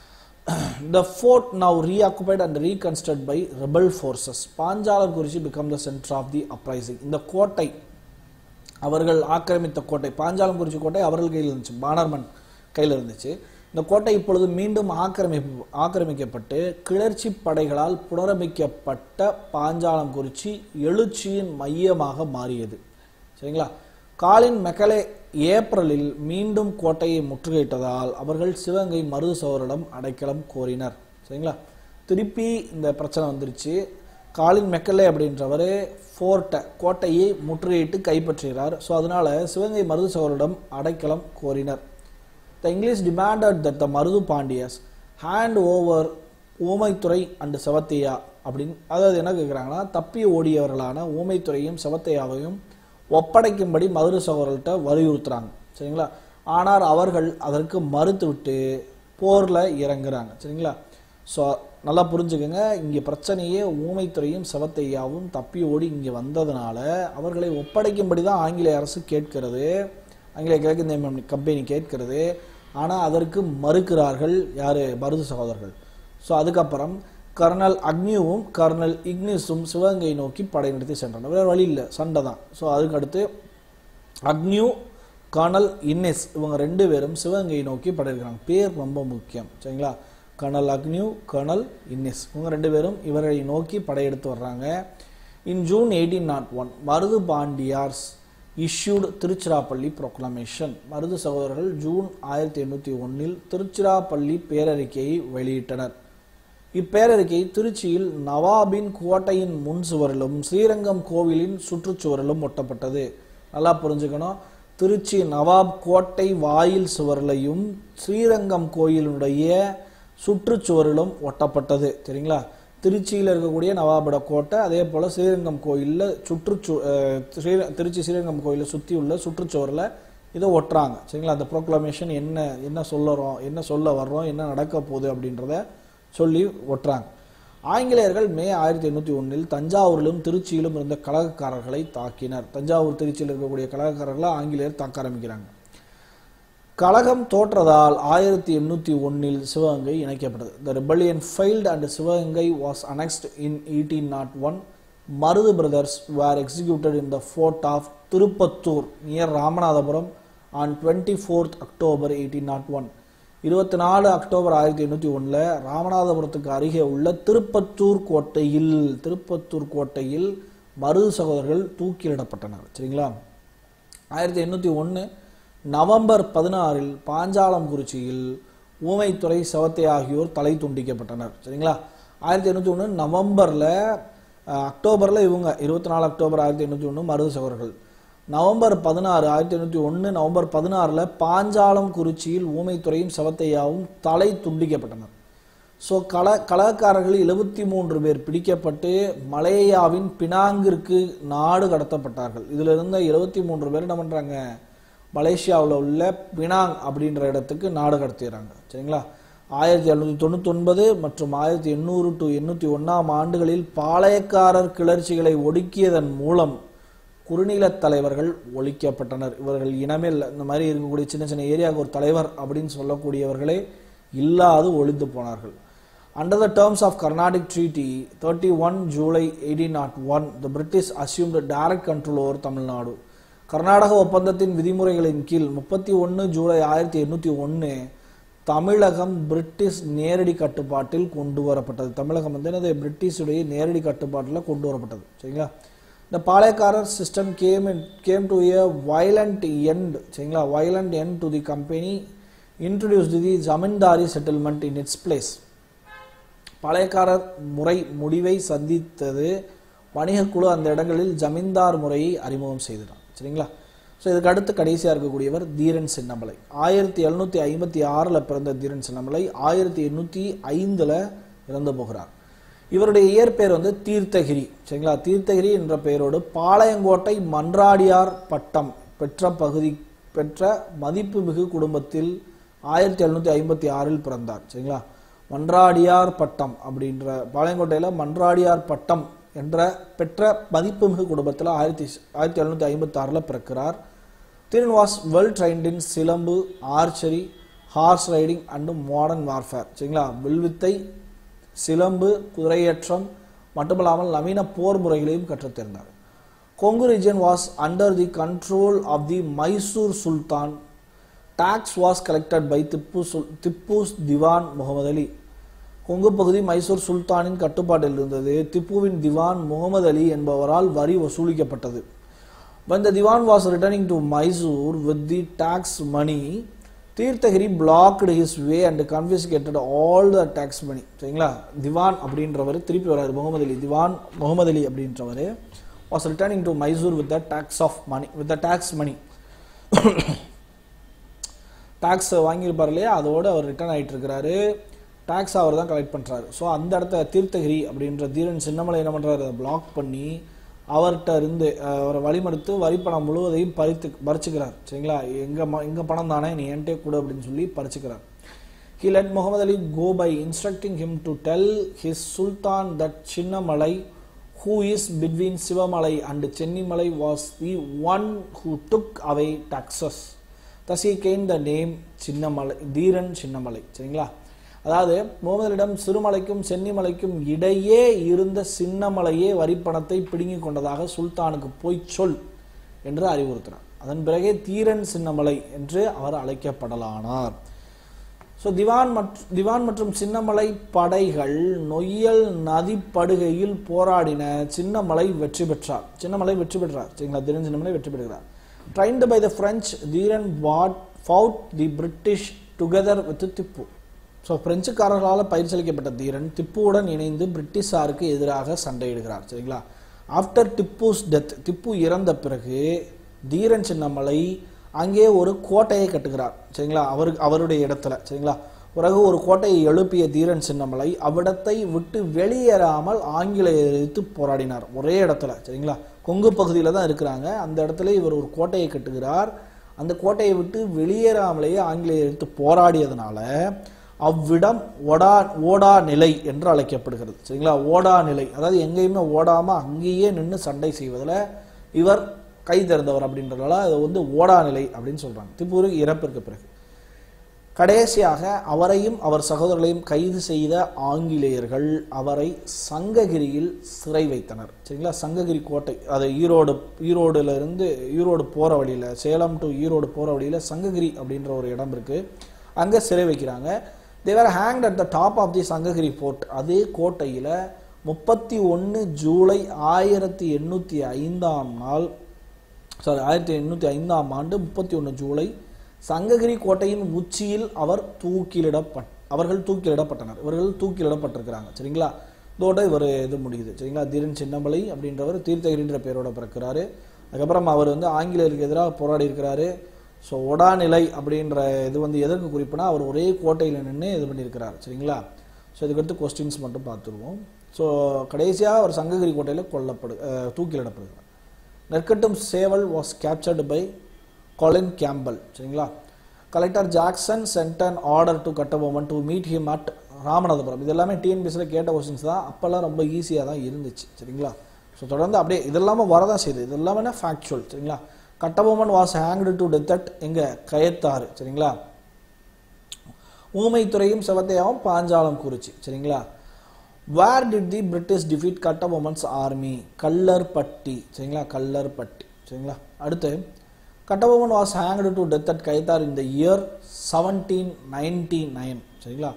S1: the fort now reoccupied and reconstruct by rebel forces Panchalam Kurichi become the centre of the uprising இந்த கோட்டை அவர்கள் ஆக்கிரமித்த கோட்டை பாஞ்சாலங்குறிச்சி கோட்டை அவர்கள் கையில் இருந்துச்சு பானர்மன் கையில் இருந்துச்சு இந்த கோட்டை இப்பொழுது மீண்டும் ஆக்கிரமிப்பு ஆக்கிரமிக்கப்பட்டு கிளர்ச்சி படைகளால் புனரமைக்கப்பட்ட பாஞ்சாலங்குறிச்சி எழுச்சியின் மையமாக மாறியது சரிங்களா காலின் மெக்கலே ஏப்ரலில் மீண்டும் கோட்டையை முற்றுகையிட்டதால் அவர்கள் சிவகங்கை மருது சோழரிடம் அடைக்கலம் கோரினர் சரிங்களா திருப்பி இந்த பிரச்சனை வந்துருச்சு காலின் மெக்கலே அப்படின்றவர் ஃபோர்ட்டை கோட்டையை முற்றுகையிட்டு கைப்பற்றுகிறார் ஸோ அதனால சிவகங்கை மருது சோழரிடம் அடைக்கலம் கோரினர் the English demanded that the Marudhu Pandiyas hand over Oomaithurai and Sevathaiya அப்படின்னு அதாவது என்ன கேட்குறாங்கன்னா தப்பி ஓடியவர்களான ஊமைத்துறையும் செவத்தையாவையும் ஒப்படைக்கும்படி மதுரை சகோதரர்கிட்ட வலியுறுத்துறாங்க சரிங்களா ஆனால் அவர்கள் அதற்கு மறுத்துவிட்டு போரில் இறங்குறாங்க சரிங்களா ஸோ நல்லா புரிஞ்சுக்கோங்க இங்கே பிரச்சனையே ஊமைத்துறையும் செவத்தையாவும் தப்பி ஓடி இங்கே வந்ததுனால அவர்களை ஒப்படைக்கும்படி தான் ஆங்கிலேய அரசு கேட்கிறது ஆங்கிலேய கிழக்கு இந்திய கம்பெனி கேட்கிறது ஆனால் அதற்கு மறுக்கிறார்கள் யார் மருது சகோதரர்கள் ஸோ அதுக்கப்புறம் கர்னல் அக்னியும் கர்னல் இக்னிஸும் சிவகங்கை நோக்கி படை நடத்தி சென்றனர் வேறு வழி இல்லை சண்டை தான் ஸோ அதுக்கு அடுத்து அக்னியூ கர்னல் இன்னிஸ் இவங்க ரெண்டு பேரும் சிவகங்கை நோக்கி படையிருக்கிறாங்க பேர் ரொம்ப முக்கியம் சரிங்களா கர்னல் அக்னியூ கர்னல் இன்னிஸ் இவங்க ரெண்டு பேரும் இவர்களை நோக்கி படையெடுத்து வர்றாங்க in June eighteen nought one Marudhu Pandiyars issued Tiruchirappalli proclamation Marudhu சகோதரர்கள் ஜூன் ஆயிரத்தி எண்ணூற்றி ஒன்றில் திருச்சிராப்பள்ளி பேரறிக்கையை வெளியிட்டனர் இப்பேரறிக்கை திருச்சியில் நவாபின் கோட்டையின் முன் சுவரிலும் ஸ்ரீரங்கம் கோவிலின் சுற்றுச்சுவரிலும் ஒட்டப்பட்டது நல்லா புரிஞ்சுக்கணும் திருச்சி நவாப் கோட்டை வாயில் சுவரிலையும் ஸ்ரீரங்கம் கோயிலுடைய சுற்றுச்சுவரிலும் ஒட்டப்பட்டது சரிங்களா திருச்சியில் இருக்கக்கூடிய நவாபட கோட்டை அதே போல் ஸ்ரீரங்கம் கோயிலில் சுற்றுச்சு அஹ், ஸ்ரீ திருச்சி ஸ்ரீரங்கம் கோயிலை சுற்றி உள்ள சுற்றுச்சுவரில் இதை ஒட்டுறாங்க சரிங்களா அந்த ப்ரோக்ளமேஷன் என்ன என்ன சொல்லறோம் என்ன சொல்ல வர்றோம் என்ன நடக்க போகுது அப்படின்றத சொல்லி ஒட்டுறாங்க ஆங்கிலேயர்கள் மே ஆயிரத்தி எண்ணூற்றி ஒன்றில் தஞ்சாவூரிலும் திருச்சியிலும் இருந்த கழகக்காரர்களை தாக்கினர் தஞ்சாவூர் திருச்சியில் இருக்கக்கூடிய கழகக்காரர்களை ஆங்கிலேயர் தாக்க ஆரம்பிக்கிறாங்க கழகம் தோற்றதால் ஆயிரத்தி எண்ணூற்றி ஒன்றில் சிவகங்கை இணைக்கப்பட்டது the rebellion failed and Sivaganga was annexed in eighteen nought one Marudhu brothers were executed in the fort of Tiruppattur near Ramanathapuram on twenty fourth October eighteen nought one இருபத்தி நாலு அக்டோபர் ஆயிரத்தி எண்ணூற்றி ஒன்றில் ராமநாதபுரத்துக்கு அருகே உள்ள திருப்பத்தூர் கோட்டையில் திருப்பத்தூர் கோட்டையில் மருது சகோதரர்கள் தூக்கிலிடப்பட்டனர் சரிங்களா ஆயிரத்தி எண்ணூற்றி ஒன்று நவம்பர் பதினாறில் பாஞ்சாலங்குறிச்சியில் ஊமைத்துறை செவத்தை ஆகியோர் தலை துண்டிக்கப்பட்டனர் சரிங்களா ஆயிரத்தி எண்ணூற்றி ஒன்று நவம்பரில் அக்டோபரில் இவங்க இருபத்தி நாலு அக்டோபர் ஆயிரத்தி எண்ணூற்றி ஒன்று மருது சகோதரர்கள் நவம்பர் பதினாறு ஆயிரத்தி எண்ணூற்றி ஒன்று நவம்பர் பதினாறில் பாஞ்சாலம் குறிச்சியில் ஊமைத்துறையும் செவத்தையாவும் தலை துண்டிக்கப்பட்டனர் ஸோ கல கலக்காரர்கள் எழுபத்தி மூன்று பேர் பிடிக்கப்பட்டு மலேயாவின் பினாங்கிற்கு நாடு கடத்தப்பட்டார்கள் இதில் இருந்த எழுபத்தி மூன்று பேர் என்ன பண்ணுறாங்க மலேசியாவில் உள்ள பினாங் அப்படின்ற இடத்துக்கு நாடு கடத்திடுறாங்க சரிங்களா ஆயிரத்தி எழுநூற்றி தொண்ணூத்தொன்பது மற்றும் ஆயிரத்தி எண்ணூறு டு எண்ணூற்றி ஒன்றாம் ஆண்டுகளில் பாளையக்காரர் கிளர்ச்சிகளை ஒடுக்கியதன் மூலம் குறுநிலத் தலைவர்கள் ஒழிக்கப்பட்டனர் இவர்கள் இனமே இல்லை இந்த மாதிரி இருக்கக்கூடிய சின்ன சின்ன ஏரியாவுக்கு ஒரு தலைவர் அப்படின்னு சொல்லக்கூடியவர்களே இல்லாது ஒழிந்து போனார்கள் under the terms of Carnatic treaty thirty one July eighteen nought one the British assumed direct control over Tamil Nadu Karnataka ஒப்பந்தத்தின் விதிமுறைகளின் கீழ் முப்பத்தி ஒன்று ஜூலை ஆயிரத்தி எண்ணூற்றி ஒன்று தமிழகம் பிரிட்டிஷ் நேரடி கட்டுப்பாட்டில் கொண்டு வரப்பட்டது தமிழகம் வந்து என்னது பிரிட்டிஷுடைய நேரடி கட்டுப்பாட்டில் கொண்டு வரப்பட்டது சரிங்களா இந்த Palayakkarar system came came to a violent end சரிங்களா violent end to the company introduce the zamindari settlement in its place Palayakkarar முறை முடிவை சந்தித்தது வணிகக்குழு அந்த இடங்களில் ஜமீன்தார் முறையை அறிமுகம் செய்தார் சரிங்களா ஸோ இதுக்கு அடுத்து கடைசியாக இருக்கக்கூடியவர் தீரன் சின்னமலை ஆயிரத்தி எழுநூற்றி ஐம்பத்தி ஆறில் பிறந்த தீரன் சின்னமலை ஆயிரத்தி எண்ணூற்றி ஐந்தில் இறந்து போகிறார் இவருடைய இயற்பெயர் வந்து தீர்த்தகிரி சரிங்களா தீர்த்தகிரி என்ற பெயரோடு பாளையங்கோட்டை மன்றாடியார் பட்டம் பெற்ற பகுதி பெற்ற மதிப்புமிகு குடும்பத்தில் ஆயிரத்தி எழுநூற்றி ஐம்பத்தி ஆறில் பிறந்தார் சரிங்களா மன்றாடியார் பட்டம் அப்படின்ற பாளையங்கோட்டையில் மன்றாடியார் பட்டம் என்ற பெற்ற மதிப்புமிகு குடும்பத்தில் ஆயிரத்தி ஆயிரத்தி எழுநூற்றி ஐம்பத்தி ஆறில் பிறக்கிறார் Dheeran was well trained in silambu archery horse riding and modern warfare சரிங்களா வில்வித்தை சிலம்பு குதிரையேற்றம் மட்டுமல்லாமல் நவீன போர் முறைகளையும் கற்றுத்தேர்ந்தார் Kongu region was under the control of the Mysore sultan tax was collected by Tipu சுல் திப்புஸ் திவான் முகமது அலி கொங்கு பகுதி மைசூர் சுல்தானின் கட்டுப்பாட்டில் இருந்தது திப்புவின் திவான் முகமது அலி என்பவரால் வரி வசூலிக்கப்பட்டது when the divan was returning to Mysore with the tax money Theerthagiri blocked his way and confiscated all the tax money சரிங்களா திவான் அப்படின்றவர் திருப்பி வராரு முகமது அலி திவான் முகமது அலி அப்படின்றவர் was returning to Mysore with the tax of money with the tax money tax வாங்கியிருப்பார் இல்லையா அதோடு அவர் return ஆகிட்டு இருக்கிறாரு டாக்ஸ் அவர் தான் கலெக்ட் பண்ணுறாரு ஸோ அந்த இடத்த தீர்த்தகிரி அப்படின்ற தீரன் சின்னமலை என்ன பண்ணுறாரு அதை பிளாக் பண்ணி அவர்கிட்ட இருந்து அஹ், அவரை வழிமடுத்து வரி பணம் முழுவதையும் பறித்து பறிச்சுக்கிறார் சரிங்களா எங்கள் ம எங்கள் பணம் தானே நீ என்கிட்டே கொடு அப்படின்னு சொல்லி பறிச்சுக்கிறார் He let Muhammad Ali go by instructing him to tell his Sultan that Chinnamalai, who is between Sivamalai and Chennimalai, was the one who took away taxes. Thus he gained the name Chinnamalai தீரன் சின்னமலை சரிங்களா அதாவது முகமதுலிடம் சிறுமலைக்கும் சென்னிமலைக்கும் இடையே இருந்த சின்னமலையே வரிப்பணத்தை பிடுங்கிக் கொண்டதாக சுல்தானுக்கு போய் சொல் என்று அறிவுறுத்தினார் அதன் பிறகே தீரன் சின்னமலை என்று அவர் அழைக்கப்படலானார் ஸோ திவான் மற்றும் திவான் மற்றும் சின்னமலை படைகள் நொய்யல் நதிப்படுகையில் போராடின சின்னமலை வெற்றி பெற்றார் சின்னமலை வெற்றி பெற்றார் சரிங்களா தீரன் சின்னமலை வெற்றி பெறுகிறார் trained by the French Dheeran what fought the British together with Tipu so பிரெஞ்சுக்காரர்களால் பயிற்சியளிக்கப்பட்ட தீரன் திப்புவுடன் இணைந்து பிரிட்டிஷாருக்கு எதிராக சண்டையிடுகிறார் சரிங்களா ஆஃப்டர் திப்புஸ் டெத் திப்பு இறந்த பிறகு தீரன் சின்னமலை அங்கே ஒரு கோட்டையை கட்டுகிறார் சரிங்களா அவரு அவருடைய இடத்துல சரிங்களா பிறகு ஒரு கோட்டையை எழுப்பிய தீரன் சின்னமலை அவ்விடத்தை விட்டு வெளியேறாமல் ஆங்கிலேயரை எதிர்த்து போராடினார் ஒரே இடத்துல சரிங்களா கொங்கு பகுதியில் தான் இருக்கிறாங்க அந்த இடத்துல இவர் ஒரு கோட்டையை கட்டுகிறார் அந்த கோட்டையை விட்டு வெளியேறாமலேயே ஆங்கிலேயர் எதிர்த்து போராடியதுனால அவ்விடம் ஓடா ஓடா நிலை என்று அழைக்கப்படுகிறது சரிங்களா ஓடா நிலை அதாவது எங்கேயுமே ஓடாம அங்கேயே நின்று சண்டை செய்வதில் இவர் கை திறந்தவர் அப்படின்றதால அதை வந்து ஓடா நிலை அப்படின்னு சொல்றாங்க திப்பூருக்கு இறப்பிற்கு பிறகு கடைசியாக அவரையும் அவர் சகோதரர்களையும் கைது செய்த ஆங்கிலேயர்கள் அவரை சங்ககிரியில் சிறை வைத்தனர் சரிங்களா சங்ககிரி கோட்டை அது ஈரோடு ஈரோடுல இருந்து ஈரோடு போற வழியில சேலம் டு ஈரோடு போற வழியில சங்ககிரி அப்படின்ற ஒரு இடம் இருக்கு அங்க சிறை வைக்கிறாங்க Thevar hanged at the top of the Sankagiri fort அதே கோட்டையில முப்பத்தி ஒன்று ஜூலை ஆயிரத்தி எண்ணூற்றி ஐந்தாம் நாள் சாரி ஆயிரத்தி எண்ணூற்றி ஐந்தாம் ஆண்டு முப்பத்தி ஒன்று ஜூலை சங்ககிரி கோட்டையின் உச்சியில் அவர் தூக்கிலிடப்பட் அவர்கள் தூக்கிலிடப்பட்டனர் இவர்கள் தூக்கிலிடப்பட்டிருக்கிறாங்க சரிங்களா இதோட இவர் இது முடியுது சரிங்களா தீரன் சின்னமலை அப்படின்றவர் தீர்த்தகிரின்ற பேரோட பிறக்கிறாரு அதுக்கப்புறம் அவர் வந்து ஆங்கிலேயருக்கு எதிராக போராடி இருக்கிறாரு ஸோ ஒடாநிலை அப்படின்ற இது வந்து எதற்கு குறிப்புனா அவர் ஒரே கோட்டையில் நின்று இது பண்ணியிருக்கிறார் சரிங்களா ஸோ இதுக்கடுத்து கொஸ்டின்ஸ் மட்டும் பார்த்துருவோம் ஸோ கடைசியாக அவர் சங்ககிரி கோட்டையில் கொல்லப்படு அஹ், தூக்கிலிடப்படுகிறார் Nerkattum Seval was captured by Colin Campbell சரிங்களா collector Jackson sent an order to Kattabomman to meet him at Ramanathapuram இது எல்லாமே டிஎன்பிஎஸ்சியில் கேட்ட கொஸ்டின்ஸ் தான் அப்போல்லாம் ரொம்ப ஈஸியாக தான் இருந்துச்சு சரிங்களா ஸோ தொடர்ந்து அப்படியே இது இல்லாமல் வரதான் செய்யுது இது எல்லாமே ஃபேக்சுவல் சரிங்களா Kattabomman was hanged to death at எங்க கயத்தாறு சரிங்களா ஊமைத்துறையும் செவத்தையாவும் பாஞ்சாலம் குறிச்சி சரிங்களா where did the British defeat Kattabomman's army Kallarpatti சரிங்களா கல்லர்பட்டி சரிங்களா அடுத்து Kattabomman was hanged to death at Kayathar இந்த இயர் செவன்டீன் நைன்டி நைன் சரிங்களா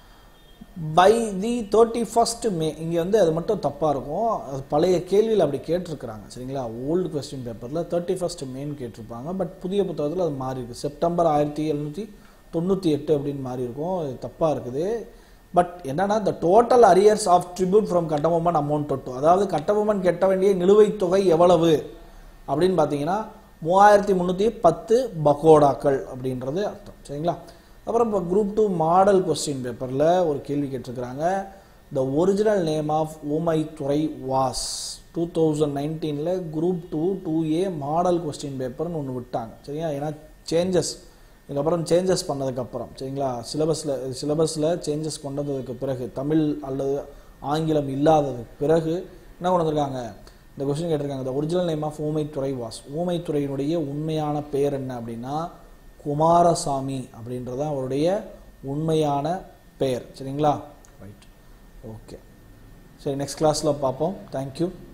S1: by the thirty first May இங்கே வந்து அது மட்டும் தப்பாக இருக்கும் அது பழைய கேள்வியில் அப்படி கேட்டிருக்கிறாங்க சரிங்களா ஓல்டு கொஸ்டின் பேப்பரில் தேர்ட்டி ஃபஸ்ட் மேன்னு கேட்டிருப்பாங்க பட் புதிய புத்தகத்தில் அது மாறி இருக்கு செப்டம்பர் ஆயிரத்தி எழுநூற்றி தொண்ணூற்றி எட்டு அப்படின்னு மாறி இருக்கும் இது தப்பாக இருக்குது பட் என்னன்னா the total arrears of tribute from Kattabomman amount தொட்டு அதாவது கட்டபொம்மன் கெட்ட வேண்டிய நிலுவைத் தொகை எவ்வளவு அப்படின்னு பார்த்தீங்கன்னா மூவாயிரத்தி முந்நூற்றி பத்து பகோடாக்கள் அப்படின்றது அர்த்தம் சரிங்களா அப்புறம் இப்போ குரூப் டூ மாடல் கொஸ்டின் பேப்பரில் ஒரு கேள்வி கேட்டிருக்கிறாங்க த original name of Oomaithurai was two thousand நைன்டீனில் group two two A model question பேப்பர்னு ஒன்று விட்டாங்க சரியா ஏன்னா சேஞ்சஸ் இதுக்கப்புறம் சேஞ்சஸ் பண்ணதுக்கப்புறம் சரிங்களா சிலபஸில் சிலபஸில் சேஞ்சஸ் கொண்டு வந்ததுக்கு பிறகு தமிழ் அல்லது ஆங்கிலம் இல்லாததுக்கு பிறகு என்ன கொண்டு வந்திருக்காங்க இந்த கொஸ்டின் கேட்டிருக்காங்க the original name of Oomaithurai was ஊமைத்துறையினுடைய உண்மையான பெயர் என்ன அப்படின்னா குமாரசாமி அப்படின்றது தான் அவருடைய உண்மையான பெயர் சரிங்களா ரைட் ஓகே சரி நெக்ஸ்ட் கிளாஸில் பார்ப்போம் தேங்க்யூ